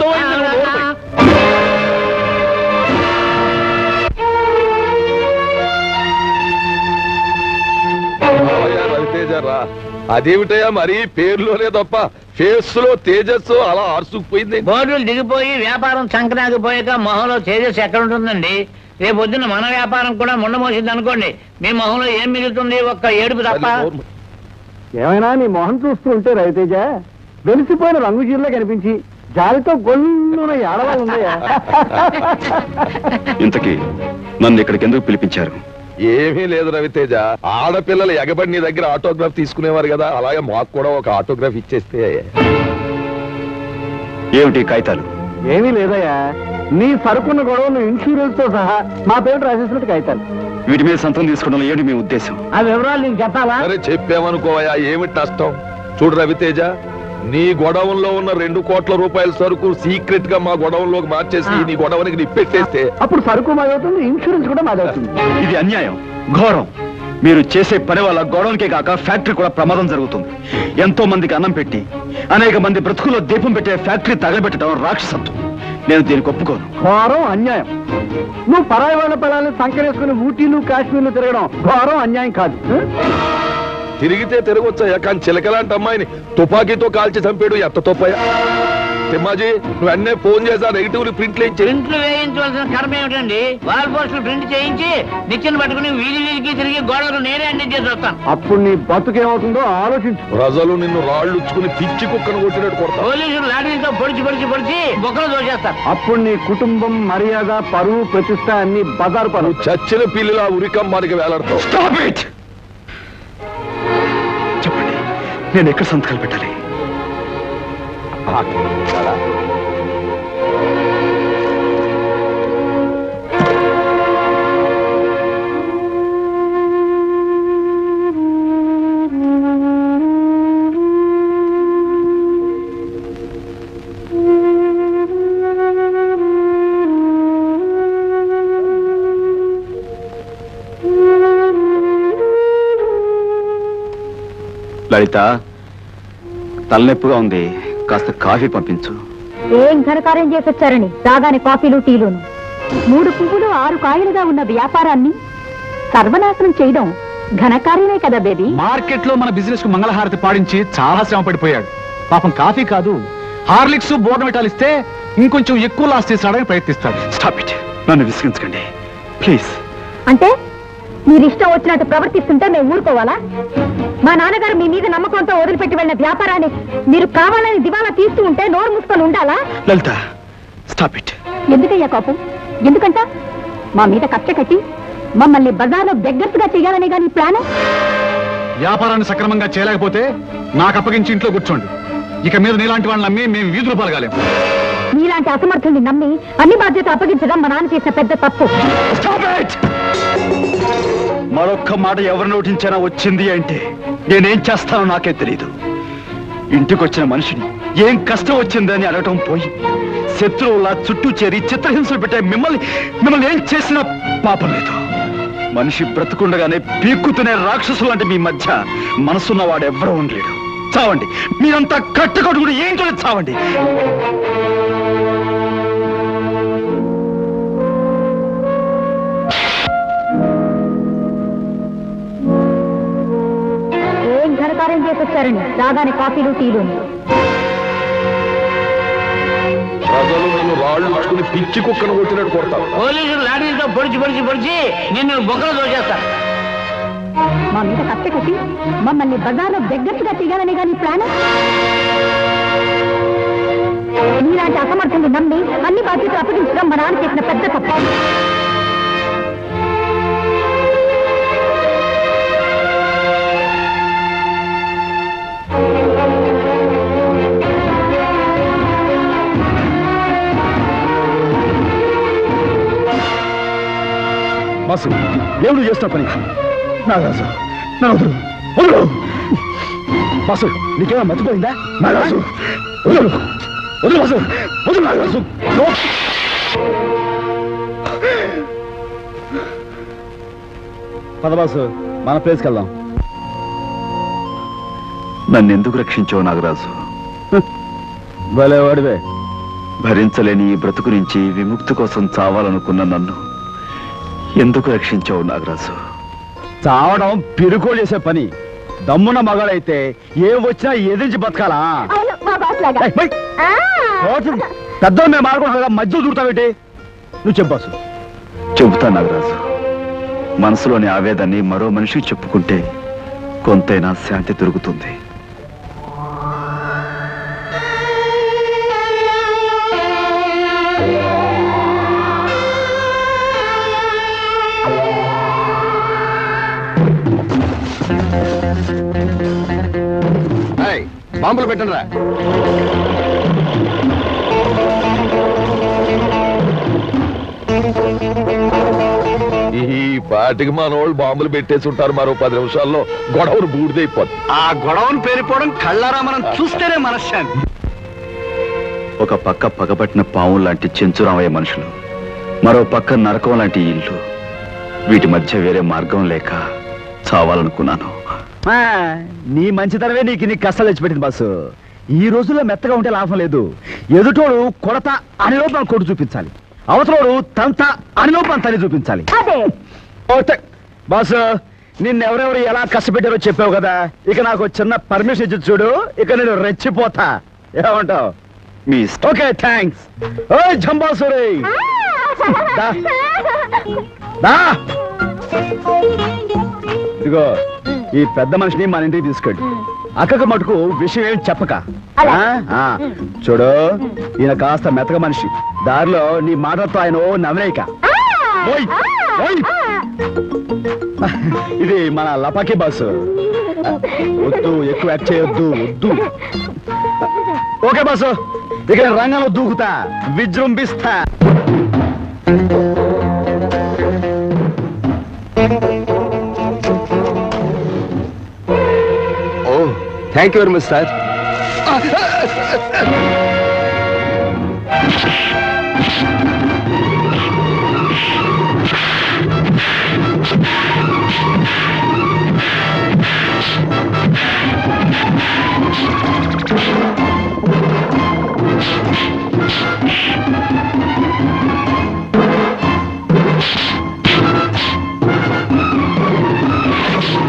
రావయ్యా రవితేజ రా అదేమిటయ్యా మరి పేరులోనే తప్ప ఫేస్ లో తేజస్సు అలా అరుసుకుపోయింది బోర్డులు దిగిపోయి వ్యాపారం సంక్రాంతిపోయాక మొహంలో తేజస్ ఎక్కడ ఉంటుందండి రేపు పొద్దున్న మన వ్యాపారం కూడా ముండమోసింది అనుకోండి మీ మొహంలో ఏం మిగులుతుంది ఒక్క ఏడుపు తప్ప ఏమైనా నీ మొహం చూస్తూ ఉంటే రవితేజ వెలిసిపోయిన రంగు చీరలో కనిపించి జాలితో గొల్లున ఏడవాలి ఉన్నాయా ఇంతకీ నన్ను ఇక్కడికి ఎందుకు పిలిపించారు ఏమీ లేదు రవితేజ ఆడపిల్లలు ఎగబడి నీ దగ్గర ఆటోగ్రాఫ్ తీసుకునేవారు కదా అలాగే మాకు కూడా ఒక ఆటోగ్రాఫ్ ఇచ్చేస్తే ఏమిటి ఈ కాగితాలు ఏమీ లేదయ్యా నీ సరుకున్న గొడవలు ఇన్సూరెన్స్ తో సహా మా పేరు రాసేసినట్టు కాగితాలు వీటి మీద సంతం తీసుకోవడంలో ఏంటి మీ ఉద్దేశం ఆ వివరాలు నీకు చెప్పాలా అరే చెప్పామనుకోవయ్యా ఏమిటి నష్టం చూడు రవితేజ నీ గొడవంలో ఉన్న రెండు కోట్ల రూపాయల సరుకు సీక్రెట్ గా మా గొడవంలోకి మార్చేసి నీ గొడవనికి నిప్పెట్టేస్తే అప్పుడు సరుకు మాదవుతుంది ఇన్సూరెన్స్ కూడా మాదవుతుంది ఇది అన్యాయం ఘోరం మీరు చేసే పని వల్ల గొడవనికే కాక ఫ్యాక్టరీ కూడా ప్రమాదం జరుగుతుంది ఎంతో మందికి అన్నం పెట్టి అనేక మంది బ్రతుకుల్లో దీపం పెట్టే ఫ్యాక్టరీ తగలబెట్టడం రాక్షసత్వం నేను దీనికి ఒప్పుకోను ఘోరం అన్యాయం నువ్వు పరాయి వాళ్ళ పిల్లల్ని సంకరేసుకుని ఊటీలు కాశ్మీర్లు తిరగడం ఘోరం అన్యాయం కాదు తిరిగితే తిరగొచ్చాయా కానీ చిలకలాంటి అమ్మాయిని తుపాకీతో కాల్చి చంపాడు ఎంత తొప్పయా తిమ్మాజీ నువ్వు అన్నే ఫోన్ చేసా నెగిటివ్ ప్రింట్లు ఇచ్చి ప్రింట్లు వేయించవలసిన కర్మ ఏమిటండి వాల్ పోస్టులు ప్రింట్ చేయించి నిచ్చెన పట్టుకుని వీధి వీధికి తిరిగి గోడలు నేనే అందించేసి వస్తాను అప్పుడు నీ బతుకేమవుతుందో ఆలోచించు ప్రజలు నిన్ను రాళ్ళు ఉచ్చుకుని పిచ్చి కుక్కను కొట్టినట్టు కొడతారు పోలీసులు లాఠీలతో పొడిచి పొడిచి పొడిచి బొక్కలు దోచేస్తారు అప్పుడు నీ కుటుంబం మర్యాద పరువు ప్రతిష్ట అన్ని బజారు పరువు చచ్చిన పిల్లిలా ఉరికమ్మానికి వేలాడతావు Stop it! చెప్పండి నేను ఎక్కడ సంతకాలు పెట్టాలి లలిత తలనొప్పిగా ఉంది కాస్త కాఫీ పంపించు ఏం ఘనకార్యం చేసొచ్చారని రాగానే కాఫీలు టీలును మూడు పువ్వులు ఆరు కాయలుగా ఉన్న వ్యాపారాన్ని సర్వనాశనం చేయడం ఘనకార్యమే కదా బేబీ మార్కెట్ లో మన బిజినెస్ కు మంగళహారతి పాడించి చాలా శ్రమ పడిపోయాడు పాపం కాఫీ కాదు హార్లిక్స్ బోర్నమిటాలు ఇస్తే ఇంకొంచెం ఎక్కువ లాస్ తీసాడని ప్రయత్నిస్తాడు స్టాప్ ఇట్ నన్ను విసిగించకండి ప్లీజ్ అంటే మీరు ఇష్టం వచ్చినట్టు ప్రవర్తిస్తుంటే మేము ఊరుకోవాలా మా నాన్నగారు మీ మీద నమ్మకంతో వదిలిపెట్టి వెళ్ళిన వ్యాపారాన్ని మీరు కావాలని దివాలా తీస్తూ ఉంటే నోరు మూసుకొని ఉండాలా లలిత స్టాప్ ఇట్ ఎందుకయ్యా కోపం ఎందుకంట మా మీద కక్ష కట్టి మమ్మల్ని బజార్లో బెగ్గర్స్ గా చేయాలనే గాని ప్లాన్ వ్యాపారాన్ని సక్రమంగా చేయలేకపోతే నాకు అప్పగించి ఇంట్లో కూర్చోండి ఇక మీద నీలాంటి వాళ్ళని నమ్మి మేము వీధులు పాల్గాలేం మీలాంటి అసమర్థుల్ని నమ్మి అన్ని బాధ్యత అప్పగించడం మా నాన్న చేసిన పెద్ద తప్పు మరొక్క మాట ఎవరు నోటించినా వచ్చింది అంటే నేనేం చేస్తానో నాకే తెలియదు ఇంటికి వచ్చిన మనిషిని ఏం కష్టం వచ్చిందని అడగటం పోయి శత్రువులా చుట్టూ చేరి చిత్రహింసలు పెట్టే మిమ్మల్ని మిమ్మల్ని ఏం చేసినా పాపం లేదు మనిషి బ్రతుకుండగానే పీక్కుతునే రాక్షసులు అంటే మీ మధ్య మనసున్న వాడు ఎవ్వరూ ఉండలేడు చావండి మీరంతా కట్టుకట్టుకుని ఏంటో చావండి ఏం ఘనకార్యం చేసొచ్చారండి రాగానే కాఫీలు టీలు ప్రజలు నన్ను రాళ్ళు ఇచ్చుకుని పిచ్చి కుక్కను కొట్టినట్టు కొడతారు పోలీసులు లాఠీలతో పొడిచి పొడిచి పొడిచి నిన్ను బొక్కలు దోచేస్తా మా మీద కక్ష కట్టి మమ్మల్ని బజార్లో బెగ్గర్స్ గా చేయాలనే గాని ప్లాన్ మీలాంటి అసమర్థులు నమ్మి అన్ని బాధ్యతలు అప్పగించడం మా నాన్న చేసిన పెద్ద తప్పు బాసు ఏమిడు చేస్తున్న పని నాగరాజు నా వదులు వదులు బాసు నీకేమైనా మర్చిపోయిందా నాగరాజు వదులు వదులు బాసు వదులు నాగరాజు నో. పద బాసు మన ప్లేస్కి వెళ్దాం నన్ను ఎందుకు రక్షించావు నాగరాజు భలే వాడివే భరించలేని ఈ బ్రతుకు నుంచి విముక్తి కోసం చావాలనుకున్న నన్ను ఎందుకు రక్షించావు నాగరాజు చావడం పిరుకోలు చేసే పని దమ్మున్న మగాడైతే ఏం వచ్చినా ఎదిరించి బతకాలా మా బాస్ లాగా ఏయ్, బై. పెద్ద మేము ఆడుకుంటాం కదా మధ్యలో దూరుతావేంటి నువ్వు చెప్పాసు చెబుతా నాగరాజు మనసులోని ఆవేదాన్ని మరో మనిషికి చెప్పుకుంటే కొంతైనా శాంతి దొరుకుతుంది బాంబులు పెట్టండి రా ఈ పాటికి మన వాళ్ళు బాంబులు పెట్టేసి ఉంటారు మరో పది నిమిషాల్లో గొడవలు బూడిదైపోద్ది ఆ గొడవను పేరిపోవడం కళ్ళారా మనం చూస్తేనే మనశ్శాంతి ఒక పక్క పగబట్టిన పాము లాంటి చెంచురామయ్య మనుషులు మరో పక్క నరకం లాంటి ఇల్లు వీటి మధ్య వేరే మార్గం లేక చావాలనుకున్నాను నీ మంచితనమే నీకు నీ కష్టాలు తెచ్చిపెట్టింది బాసు ఈ రోజుల్లో మెత్తగా ఉంటే లాభం లేదు ఎదుటోడు కొడత అని లోపల కొడు చూపించాలి అవతలోడు తంత అని లోపల తని చూపించాలి అదే ఓటే. బాసు నిన్నెవరెవరు ఎలా కష్టపెట్టారో చెప్పావు కదా ఇక నాకు ఒక చిన్న పర్మిషన్ ఇచ్చి చూడు ఇక నేను రెచ్చిపోతా ఏమంటావు మీ ఓకే థ్యాంక్స్ ఓ జంబాసురే దా. దా. ఇదిగో ఈ పెద్ద మనిషిని మన ఇంటికి తీసుకెళ్ళి అక్కకు మటుకు విషయం ఏం చెప్పక ఆ? ఆ. చూడు ఈయన కాస్త మెత్తగా మనిషి దారిలో నీ మాటలతో ఆయన ఓ నవలేక ఓయ్ ఓయ్ ఇది మన లపాకి బాసు వద్దు ఎక్కువ యాక్ట్ చేయొద్దు వద్దు ఓకే బాసు ఇక నేను రంగంలో దూకుతా విజృంభిస్తా oh thank you very much sir ఆ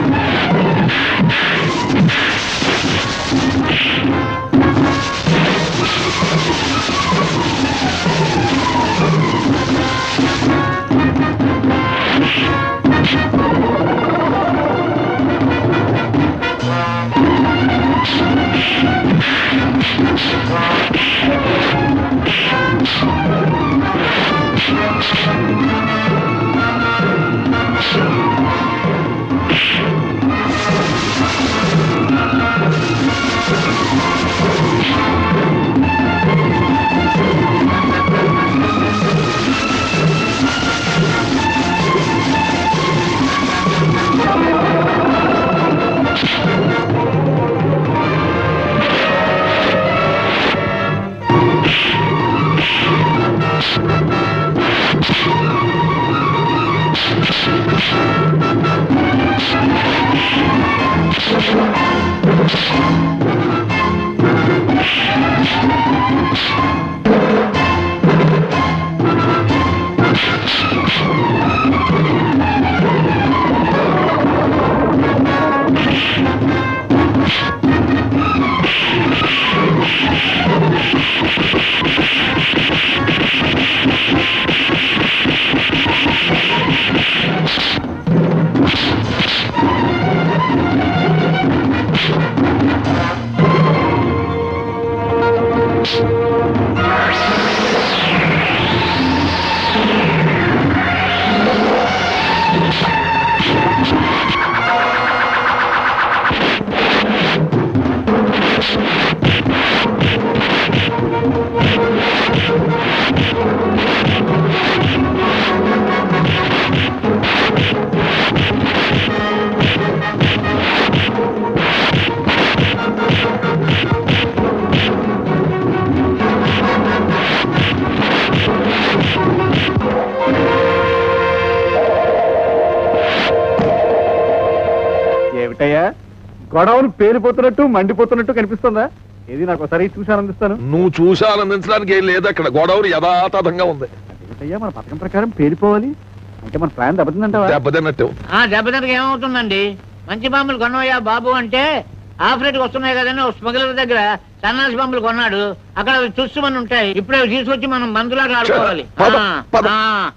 గొడవను పేలిపోతున్నట్టు మండిపోతున్నట్టు కనిపిస్తుందా ఇది నాకు ఒకసారి చూసి ఆనందిస్తాను నువ్వు చూసి ఆనందించడానికి ఏం లేదు అక్కడ గోదావరి యథాతథంగా ఉంది అయ్యా మన పథకం ప్రకారం పేలిపోవాలి అంటే మన ప్లాన్ దెబ్బతిందంటావా దెబ్బతిన్నట్టు ఆ దెబ్బతినక ఏమవుతుందండి మంచి బాంబులు కొన్నవయ్యా బాబు అంటే ఆఫ్రేట్కి వస్తున్నాయి కదండి ఒక స్మగ్లర్ దగ్గర సన్నాసి బాంబులు కొన్నాడు అక్కడ అవి తుస్సుమని ఉంటాయి ఇప్పుడే అవి తీసుకొచ్చి మనం మందులాగా ఆడుకోవాలి పద, ఆ, పద. ఆ.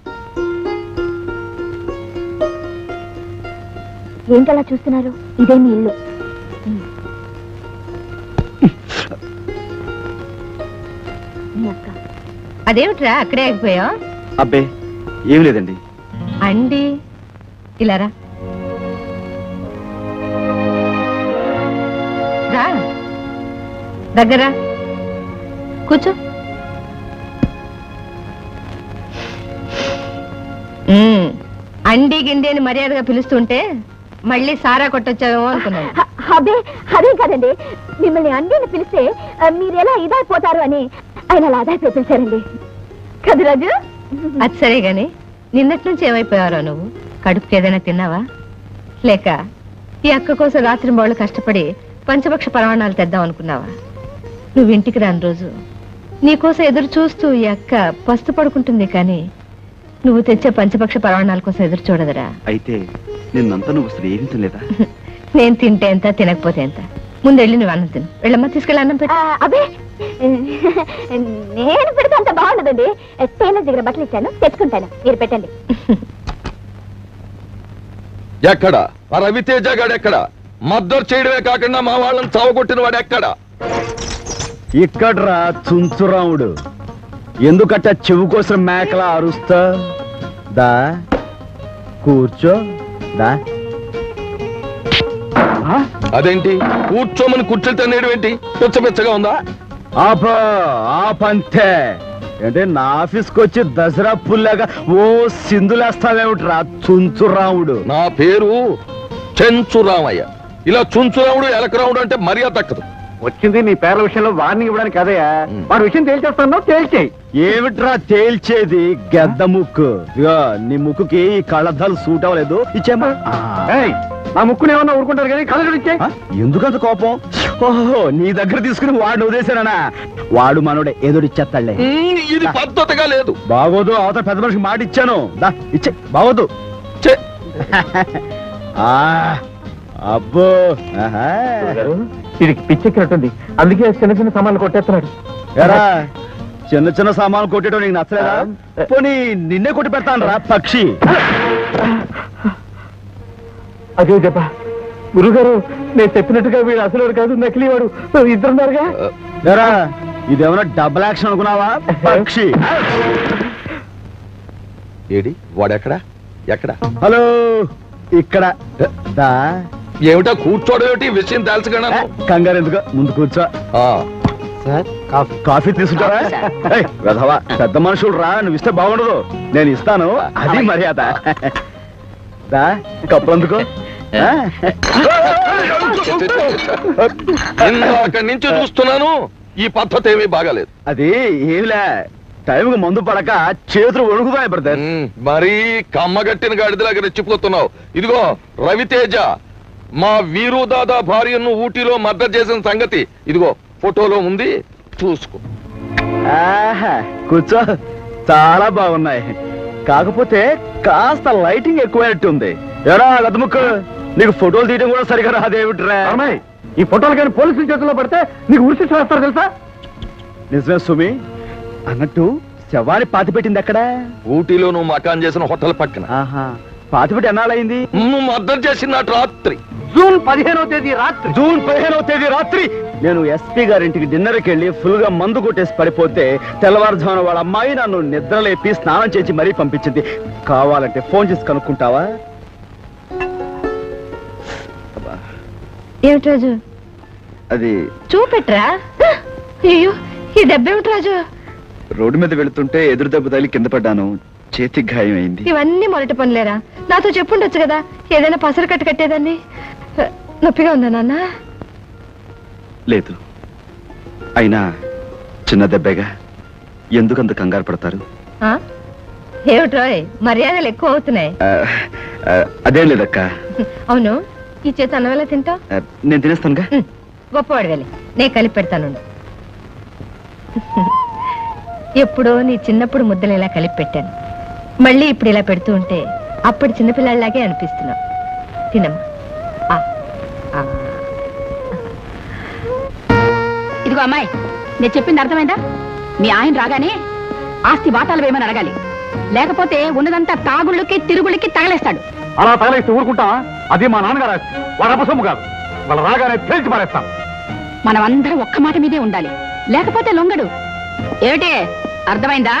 ఏంటలా చూస్తున్నారు ఇదే మీ ఇల్లు మీ అక్క అదేమిట్రా అక్కడే ఆగిపోయా అబ్బే ఏం లేదండి అండి ఇలారా రా దగ్గర కూర్చో ఉమ్, అండి గిండి అని మర్యాదగా పిలుస్తుంటే మళ్ళీ సారా కొట్టొచ్చావేమో అనుకున్నాను హ- అబ్బే అదేం కాదండి మిమ్మల్ని అండిని పిలిస్తే ఆ, మీరు ఎలా ఇదైపోతారు అని ఆయన అలా అదైపోయి పిలిచారండి కదా రాజు అది సరే గాని నిన్నటి నుంచి ఏమైపోయారో నువ్వు కడుపుకి ఏదైనా తిన్నావా లేక ఈ అక్క కోసం రాత్రి బౌళ్ళు కష్టపడి పంచపక్ష పరమాణాలు తెద్దాం అనుకున్నావా నువ్వు ఇంటికి రాని రోజు నీకోసం ఎదురు చూస్తూ ఈ అక్క పస్తు పడుకుంటుంది కానీ నువ్వు తెచ్చే పంచపక్ష పరమాణాల కోసం ఎదురు చూడదురా అయితే నిన్నంతా నువ్వు అసలు ఏమీ తినలేదా నేను తింటే ఎంత తినకపోతే ఎంత ముందు వెళ్ళి నువ్వు అన్నం తిను వెళ్ళమ్మా తీసుకెళ్ళి అన్నం పెట్టు ఆ, అబ్బే నేను పెడితే అంత బాగుండదండి టైలర్ దగ్గర బట్టలు ఇచ్చాను తెచ్చుకుంటాను మీరు పెట్టండి ఎక్కడ ఆ రవితేజ గాడు ఎక్కడ మద్దతు చేయడమే కాకుండా మా వాళ్ళని చావగొట్టిన వాడు ఎక్కడ ఇక్కడ్రా చుంచురాముడు ఎందుకట్ట చెవు కోసం మేకలా అరుస్తా దా కూర్చో దా అదేంటి కూర్చోమని కూర్చొని తినేయడం ఏంటి పిచ్చపిచ్చగా ఉందా ఆపా ఆపంతే అంటే నా ఆఫీస్కి వచ్చి దసరా పుల్లాగా ఓ సింధులేస్తావేమిట్రా చుంచురాముడు నా పేరు చెంచురామయ్య ఇలా చుంచురాముడు ఎలకరాముడు అంటే మర్యాద తక్కదు వచ్చింది నీ పేర్ల విషయంలో వార్నింగ్ ఇవ్వడానికి కదయ్యా వాడి విషయం తేల్చేస్తాను తేల్చేయి ఏమిట్రా తేల్చేది గెద్ద ముక్కు ఇగో నీ ముక్కుకి ఈ కళ్ళద్దాలు సూట్ అవ్వలేదు ఇచ్చేమా ఏయ్, నా ముక్కుని ఏమన్నా ఊరుకుంటారు కానీ కళ్ళ ఇచ్చే ఎందుకంత కోపం ఓహో నీ దగ్గర తీసుకుని వాడిని వదిలేశానా వాడు మనోడే ఎదురిచ్చేస్తాడులే ఇది పద్ధతిగా లేదు బాగోదు అవతల పెద్ద మనిషికి మాట ఇచ్చాను దా ఇచ్చే బాగోదు చే. ఆ, అబ్బో ఆహా. వీడికి పిచ్చెక్కినట్టుంది అందుకే చిన్న చిన్న సామాన్లు కొట్టేస్తున్నాడు ఎరా చిన్న చిన్న సామాన్లు కొట్టడం నీకు నచ్చలేదా పోనీ నిన్నే కొట్టి పెడతాను రా పక్షి అదే దెబ్బ గురుగారు నేను చెప్పినట్టుగా వీడు అసలు వాడు కాదు నకిలీ వాడు ఇద్దరున్నారుగా ఎరా ఇదేమన్నా డబుల్ యాక్షన్ అనుకున్నావా పక్షి ఏడి వాడెక్కడ ఎక్కడ హలో ఇక్కడ దా ఏమిటా కూర్చోవడం ఏమిటి విషయం తెలుసుగా కంగారు ఎందుకు ముందు కూర్చో సార్ కాఫీ తీసుకుంటారా ఏయ్, వెధవా పెద్ద మనుషులు రా నువ్వు ఇస్తే బాగుండదు నేను ఇస్తాను అది మర్యాద దా కప్పు అందుకో ఆ? ఇందాక నుంచి చూస్తున్నాను ఈ పద్ధతి ఏమీ బాగాలేదు అది ఏమిలే టైంకి మందు పడక చేతులు వణుకుతాయి బ్రదర్ మరీ కమ్మగట్టిన గాడిదలాగా రెచ్చిపోతున్నావు ఇదిగో రవితేజ మా వీరు దాదా భార్యను ఊటీలో మద్దతు చేసిన సంగతి ఇదిగో ఫోటోలో ఉంది చూసుకో ఆహా, కూర్చో చాలా బాగున్నాయి కాకపోతే కాస్త లైటింగ్ ఎక్కువైనట్టుంది ఎరా గదముక్కు నీకు ఫోటోలు తీయడం కూడా సరిగా రాదేమిట్రా అమ్మాయి ఈ ఫోటోలు కానీ పోలీసుల చేతుల్లో పడితే నీకు ఉరిసి వేస్తారు తెలుసా నిజమే సుమి అన్నట్టు శవాన్ని పాతి పెట్టింది ఎక్కడ ఊటీలో నువ్వు మకాన్ చేసిన హోటల్ పక్కన ఆహా పాతి పెట్టి ఎన్నాళ్ళయింది నువ్వు మద్దతు చేసిన నాటి రాత్రి జూన్ పదిహేనవ తేదీ రాత్రి జూన్ పదిహేనవ తేదీ రాత్రి నేను ఎస్పీ గారింటికి డిన్నర్కి వెళ్ళి ఫుల్ గా మందు కొట్టేసి పడిపోతే తెల్లవారుజామున వాళ్ళ అమ్మాయి నన్ను నిద్రలేపి స్నానం చేసి మరీ పంపించింది కావాలంటే ఫోన్ చేసి కనుక్కుంటావా ఏమిటి రాజు అది చూపెట్రా అయ్యో ఈ దెబ్బ ఏమిటి రాజు రోడ్డు మీద వెళుతుంటే ఎదురు దెబ్బ తగిలి కింద పడ్డాను చేతికి గాయమైంది ఇవన్నీ మొదటి పనులేరా నాతో చెప్పుండొచ్చు కదా ఏదైనా పసరు కట్టు కట్టేదాన్ని నొప్పిగా ఉందా నాన్న లేదు అయినా చిన్న దెబ్బేగా ఎందుకంత కంగారు పడతారు ఆ? ఏమిట్రోయ్ మర్యాదలు ఎక్కువ అవుతున్నాయి ఆ, ఆ, అదేం లేదక్క అవును ఈ చేత అన్నం ఎలా తింటావు నేను తినేస్తానుగా గొప్పవాడు వెళ్ళి నేను కలిపి పెడతాను ఎప్పుడో నీ చిన్నప్పుడు ముద్దలు ఇలా కలిపి పెట్టాను మళ్ళీ ఇప్పుడు ఇలా పెడుతూ ఉంటే అప్పుడు చిన్నపిల్లలాగే అనిపిస్తున్నావు తినమ్మా ఆ, ఆ. ఇదిగో అమ్మాయి నేను చెప్పింది అర్థమైందా మీ ఆయన రాగానే ఆస్తి వాటాలు వేయమని అడగాలి లేకపోతే ఉన్నదంతా తాగుళ్ళకి తిరుగుళ్ళకి తగలేస్తాడు అలా తగలేసి ఊరుకుంటా అది మా నాన్నగారు ఆస్తి. వాళ్ళ అపసొమ్ము కాదు వాళ్ళ రాగానే తేల్చి పారేస్తాం మనం అందరం ఒక్క మాట మీదే ఉండాలి లేకపోతే లొంగడు ఏమిటే అర్థమైందా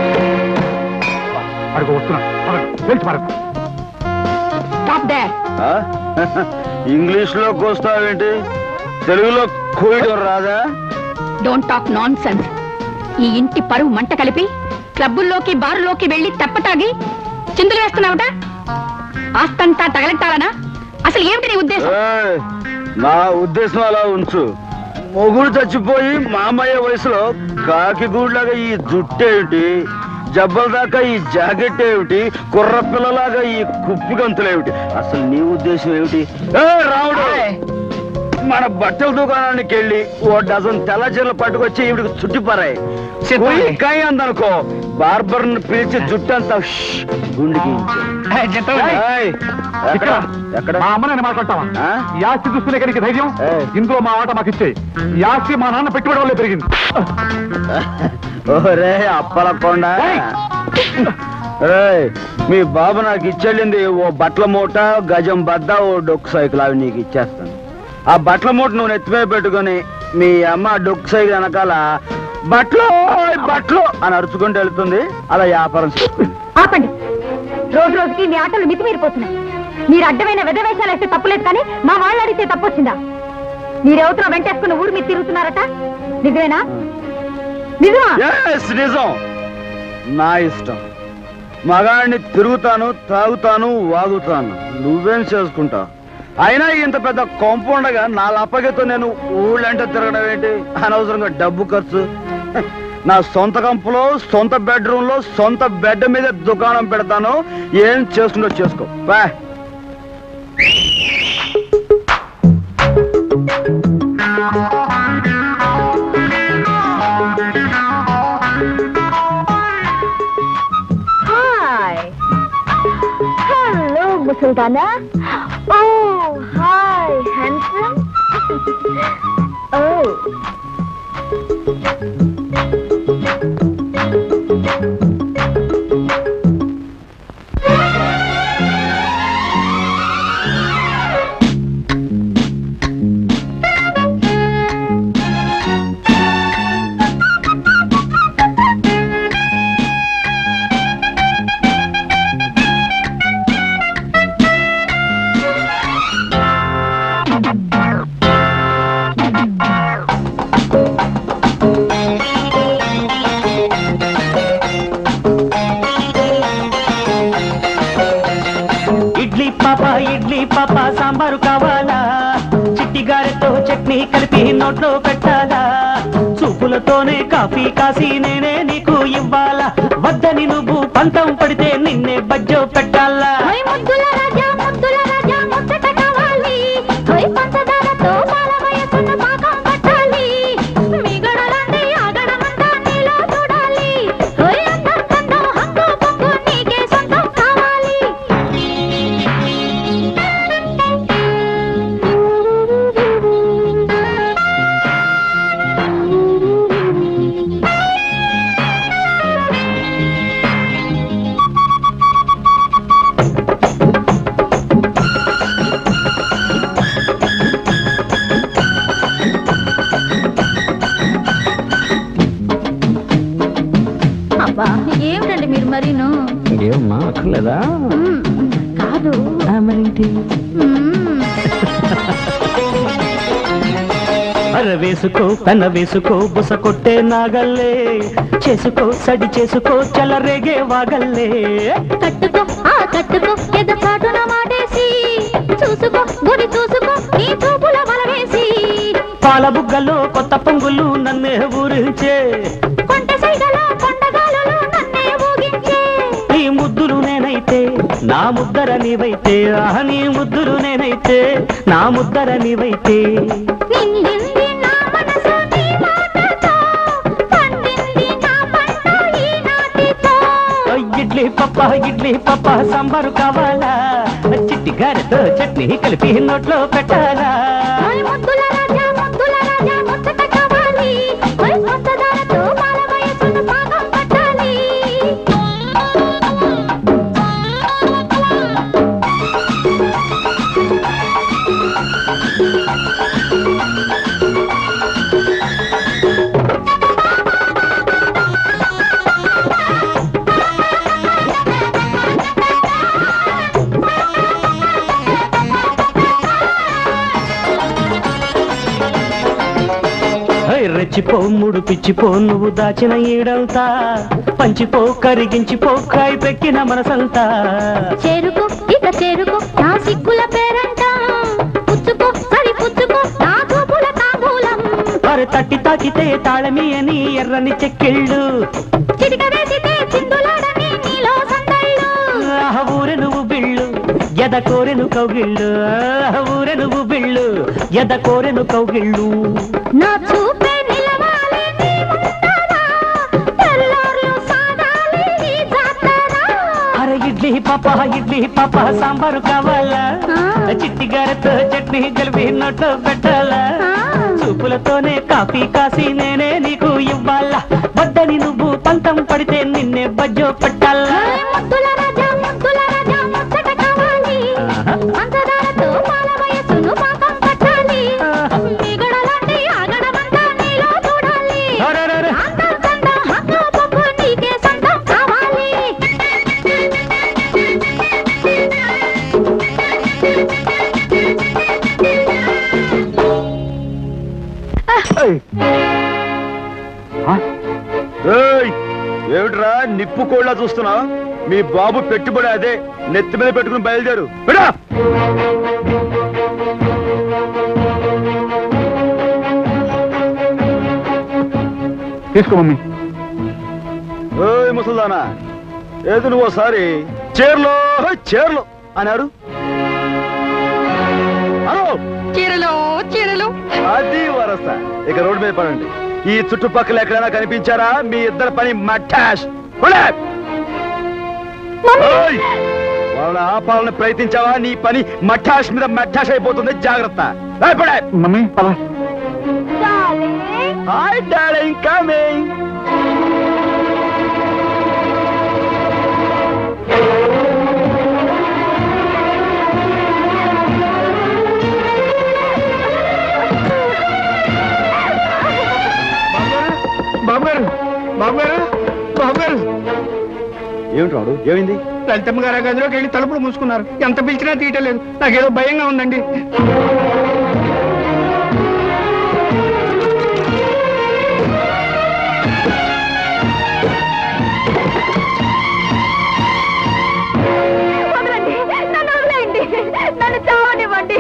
అడుగు వస్తున్నా తేల్చి పారేస్తాం స్టాప్ దే ఇంగ్లీష్ లో కోస్తావేంటి తెలుగులో కోయడం రాదా డోంట్ టాక్ నాన్ సెన్స్ ఈ ఇంటి పరువు మంట కలిపి క్లబ్బుల్లోకి బారులోకి వెళ్లి తెప్పతాగి చిందులు వేస్తున్నావుట ఆస్తంతా తగలెట్టాలనా అసలు ఏమిటి నీ ఉద్దేశం ఏయ్, నా ఉద్దేశం అలా ఉంచు మొగుడు చచ్చిపోయి మామయ్య వయసులో కాకి గూడ్లాగా ఈ జుట్టేమిటి జబ్బల దాకా ఈ జాకెట్ ఏమిటి కుర్ర పిల్లలాగా ఈ కుప్పి గంతులేమిటి అసలు నీ ఉద్దేశం ఏమిటి ఏ రావుడు మన బట్టల దుకాణానికి వెళ్ళి ఓ డజన్ తెల్ల చీరలు పట్టుకొచ్చి ఈవిడికి చుట్టిపారాయి కాయ అందనుకో బార్బర్ పిలిచి జుట్టంతా ష్ గుండెకి ఏయ్, ఎక్కడ ఎక్కడ మా అమ్మ నేను మాట్లాడతావా ఈ ఆస్తి చూస్తున్న నీకు ధైర్యం ఇందులో మా ఆట మాకు ఇచ్చే ఈ ఆస్తి మా నాన్న పెట్టుబడి వల్లే పెరిగింది ఓరే అప్పలకొండ ఏయ్, మీ బాబు నాకు ఇచ్చెళ్ళింది ఓ బట్టల మూట గజం బద్ద ఓ డొక్కు సైకిల్ అవి నీకు ఇచ్చేస్తాను ఆ బట్టల మూట నువ్వు నెత్తిమే పెట్టుకొని మీ అమ్మ డొక్కు సైకిల్ వెనకాల బట్టలు బట్టలు అని అరుచుకుంటూ వెళ్తుంది అలా వ్యాపారం చేసుకుంది ఆపండి రోజు రోజుకి మీ ఆటలు మితిమీరిపోతున్నాయి మీరు అడ్డమైన వెదవేషాలు వేస్తే తప్పులేదు కానీ మా వాళ్ళు అడిగితే తప్పొచ్చిందా మీరెవతలో వెంటేసుకుని ఊరు మీద తిరుగుతున్నారట నిజమేనా నిజమా Yes, నిజం నా ఇష్టం మగాడిని తిరుగుతాను తాగుతాను వాగుతాను నువ్వేం చేసుకుంటావు అయినా ఇంత పెద్ద కాంపౌండ్గా నా లప్పగితో నేను ఊళ్ళంటే తిరగడం ఏంటి అనవసరంగా డబ్బు ఖర్చు నా సొంత కంపులో సొంత బెడ్రూమ్ లో సొంత బెడ్ మీద దుకాణం పెడతాను ఏం చేసుకుంటో చేసుకో బా హాయ్ హలో ముసల్దానా oh hi handsome oh idli పాప ఇడ్లీ పాప సాంబారు కావాలా చిట్టి గారెతో చట్నీ కలిపి నోట్లో పెట్టాలా చూపులతోనే కాఫీ కాసి నేనే నీకు ఇవ్వాలా వద్దని నువ్వు పంతం పడితే నిన్నే బజ్జో పెట్టాలా ఓయ్ ముద్దుల రాజా ముద్దుల రాజా ముచ్చట కావాలి ఓయ్ పంచదారతో పాల వయసున్న పాకం పట్టాలి మిగడలంది ఆగడమంతా నీలో చూడాలి ఓయ్ అందం కందం హక్కు పొక్కు నీకే సొంతం కావాలి అబ్బా ఏమిటండి మీరు మరీను ఏమమ్మా అక్కర్లేదా మ్మ్, కాదు మరేంటి మ్మ్. అర వేసుకో పెన వేసుకో బుస కొట్టే నాగల్లే చేసుకో సడి చేసుకో చల్లరేగే వాగల్లే కట్టుకో ఆ కట్టుకో ఎద చాటున మాటేసి చూసుకో గురి చూసుకో నీ చూపుల వలవేసి పాల బుగ్గలో కొత్త పొంగులు నన్నే ఊరించే కొంట సైగల కొండగాలలో నన్నే ఊగించే నీ ముద్దులు నేనైతే నా ముద్దర నీవైతే ఆహ నీ ముద్దులు నేనైతే నా ముద్దర నీవైతే నిండింది నా మనసు నీ మాటతో పండింది నా పంట ఈ నాటితో ఓ ఇడ్లీ పప్ప ఇడ్లీ పప్ప సాంబారు కావాలా చిట్టి గారెతో చట్నీ కలిపి నోట్లో పెట్టాలా ఓయ్ ముద్దుల రాజా ముద్దుల రాజా ముచ్చట కావాలి ఓయ్ పంచదారతో పాల వయసును పాకం పట్టాలి హై, రెచ్చిపో ముడు పిచ్చిపో నువ్వు దాచిన ఈడంతా పంచిపో కరిగించిపో కాయి పెక్కిన మనసంతా చేరుకో ఇక చేరుకో నా సిగ్గుల పేరంట పుచ్చుకో సరి పుచ్చుకో నా చూపుల తాంబూలం మరి తట్టి తాకితే తాళమి అని ఎర్రని చెక్కిళ్ళు చిటిక వేసితే చిందులాడని నీలో సందళ్ళు ఆహ ఊరె నువ్వు బిళ్ళు ఎద కోరెను కౌగిళ్ళు ఆహ ఊరె నువ్వు బిళ్ళు ఎద కోరెను కౌగిళ్ళు నా చూపే నిలవాలి నీ ముందర తెల్లార్లు సాగాలి ఈ జాతర అరే ఇడ్లీ పాప ఇడ్లీ పాప సాంబారు కావాలా చిట్టి గారెతో చట్నీ కలిపి నోట్లో పెట్టాలా చూపులతోనే కాఫీ కాసి నేనే నీకు ఇవ్వాలా వద్దని నువ్వు పంతం పడితే నిన్నే బజ్జో పెట్టాలా ముద్దుల రాజా ముద్దుల రాజా ముచ్చట కావాలి పంచదారతో పాల వయసును పాకం పట్టాలి మిగడలాంటి ఆగడమంతా నీలో చూడాలి అందం చందం హక్కు పప్పు నీకే సొంతం కావాలి ఏయ్, ఏమిట్రా నిప్పు కోళ్ళ చూస్తున్నా మీ బాబు పెట్టుబడి అదే నెత్తి మీద పెట్టుకుని బయలుదేరు విడా! తీసుకో మమ్మీ ఏయ్ ముసల్దానా ఏది నువ్వు ఒకసారి చీరలో చీరలు అన్నారు అను చీరలు చీరలు అది వరస ఇక రోడ్డు మీద పడండి ఈ చుట్టుపక్కల ఎక్కడైనా కనిపించారా మీ ఇద్దరు పని మఠాష్ వాళ్ళని ఆపాలని ప్రయత్నించావా నీ పని మఠాష్ మీద మఠాష్ అయిపోతుంది జాగ్రత్త ఏయ్, పడే. మమ్మీ పద హాయ్ డార్లింగ్ కమింగ్ బాబు గారు బాబు గారు బాబు గారు ఏమిటి రాడు ఏమైంది లలితమ్మ గారు ఆ గదిలోకి వెళ్ళి తలుపులు మూసుకున్నారు ఎంత పిలిచినా తీయటలేదు నాకేదో భయంగా ఉందండి వదలండి నన్ను వదిలేయండి నన్ను చావనివ్వండి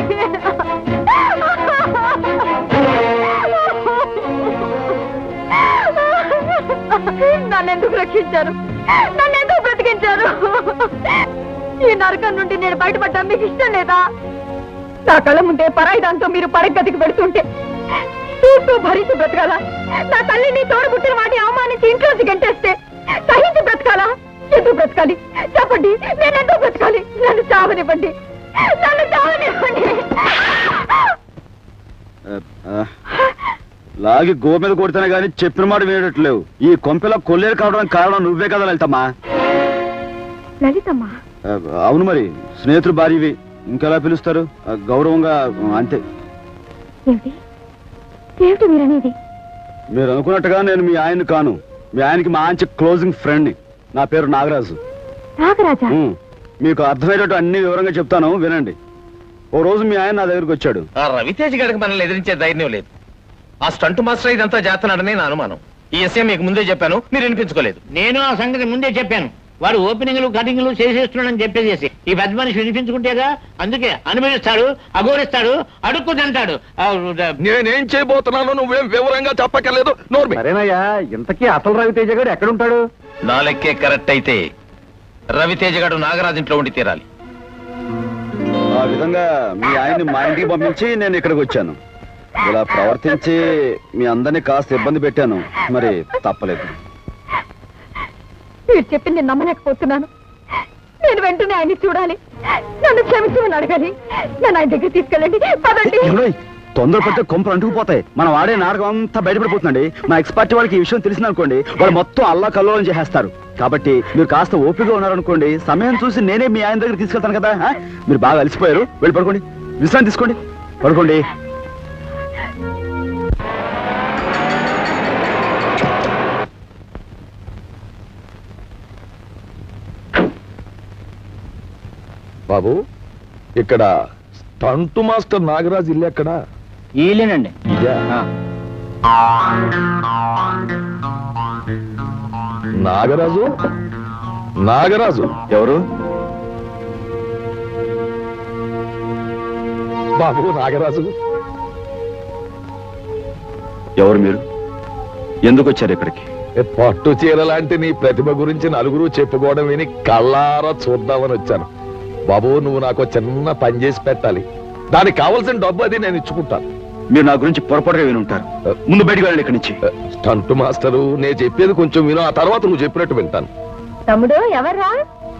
నన్ను ఎందుకు రక్షించారు నన్ను ఎందుకు బ్రతికించారు ఈ నరకం నుండి నేను బయటపడ్డా మీకు ఇష్టం లేదా నా కళ్ళ ముందే పరాయి దాంతో మీరు పడగతికి పెడుతుంటే చూస్తూ భరిస్తూ బ్రతకాలా నా తల్లిని తోడబుట్టిన వాటి అవమానించి ఇంట్లోంచి గంటేస్తే సహించి బ్రతకాలా ఎందుకు బ్రతకాలి చెప్పండి నేను ఎందుకు బ్రతకాలి నన్ను చావనివ్వండి నన్ను చావనివ్వండి లాగి గో మీద కొడితేనే గానీ చెప్పిన మాట వినేటట్లేవు ఈ కొంపెలో కొల్లేరు కావడానికి కారణం నువ్వే కదా లలితమ్మా లలితమ్మా ఆ, అవును మరి స్నేహితులు భార్యవి ఇంకెలా పిలుస్తారు ఆ, గౌరవంగా ఆ, అంతే ఏమిటి ఏమిటి మీరనేది మీరు అనుకున్నట్టుగా నేను మీ ఆయన్ని కాను మీ ఆయనకి మంచి క్లోజింగ్ ఫ్రెండ్ని నా పేరు నాగరాజు నాగరాజా ఉమ్, మీకు అర్థమయ్యేటట్టు అన్ని వివరంగా చెప్తాను వినండి ఓ రోజు మీ ఆయన నా దగ్గరికి వచ్చాడు ఆ రవితేజ్ గారికి మనల్ని ఎదిరించే ధైర్యం లేదు ఆ స్టంట్ మాస్టర్ ఇదంతా చేస్తున్నాడని నా అనుమానం ఈ విషయం మీకు ముందే చెప్పాను మీరు వినిపించుకోలేదు నేను ఆ సంగతి ముందే చెప్పాను వాడు ఓపెనింగ్లు కటింగ్లు చేసేస్తున్నాడని చెప్పేసి ఈ పెద్ద మనిషి వినిపించుకుంటేగా అందుకే అనుభవిస్తాడు అఘోరిస్తాడు అడుక్కు తింటాడు ఆ, నేనేం చేయబోతున్నానో నువ్వేం వివరంగా చెప్పక్కర్లేదు నోర్మి సరేనయ్యా ఇంతకీ అసలు రవితేజ గారు ఎక్కడుంటాడు నా లెక్కే కరెక్ట్ అయితే రవితేజ గారు నాగరాజ్ ఇంట్లో ఉండి తీరాలి ఆ విధంగా మీ ఆయన్ని మా ఇంటికి పంపించి నేను ఇక్కడికి వచ్చాను ఇలా ప్రవర్తించి మీ అందరినీ కాస్త ఇబ్బంది పెట్టాను మరి తప్పలేదు మీరు చెప్పింది నేను నమ్మలేకపోతున్నాను నేను వెంటనే ఆయన్ని చూడాలి నన్ను క్షమించమని అడగాలి నన్ను ఆయన దగ్గర తీసుకెళ్ళండి పదండి ఎవరోయ్, తొందరపడితే కొంపలు అంటుకుపోతాయి మనం ఆడే నాటకం అంతా బయటపడిపోతుందండి మా ఎక్స్పర్ట్ వాళ్ళకి ఈ విషయం తెలిసింది అనుకోండి వాళ్ళు మొత్తం అల్లా కల్లోలం చేసేస్తారు కాబట్టి మీరు కాస్త ఓపికగా ఉన్నారనుకోండి సమయం చూసి నేనే మీ ఆయన దగ్గర తీసుకెళ్తాను కదా ఆ? మీరు బాగా అలసిపోయారు వెళ్ళి పడుకోండి విశ్రాంతి తీసుకోండి పడుకోండి బాబు ఇక్కడ స్టంటు మాస్టర్ నాగరాజ్ ఇల్లు ఎక్కడ ఈలేనండి ఇదే నాగరాజు నాగరాజు ఎవరు బాబు నాగరాజు ఎవరు మీరు ఎందుకు వచ్చారు ఇక్కడికి ఏ పట్టు చీర లాంటి నీ ప్రతిభ గురించి నలుగురు చెప్పుకోవడం విని కళ్ళారా చూద్దామని వచ్చాను బాబు నువ్వు నాకు ఒక చిన్న పని చేసి పెట్టాలి దానికి కావాల్సిన డబ్బు అది నేను ఇచ్చుకుంటాను మీరు నా గురించి పొరపాటుగా విని ఉంటారు ముందు బయటికి వెళ్ళండి ఇక్కడి నుంచి స్టంట్ మాస్టరు నేను చెప్పేది కొంచెం విను ఆ తర్వాత నువ్వు చెప్పినట్టు వింటాను తమ్ముడు ఎవర్రా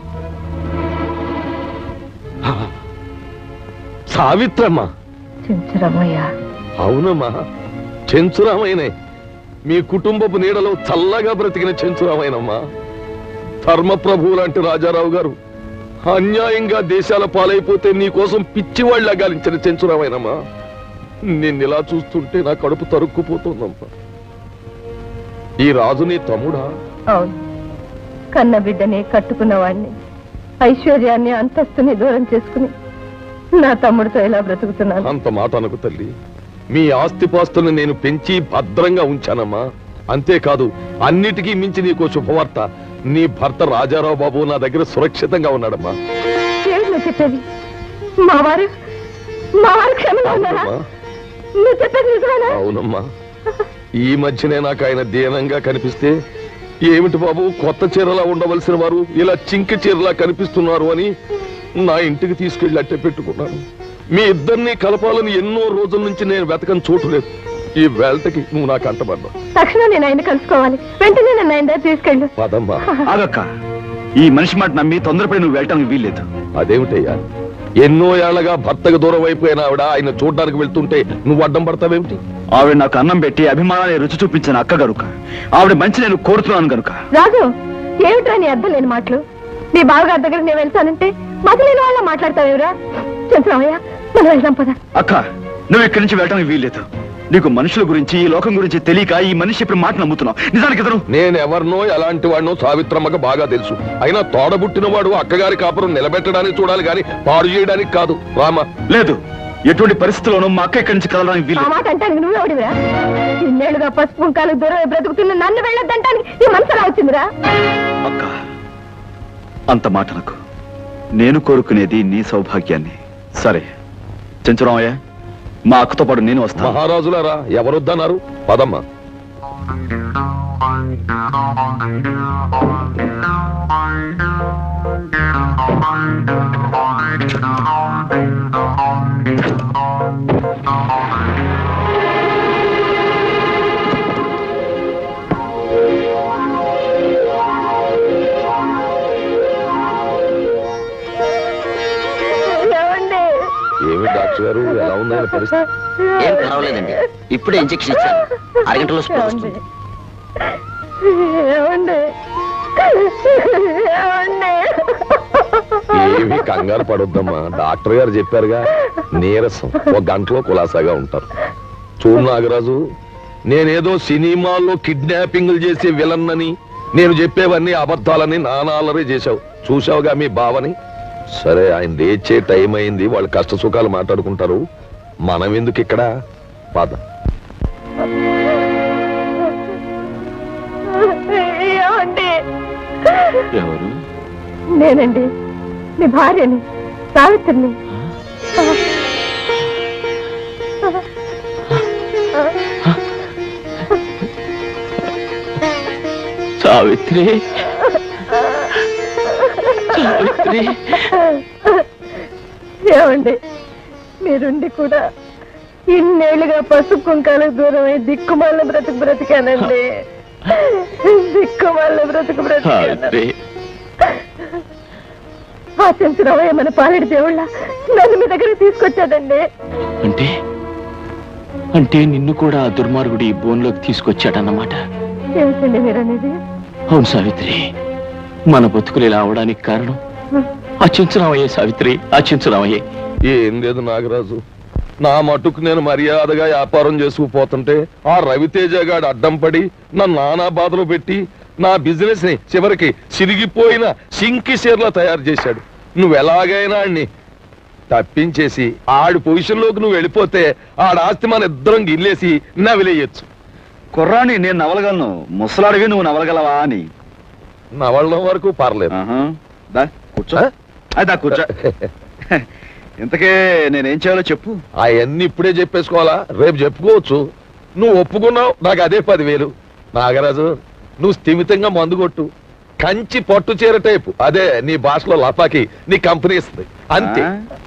సావిత్రమ్మ చెంచురమ్మయ్య అవునమ్మా చెంచురామైనే మీ కుటుంబపు నీడలో చల్లగా బ్రతికిన చెంచురామైనమ్మా ధర్మప్రభు లాంటి రాజారావు గారు అన్యాయంగా దేశాల పాలైపోతే నీ కోసం పిచ్చివాళ్ళ గాలించిన చెంచురామైనమ్మా నిన్నిలా చూస్తుంటే నా కడుపు తరుక్కుపోతుందమ్మా ఈ రాజు నీ తమ్ముడా అవును కన్న బిడ్డని కట్టుకున్నవాడిని ఐశ్వర్యాన్ని అంతస్తుని దూరం చేసుకుని నా తమ్ముడితో ఎలా బ్రతుకుతున్నాను అంత మాట అనకు తల్లి మీ ఆస్తిపాస్తుల్ని నేను పెంచి భద్రంగా ఉంచానమ్మా అంతేకాదు అన్నిటికీ మించి నీకో శుభవార్త నీ భర్త రాజారావు బాబు నా దగ్గర సురక్షితంగా ఉన్నాడమ్మా ఏమిటి నువ్వు చెప్పేది మా వారు మా వారు క్షమలో ఉన్నారా అవునమ్మా నువ్వు చెప్పేది నిజమేనా అవునమ్మా ఈ మధ్యనే నాకు ఆయన దీనంగా కనిపిస్తే ఏమిటి బాబు కొత్త చీరలా ఉండవలసిన వారు ఇలా చింక చీరలా కనిపిస్తున్నారు అని నా ఇంటికి తీసుకెళ్లి అట్టే పెట్టుకున్నాను మీ ఇద్దరిని కలపాలని ఎన్నో రోజుల నుంచి నేను వెతకని చోటు లేదు ఈ వేళకి నువ్వు నాకు అంటబడ్డావు తక్షణం నేను ఆయన కలుసుకోవాలి వెంటనే నన్ను ఆయన దగ్గర తీసుకెళ్ళు పదమ్మా ఆగక్క ఈ మనిషి మాట నమ్మి తొందరపడి నువ్వు వెళ్ళటానికి వీల్లేదు అదేమిటయ్యా ఎన్నో ఏళ్లగా భర్తకు దూరం అయిపోయిన ఆవిడ ఆయన చూడడానికి వెళ్తుంటే నువ్వు అడ్డం పడతావేమిటి ఆవిడ నాకు అన్నం పెట్టి అభిమానాన్ని రుచి చూపించిన అక్క గనుక ఆవిడ మంచి నేను కోరుతున్నాను గనుక రాజు ఏమిట్రా నీ అర్థం లేని మాటలు నీ బావగారి దగ్గర నేను వెళ్తానంటే మతలేని వాళ్ళ మాట్లాడతావేవరా చంద్రమయ్య మనం వెళ్దాం పద అక్క నువ్వు ఇక్కడి నుంచి వెళ్ళటానికి వీల్లేదు నీకు మనుషుల గురించి ఈ లోకం గురించి తెలియక ఈ మనిషి ఇప్పుడు మాట నమ్ముతున్నావు నిజానికి ఇతను నేను ఎవరినో ఎలాంటి వాడినో సావిత్రమ్మకు బాగా తెలుసు అయినా తోడబుట్టిన వాడు అక్కగారి కాపురం నిలబెట్టడానికి చూడాలి గాని పాడు చేయడానికి కాదు రామ లేదు ఎటువంటి పరిస్థితుల్లోనూ మా అక్క ఇక్కడి నుంచి కదలడానికి ఆ వీల్లేదు మాట అంటానికి నువ్వే ఒడివిరా ఇన్నేళ్లుగా పసుపు కుంకాలు దూరం బ్రతుకుతున్న నన్ను వెళ్ళొద్దంటానికి నీ మనసు ఎలా వచ్చిందిరా అక్క అంత మాటలకు నేను కోరుకునేది నీ సౌభాగ్యాన్ని సరే చెంచురామయ్య మా అక్కతో పాటు నేను వస్తాను మహారాజులారా ఎవరొద్దన్నారు పదమ్మా ఏమండి ఏమి డాక్టర్ గారు ఎలా ఉంది ఆయన పరిస్థితి ఏం పర్వాలేదండి ఇప్పుడే ఇంజెక్షన్ ఇచ్చాను అరగంటలో స్పృహ వస్తుంది ఏమండి ఏమండి ఏమి కంగారు పడొద్దమ్మా డాక్టర్ గారు చెప్పారుగా నీరసం ఒక గంటలో కులాసాగా ఉంటారు చూడు నాగరాజు నేనేదో సినిమాల్లో కిడ్నాపింగ్లు చేసే విలన్నని నేను చెప్పేవన్నీ అబద్ధాలని నానాలరే చేశావు చూసావుగా మీ బావని సరే ఆయన లేచే టైం అయింది వాళ్ళు కష్ట సుఖాలు మాట్లాడుకుంటారు మనం ఎందుకు ఇక్కడ పద ఏమండి ఎవరు నేనండి నీ భార్యని సావిత్రిని సావిత్రి సావిత్రి ఏమండి మీరుండి కూడా ఇన్నేళ్లుగా పసుపు కుంకాలకు దూరం అయి దిక్కుమాల బ్రతుకు బ్రతికానండి దిక్కుమాల బ్రతుకు బ్రతికాను ఆ చెంచురావయ్య మన పాలెడి దేవుళ్ళ నన్ను మీ దగ్గరికి తీసుకొచ్చాడండి అంటే అంటే నిన్ను కూడా ఆ దుర్మార్గుడి ఈ బోన్లోకి తీసుకొచ్చాడన్నమాట ఏమిటండి మీరు అనేది అవును సావిత్రి మన బతుకులు ఇలా అవడానికి కారణం ఆ చెంచురామయ్యే సావిత్రి ఆ చెంచురామయ్యే ఏం లేదు నాగరాజు నా మటుకు నేను మర్యాదగా వ్యాపారం చేసుకుపోతుంటే ఆ రవితేజ గాడు అడ్డం పడి నన్ను నానా బాధలు పెట్టి నా బిజినెస్ ని చివరికి సిరిగిపోయిన సింకి షేర్లా తయారు చేశాడు నువ్వు ఎలాగైనా ఆడిని తప్పించేసి ఆడి పొజిషన్ లోకి నువ్వు వెళ్ళిపోతే ఆడ ఆస్తి మన ఇద్దరం గిల్లేసి నవిలేయచ్చు కుర్రాన్ని నేను నవలగలను ముసలాడివి నువ్వు నవలగలవా అని నవలడం వరకు పర్లేదు దా కూర్చో అది దా కూర్చో ఇంతకే నేనేం చేయాలో చెప్పు అవన్నీ ఇప్పుడే చెప్పేసుకోవాలా రేపు చెప్పుకోవచ్చు నువ్వు ఒప్పుకున్నావు నాకు అదే పదివేలు నాగరాజు నువ్వు స్థిమితంగా మందు కొట్టు కంచి పట్టు చీర టైపు అదే నీ భాషలో లపాకి నీ కంపెనీ ఇస్తుంది అంతే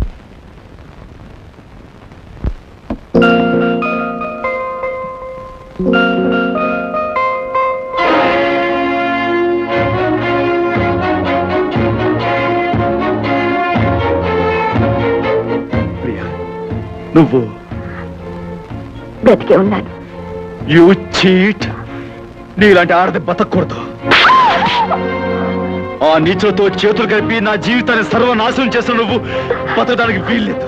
నువ్వు బ్రతికే ఉన్నాను యూ చీట్ నీలాంటి ఆడది బతకూడదు ఆ నీచులతో చేతులు కలిపి నా జీవితాన్ని సర్వనాశనం చేసిన నువ్వు బతకడానికి వీల్లేదు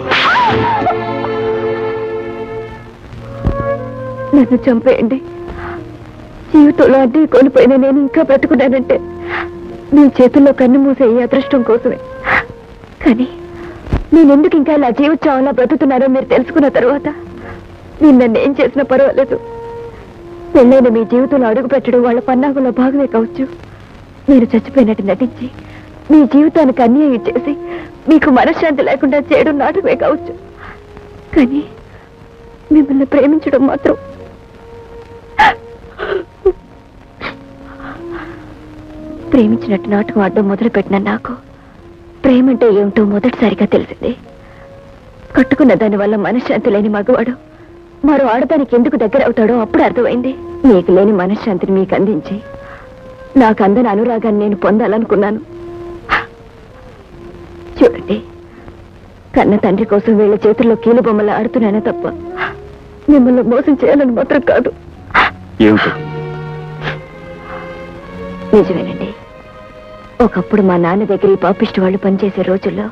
నన్ను చంపేయండి జీవితంలో అడ్డీ కోల్పోయిన నేను ఇంకా బ్రతుకున్నానంటే మీ చేతుల్లో కన్ను మూసే ఈ అదృష్టం కోసమే కానీ నేనెందుకు ఇంకా ఇలా జీవించావలా బ్రతుకుతున్నారో మీరు తెలుసుకున్న తర్వాత నేను నన్ను ఏం చేసినా పర్వాలేదు పెళ్ళైన మీ జీవితంలో అడుగు పెట్టడం వాళ్ళ పన్నాగులో భాగమే కావచ్చు మీరు చచ్చిపోయినట్టు నటించి మీ జీవితానికి అన్యాయం చేసి మీకు మనశ్శాంతి లేకుండా చేయడం నాటకమే కావచ్చు కానీ మిమ్మల్ని ప్రేమించడం మాత్రం ప్రేమించినట్టు నాటకం ఆడడం మొదలుపెట్టిన నాకు ప్రేమంటే ఏమిటో మొదటిసారిగా తెలిసింది కట్టుకున్న దాని వల్ల మనశ్శాంతి లేని మగవాడు మరో ఆడదానికి ఎందుకు దగ్గర అవుతాడో అప్పుడు అర్థమైంది మీకు లేని మనశ్శాంతిని మీకు అందించి నాకు అందని అనురాగాన్ని నేను పొందాలనుకున్నాను చూడండి కన్న తండ్రి కోసం వీళ్ళ చేతుల్లో కీలు బొమ్మలు ఆడుతున్నానే తప్ప మిమ్మల్ని మోసం చేయాలని మాత్రం కాదు ఏమిటి నిజమేనండి ఒకప్పుడు మా నాన్న దగ్గర ఈ పాపిస్ట్ వాళ్ళు పనిచేసే రోజుల్లో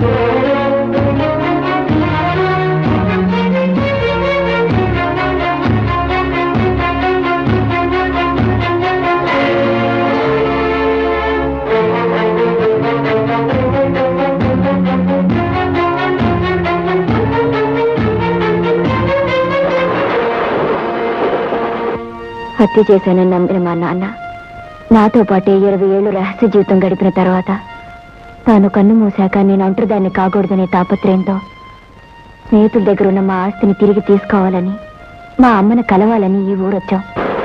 హత్య చేశానని నమ్మిన మా నాన్న నాతో పాటే ఇరవై ఏళ్ళు రహస్య జీవితం గడిపిన తర్వాత తాను కన్ను మూసాక నేను ఒంటరిదాన్ని కాకూడదనే తాపత్రయంతో స్నేహితుల దగ్గర ఉన్న మా ఆస్తిని తిరిగి తీసుకోవాలని మా అమ్మను కలవాలని ఈ ఊరొచ్చాం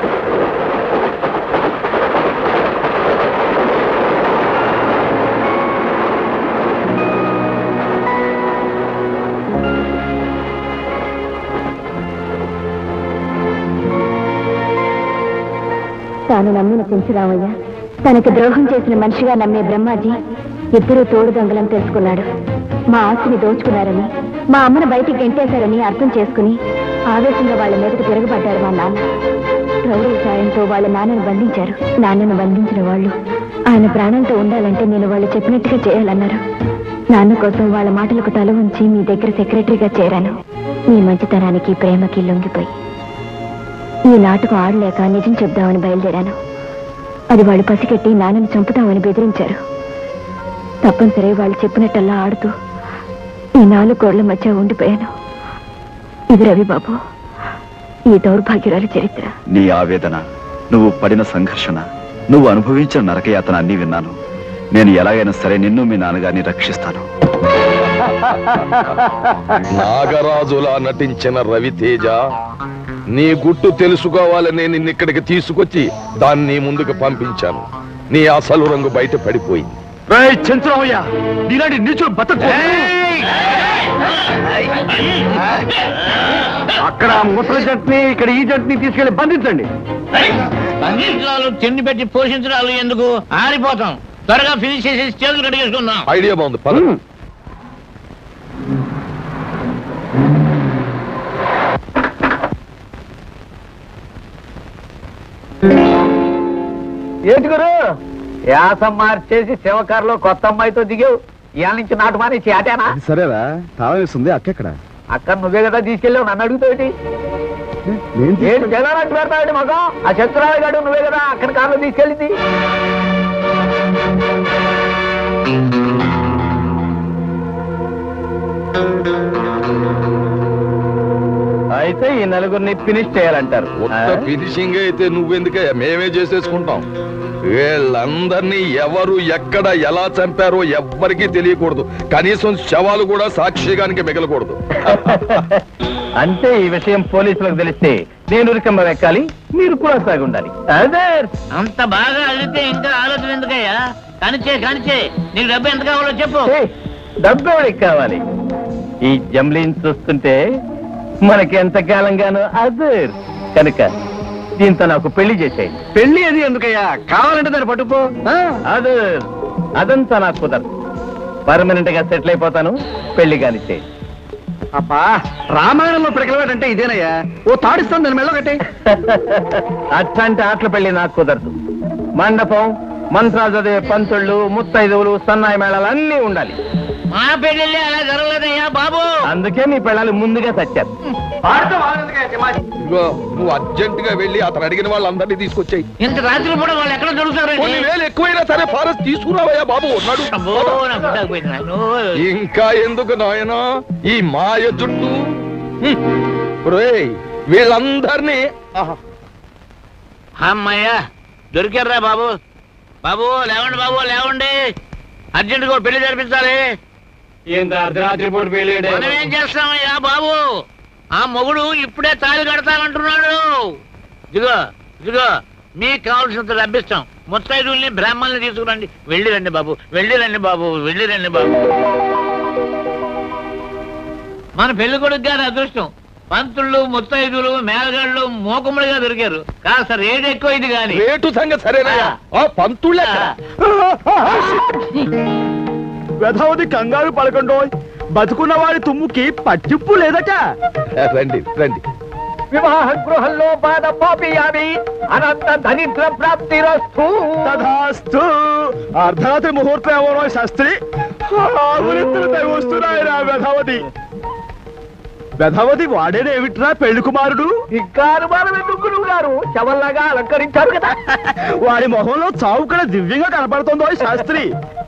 తాను నమ్మిన పెంచురామయ్య తనకి ద్రోహం చేసిన మనిషిగా నమ్మే బ్రహ్మాజీ ఇద్దరు తోడు దొంగలని తెలుసుకున్నాడు మా ఆస్తిని దోచుకున్నారని మా అమ్మను బయటికి గెంటేశారని అర్థం చేసుకుని ఆవేశంగా వాళ్ళ మీదకి తిరగబడ్డారు మా నాన్న రౌడీ సాయంతో వాళ్ళ నాన్నను బంధించారు నాన్నను బంధించిన వాళ్ళు ఆయన ప్రాణాలతో ఉండాలంటే నేను వాళ్ళు చెప్పినట్టుగా చేయాలన్నారు నాన్న కోసం వాళ్ళ మాటలకు తల ఉంచి మీ దగ్గర సెక్రటరీగా చేరాను మీ మంచితనానికి ప్రేమకి లొంగిపోయి ఈ నాటకం ఆడలేక నిజం చెప్దామని బయలుదేరాను అది వాళ్ళు పసిగట్టి నాన్నని చంపుతామని బెదిరించారు తప్పనిసరి వాళ్ళు చెప్పినట్టల్లా ఆడుతూ ఈ నాలుగు గోడల మధ్య ఉండిపోయాను ఇది రవిబాబు ఈ దౌర్భాగ్యురాలి చరిత్ర నీ ఆవేదన నువ్వు పడిన సంఘర్షణ నువ్వు అనుభవించిన నరకయాతన అన్నీ విన్నాను నేను ఎలాగైనా సరే నిన్ను మీ నాన్నగారిని రక్షిస్తాను నాగరాజులా నటించిన రవితేజ నీ గుట్టు తెలుసుకోవాలని నిన్ను ఇక్కడికి తీసుకొచ్చి దాన్ని నీ ముందుకు పంపించాను నీ అసలు రంగు బయట పడిపోయింది చంద్రమయ్య నీలాంటి నీచుడు బతకు అక్కడ ముసలి చట్నీ ఇక్కడ ఈ చట్నీ తీసుకెళ్లి బంధించండి బంధించడాలు తిండి పెట్టి పోషించడాలు ఎందుకు ఆరిపోతాం త్వరగా ఫినిష్ చేసి చేతులు కడిగేసుకుందాం ఐడియా బాగుంది పద ఏంటి గురు యాసం మార్చేసి శివకారులో కొత్త అమ్మాయితో దిగావు ఇవాళ నుంచి నాటు మానేసి ఆటేనా సరేరా తాళం వేస్తుంది అక్కెక్కడ అక్కడ నువ్వే కదా తీసుకెళ్ళావు నన్ను అడుగుతావేటి ఏంటి జగనానికి పెడతావేటి మగం ఆ శత్రురావు గారు నువ్వే కదా అక్కడ కారులో తీసుకెళ్ళింది అయితే ఈ నలుగురిని ఫినిష్ చేయాలంటారు ఒక్క ఫినిషింగ్ అయితే నువ్వెందుకయ్యా మేమే చేసేసుకుంటాం వీళ్ళందరినీ ఎవరు ఎక్కడ ఎలా చంపారో ఎవ్వరికీ తెలియకూడదు కనీసం శవాలు కూడా సాక్షిగానికి మిగలకూడదు అంటే ఈ విషయం పోలీసులకు తెలిస్తే నేను ఉరికంబ ఎక్కాలి మీరు కూడా సాగి ఉండాలి అదే అంత బాగా అడిగితే ఇంకా ఆలోచన ఎందుకయ్యా కానిచ్చే కానిచ్చే నీకు డబ్బు ఎంత కావాలో చెప్పు డబ్బు ఎవరికి కావాలి ఈ జమ్లీని చూస్తుంటే మనకి ఎంతకాలంగానో అదే కనుక దీంతో నాకు పెళ్లి చేసేయి పెళ్లి అది ఎందుకయ్యా కావాలంటే దాన్ని పట్టుకో అదే అదంతా నాకు కుదరదు పర్మనెంట్ గా సెటిల్ అయిపోతాను పెళ్లి కానిచ్చే అబ్బా రామాయణంలో పిడకలవాడంటే ఇదేనయ్యా ఓ తాడిస్తాను దాని మెళ్ళ కట్టే అట్లాంటి ఆటల పెళ్లి నాకు కుదరదు మండపం మంత్రాలు చదివే పంతుళ్ళు ముత్తైదువులు సన్నాయి మేళాలు అన్నీ ఉండాలి మా పెళ్ళిళ్ళే అలా జరగలేదయ్యా బాబు అందుకే మీ పిల్లలు ముందుగా చచ్చారు ఇదిగో నువ్వు అర్జెంట్ గా వెళ్ళి అతను అడిగిన వాళ్ళందరినీ తీసుకొచ్చాయి ఇంత రాత్రి కూడా వాళ్ళు ఎక్కడ కొన్ని దొరుకుతారండి వేలు ఎక్కువైనా సరే ఫారెస్ట్ తీసుకురావయ్యా బాబు ఉన్నాడు అబ్బో, నా గుడ్డకు పోయింది నాయనో. ఇంకా ఎందుకు నాయనా ఈ మాయ జుట్టు హ్మ్. ఒరేయ్, వీళ్ళందరినీ ఆహా, అమ్మయ్యా దొరికారా బాబు బాబు లేవండి బాబు లేవండి అర్జెంట్ గా పెళ్లి జరిపించాలి అర్ధరాత్రి పూట పెళ్లి మనం ఏం చేస్తామయ్యా బాబు ఆ మొగుడు ఇప్పుడే తాళి కడతానంటున్నాడు ఇదిగో ఇదిగో మీకు కావాల్సినంత డబ్బిస్తాం ముత్తైదుల్ని బ్రాహ్మణుల్ని తీసుకురండి వెళ్ళి రండి బాబు వెళ్ళి రండి బాబు వెళ్ళి రండి బాబు మన పెళ్లి కొడుకు గారి అదృష్టం పంతుళ్ళు ముత్తైదులు మేలగాళ్ళు మోకములుగా దొరికారు కాస్త రేట్ ఎక్కువ ఇది గాని రేటు సంగతి సరేనయ్యా ఆ పంతుళ్ళ వెధవది కంగారు పడకండో బతుకున్న వాడి తుమ్ముకి పట్టింపు లేదట రండి రండి వివాహ గృహంలో బాధ పాపియామి అనంత దరిద్ర ప్రాప్తి రస్తు తథాస్తు అర్ధరాత్రి ముహూర్తం ఎవరో శాస్త్రి ఆవురెత్తులపై వస్తున్నాయిరా వెధవది వెధవది వాడేనేమిట్రా పెళ్లి కుమారుడు ఇక్కారు మనం ఎందుకు గురువు గారు శవల్లాగా అలంకరించారు కదా వాడి మొహంలో చావు కూడా దివ్యంగా కనపడుతుందో శాస్త్రి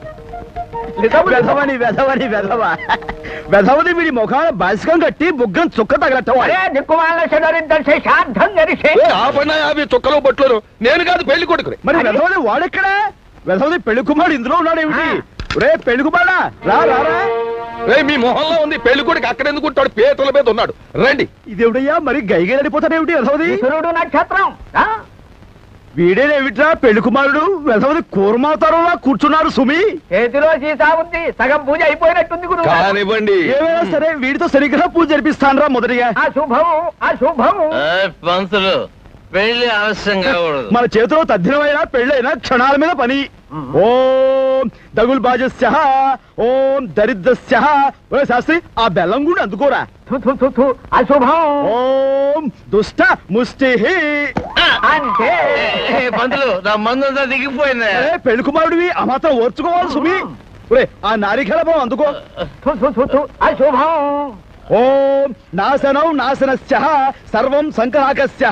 వెధవని వెధవని వెధవ వెధవది వీడి ముఖాన బాసికం కట్టి బుగ్గం చుక్క తగలట్టం అరే దిక్కుమాల శరీరం శాంతం జరిసే ఏ, ఆపన్నా యాభై చుక్కలు బొట్లు నేను కాదు పెళ్లి కొడుకుని మరి వెధవది వాడెక్కడా వెధవది పెళ్లి కుమారుడు ఇందులో ఉన్నాడు ఏమిటి రే పెళ్లి కుమారా రా రా రా రే మీ మొహంలో ఉంది పెళ్లి కొడుకు అక్కడ ఎందుకు ఉంటాడు పేటల మీద ఉన్నాడు రండి ఇదేవిడయ్యా మరి గైగా నడిపోతాడేమిటి వెధవది సూర్యుడు నక్షత్రం ఆ? వీడేనేమిట్రా పెళ్లి కుమారుడు వెధవది కూర్మావతారంలా కూర్చున్నారు సుమి చేతిలో సీసా ఉంది సగం పూజ అయిపోయినట్టుంది గురువు గారు. కానివ్వండి ఏమైనా సరే వీడితో సరిగ్గా పూజ జరిపిస్తానరా మొదటిగా ఆ శుభము ఆ శుభము పంతులు పెళ్లి ఆలస్యం కాకూడదు మన చేతిలో తద్దినమైనా పెళ్ళైనా క్షణాల మీద పని ఓం దగుల్ బాజస్య ఓం దరిద్రస్య ఓ శాస్త్రి ఆ బెల్లం కూడా అందుకోరా థు, థు, థు, థు, అశుభం ఓం దుష్ట ముష్టి అంటే పంతులు నా మందంతా దిగిపోయింది పెళ్లి కుమారుడివి ఆ మాత్రం ఓర్చుకోవాలి సుమి ఒరే ఆ నారికేళం అందుకో థు, థు, థు, థు, అశుభం ఓం నాశనం నాశనస్య సర్వం సంకరాకస్య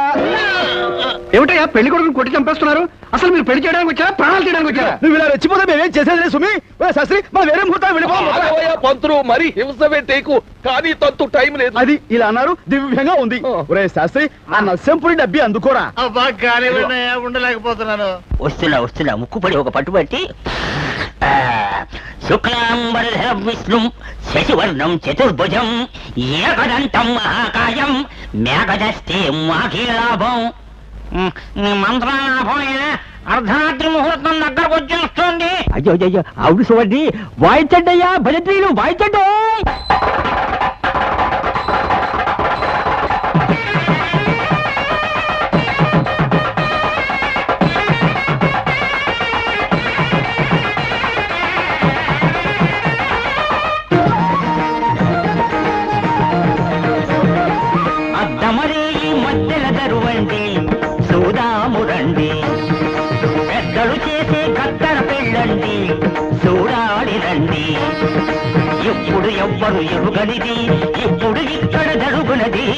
ఏమిటయ్యా పెళ్లి కొడుకుని కొట్టి చంపేస్తున్నారు అసలు మీరు పెళ్లి చేయడానికి వచ్చారా ప్రాణాలు తీయడానికి వచ్చారా నువ్వు ఇలా రెచ్చిపోతే మేమేం చేసేది లేదు సుమి ఓ శాస్త్రి మన వేరే ముహూర్తం వెళ్ళిపోవాలి ఆగవయ్యా పంతులు మరి హింస పెట్టేకు కానీ తంతు టైం లేదు అది ఇలా అన్నారు దివ్యంగా ఉంది ఒరే శాస్త్రి ఆ నస్యంపురి డబ్బి అందుకోరా అబ్బా కానివ్వండి ఉండలేకపోతున్నాను వస్తున్నా వస్తున్నా ముక్కుపడి ఒక పట్టుబట్టి ఆ, శుక్లాంబరధర విష్ణుం శశివర్ణం చతుర్భుజం ఏకదంతం మహాకాయం మేఘదస్తే మాఖీలాభం మంత్రాలాభం అర్ధరాత్రి ముహూర్తం దగ్గరకు వచ్చేస్తుంది అయ్యో అవును చూడండి వాయించండి అయ్యా భజంత్రీలు వాయించండి అద్దమరే ఈ మధ్యల దరువండి చూదామురండి పెద్దలు చేసే కత్తర పెళ్ళండి చూడాలిరండి ఇప్పుడు ఎవ్వరు ఎరుగనిది ఇప్పుడు ఇక్కడ జరుగునది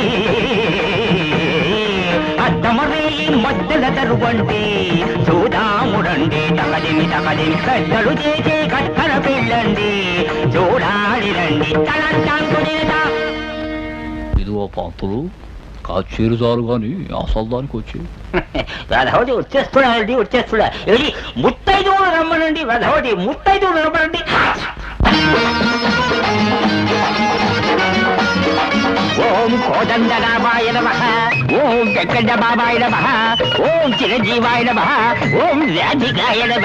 అద్దమరే ఈ మధ్యల దరువండి చూదామురండి తగదిమి తగదిమి పెద్దలు చేసే కత్తర పెళ్ళండి చూడాలిరండి తలంటాంకునేదా ఇదిగో పంతులు కాచేరు చాలు గాని అసలు దానికి వచ్చి వెధవటి వచ్చేస్తున్నాడండి వచ్చేస్తున్నా ఏది ముత్తైదు రమ్మనండి వెధవటి ముత్తైదు రమ్మనండి ఓం కోదండ రామాయ నమ ఓం వెంకట బాబాయ నమ ఓం చిరంజీవాయ నమ ఓం రాధికాయ నమ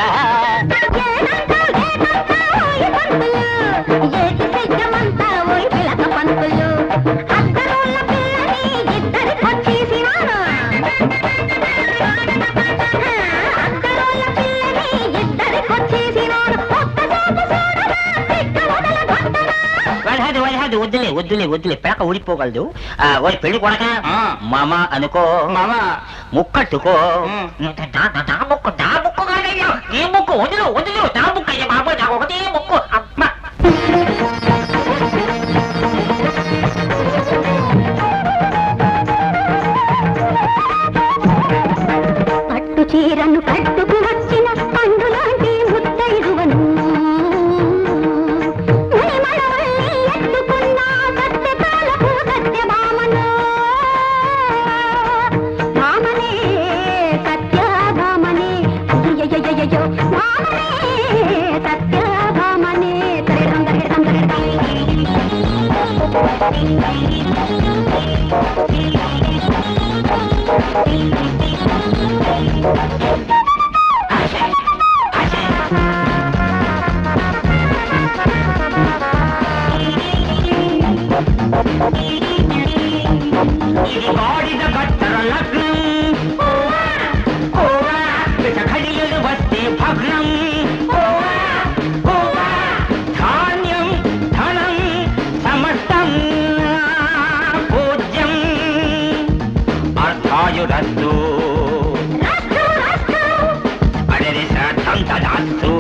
వదహదు వదహదు వద్దులే వద్దులే వద్దులే పిలక ఊడిపోగలదు ఆ, ఓయ్ పెళ్లి కొడక మామ అనుకో మామ ముక్కట్టుకో దా- దా- దా ముక్కు దా ముక్కు కాదయ్యా నీ ముక్కు వదిలు వదిలు దా ముక్కు అయ్యా బాబు నాకు ఒకటే ముక్కు అమ్మ పట్టు చీరను కట్టుకు వచ్చిన పండులాంటి ముత్తైదువను మణిమణవల్లి ఎత్తుకున్న సత్యకాలపు సత్యభామను భామనే సత్యభామనే అయ్యయ్యయ్యయ్యో భామనే సత్యభామనే తరిడం తరిడం ఇది గాడిద కట్టర లగ్నం ఓవా పిట ఘడియలు వస్తే భగ్నం ఓవా ఓవా ధాన్యం ధనం సమస్తం పూజ్యం అర్థాయురస్తు అడరి శ్రాద్ధం తదాస్తు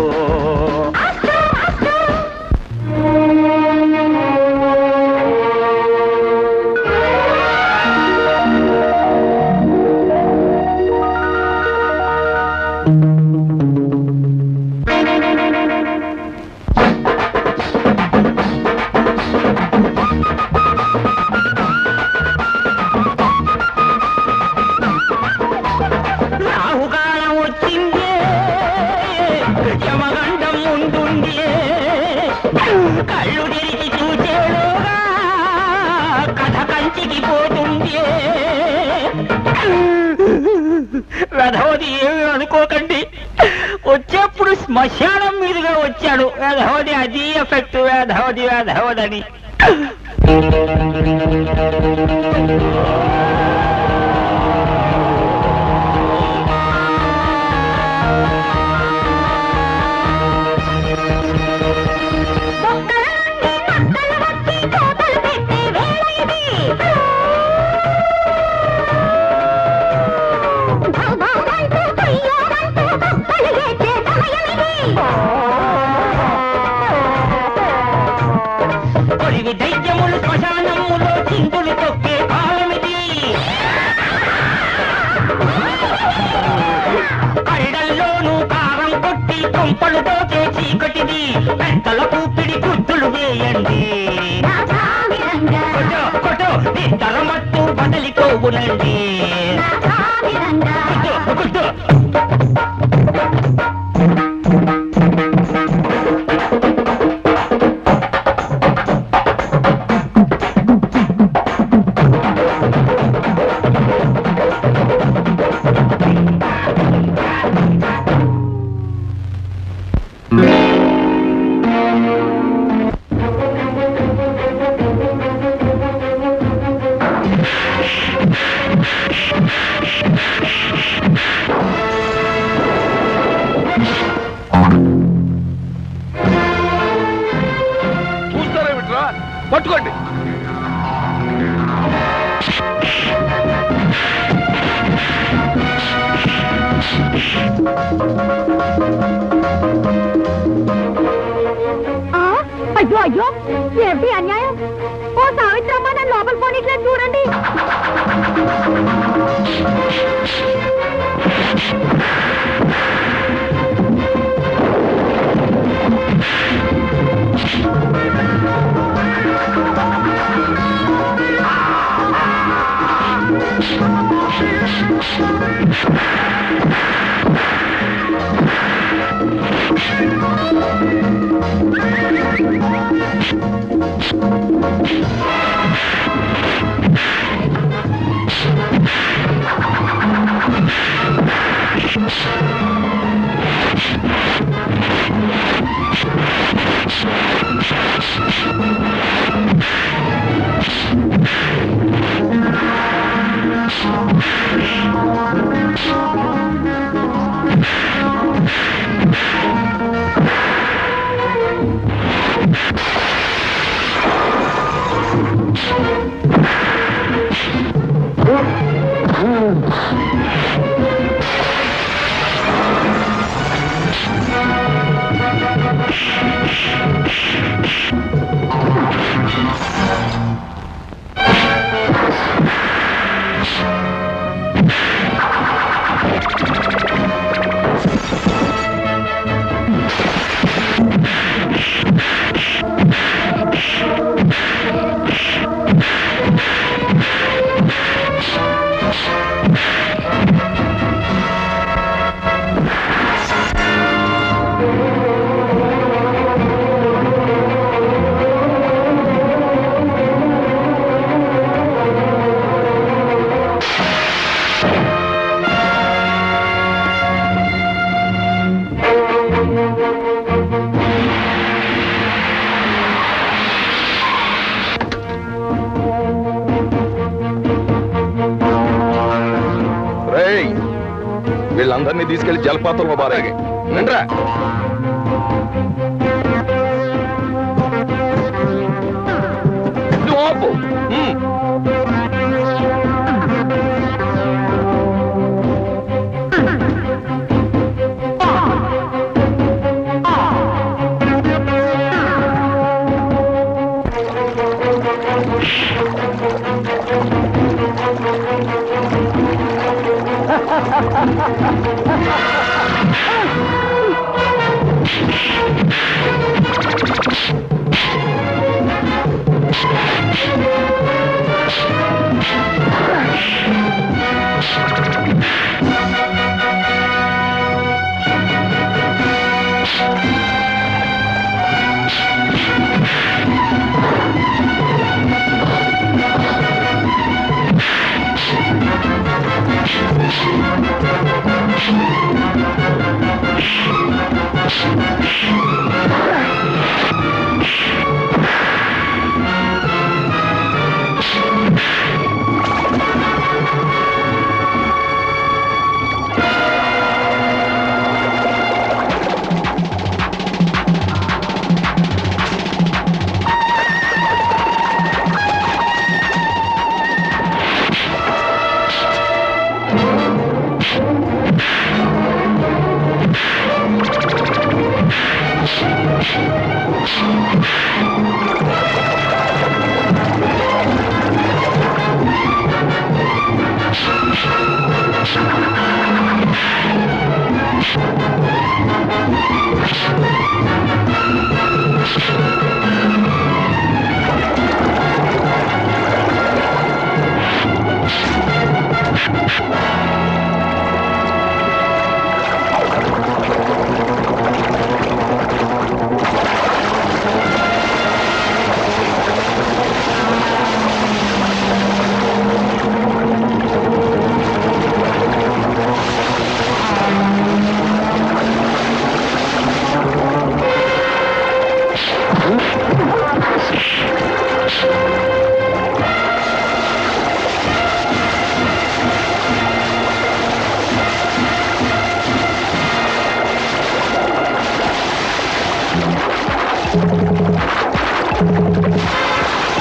రాహుకాలం వచ్చిందే యమగండం ముందుండే కళ్ళు తెరిచి చూసేలోగా కథ కంచికి పోతుండే రథవతి ఏమి అనుకోకండి వచ్చేప్పుడు శ్మశానం మీదుగా వచ్చాడు వేధవది అది ఎఫెక్ట్ వేధవది వేధవదని కొరివి దైత్యములు శ్మశానములో చింతులు తొక్కే కాలమిది కళ్ళల్లోనూ కారం కొట్టి కొంపలు దోచే చీకటిది పెద్దల కూపిడి గుర్తులు వేయండి కొట్టో కొట్టో నిద్ర మత్తు బదలికోవునండి కొట్టో కొట్టో Thank you. పట్టుకోండి ఆ, అయ్యో అయ్యో ఏమిటి అన్యాయం ఓ సావిత్రమ్మ నన్ను లోపల పోనీట్లేదు చూడండి రేయ్ వీళ్ళందరినీ తీసుకెళ్లి జలపాతంలో బారాగే రండ్రా నువ్వు ఆపు. ఉమ్.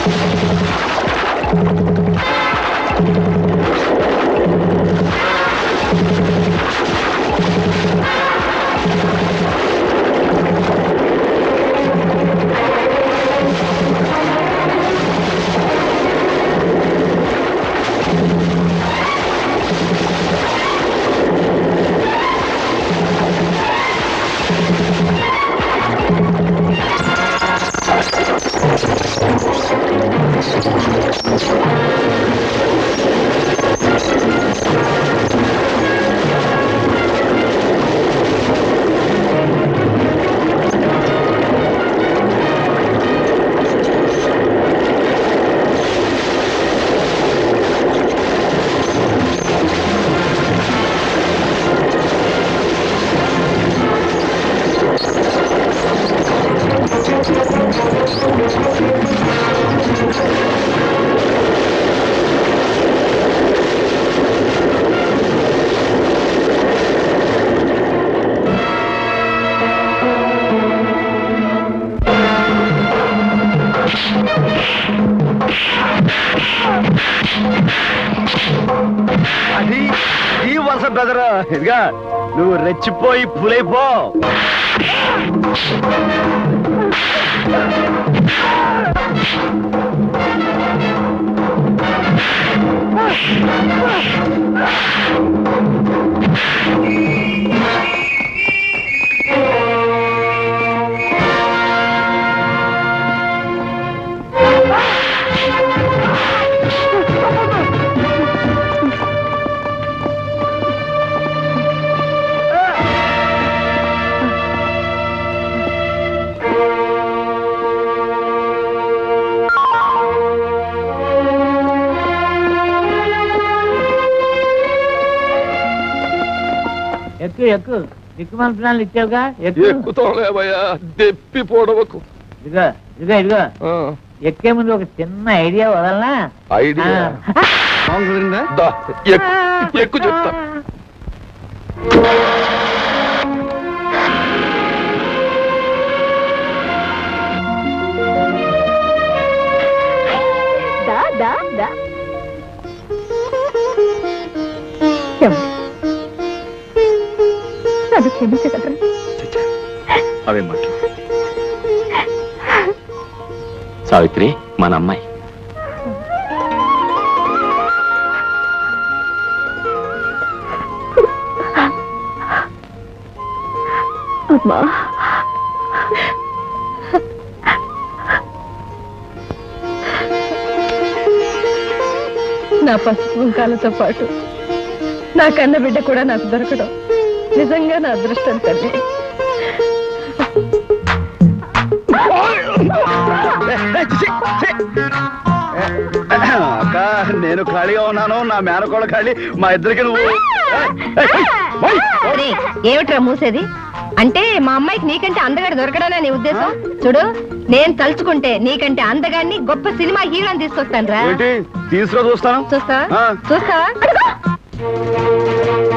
అది ఈ వరుస బ్రదర్ ఇదిగా నువ్వు రెచ్చిపోయి పులైపో ఎక్కు ఎక్కు దిక్కుమాల ప్లాన్లు ఇచ్చావుగా ఎక్కు ఎక్కుతాంలేవయ్యా దెప్పి పొడవకు ఇదిగో ఇదిగో ఇదిగో ఎక్కే ముందు ఒక చిన్న ఐడియా వదలనా ఐడియా దా, ఎక్కు ఎక్కు చెప్తా దా దా దా ఏమండి? నన్ను క్షమించగలరా అవే మాటలు సావిత్రి మన అమ్మాయి అమ్మా నా పసుపు కుంకాలతో పాటు నా కన్న బిడ్డ కూడా నాకు దొరకడం నిజంగా నా అదృష్టం తల్లి అక్క నేను ఖాళీగా ఉన్నాను నా మేనకోళ్ళ ఖాళీ మా ఇద్దరికి నువ్వు ఒరేయ్, ఏమిట్రా మూసేది అంటే మా అమ్మాయికి నీకంటే అందగాడు దొరకడానా నీ ఉద్దేశం చూడు నేను తలుచుకుంటే నీకంటే అందగాడిని గొప్ప సినిమా హీరోని తీసుకొస్తాను రా ఏంటి తీసుకురా చూస్తాను చూస్తావా ఆ. చూస్తావా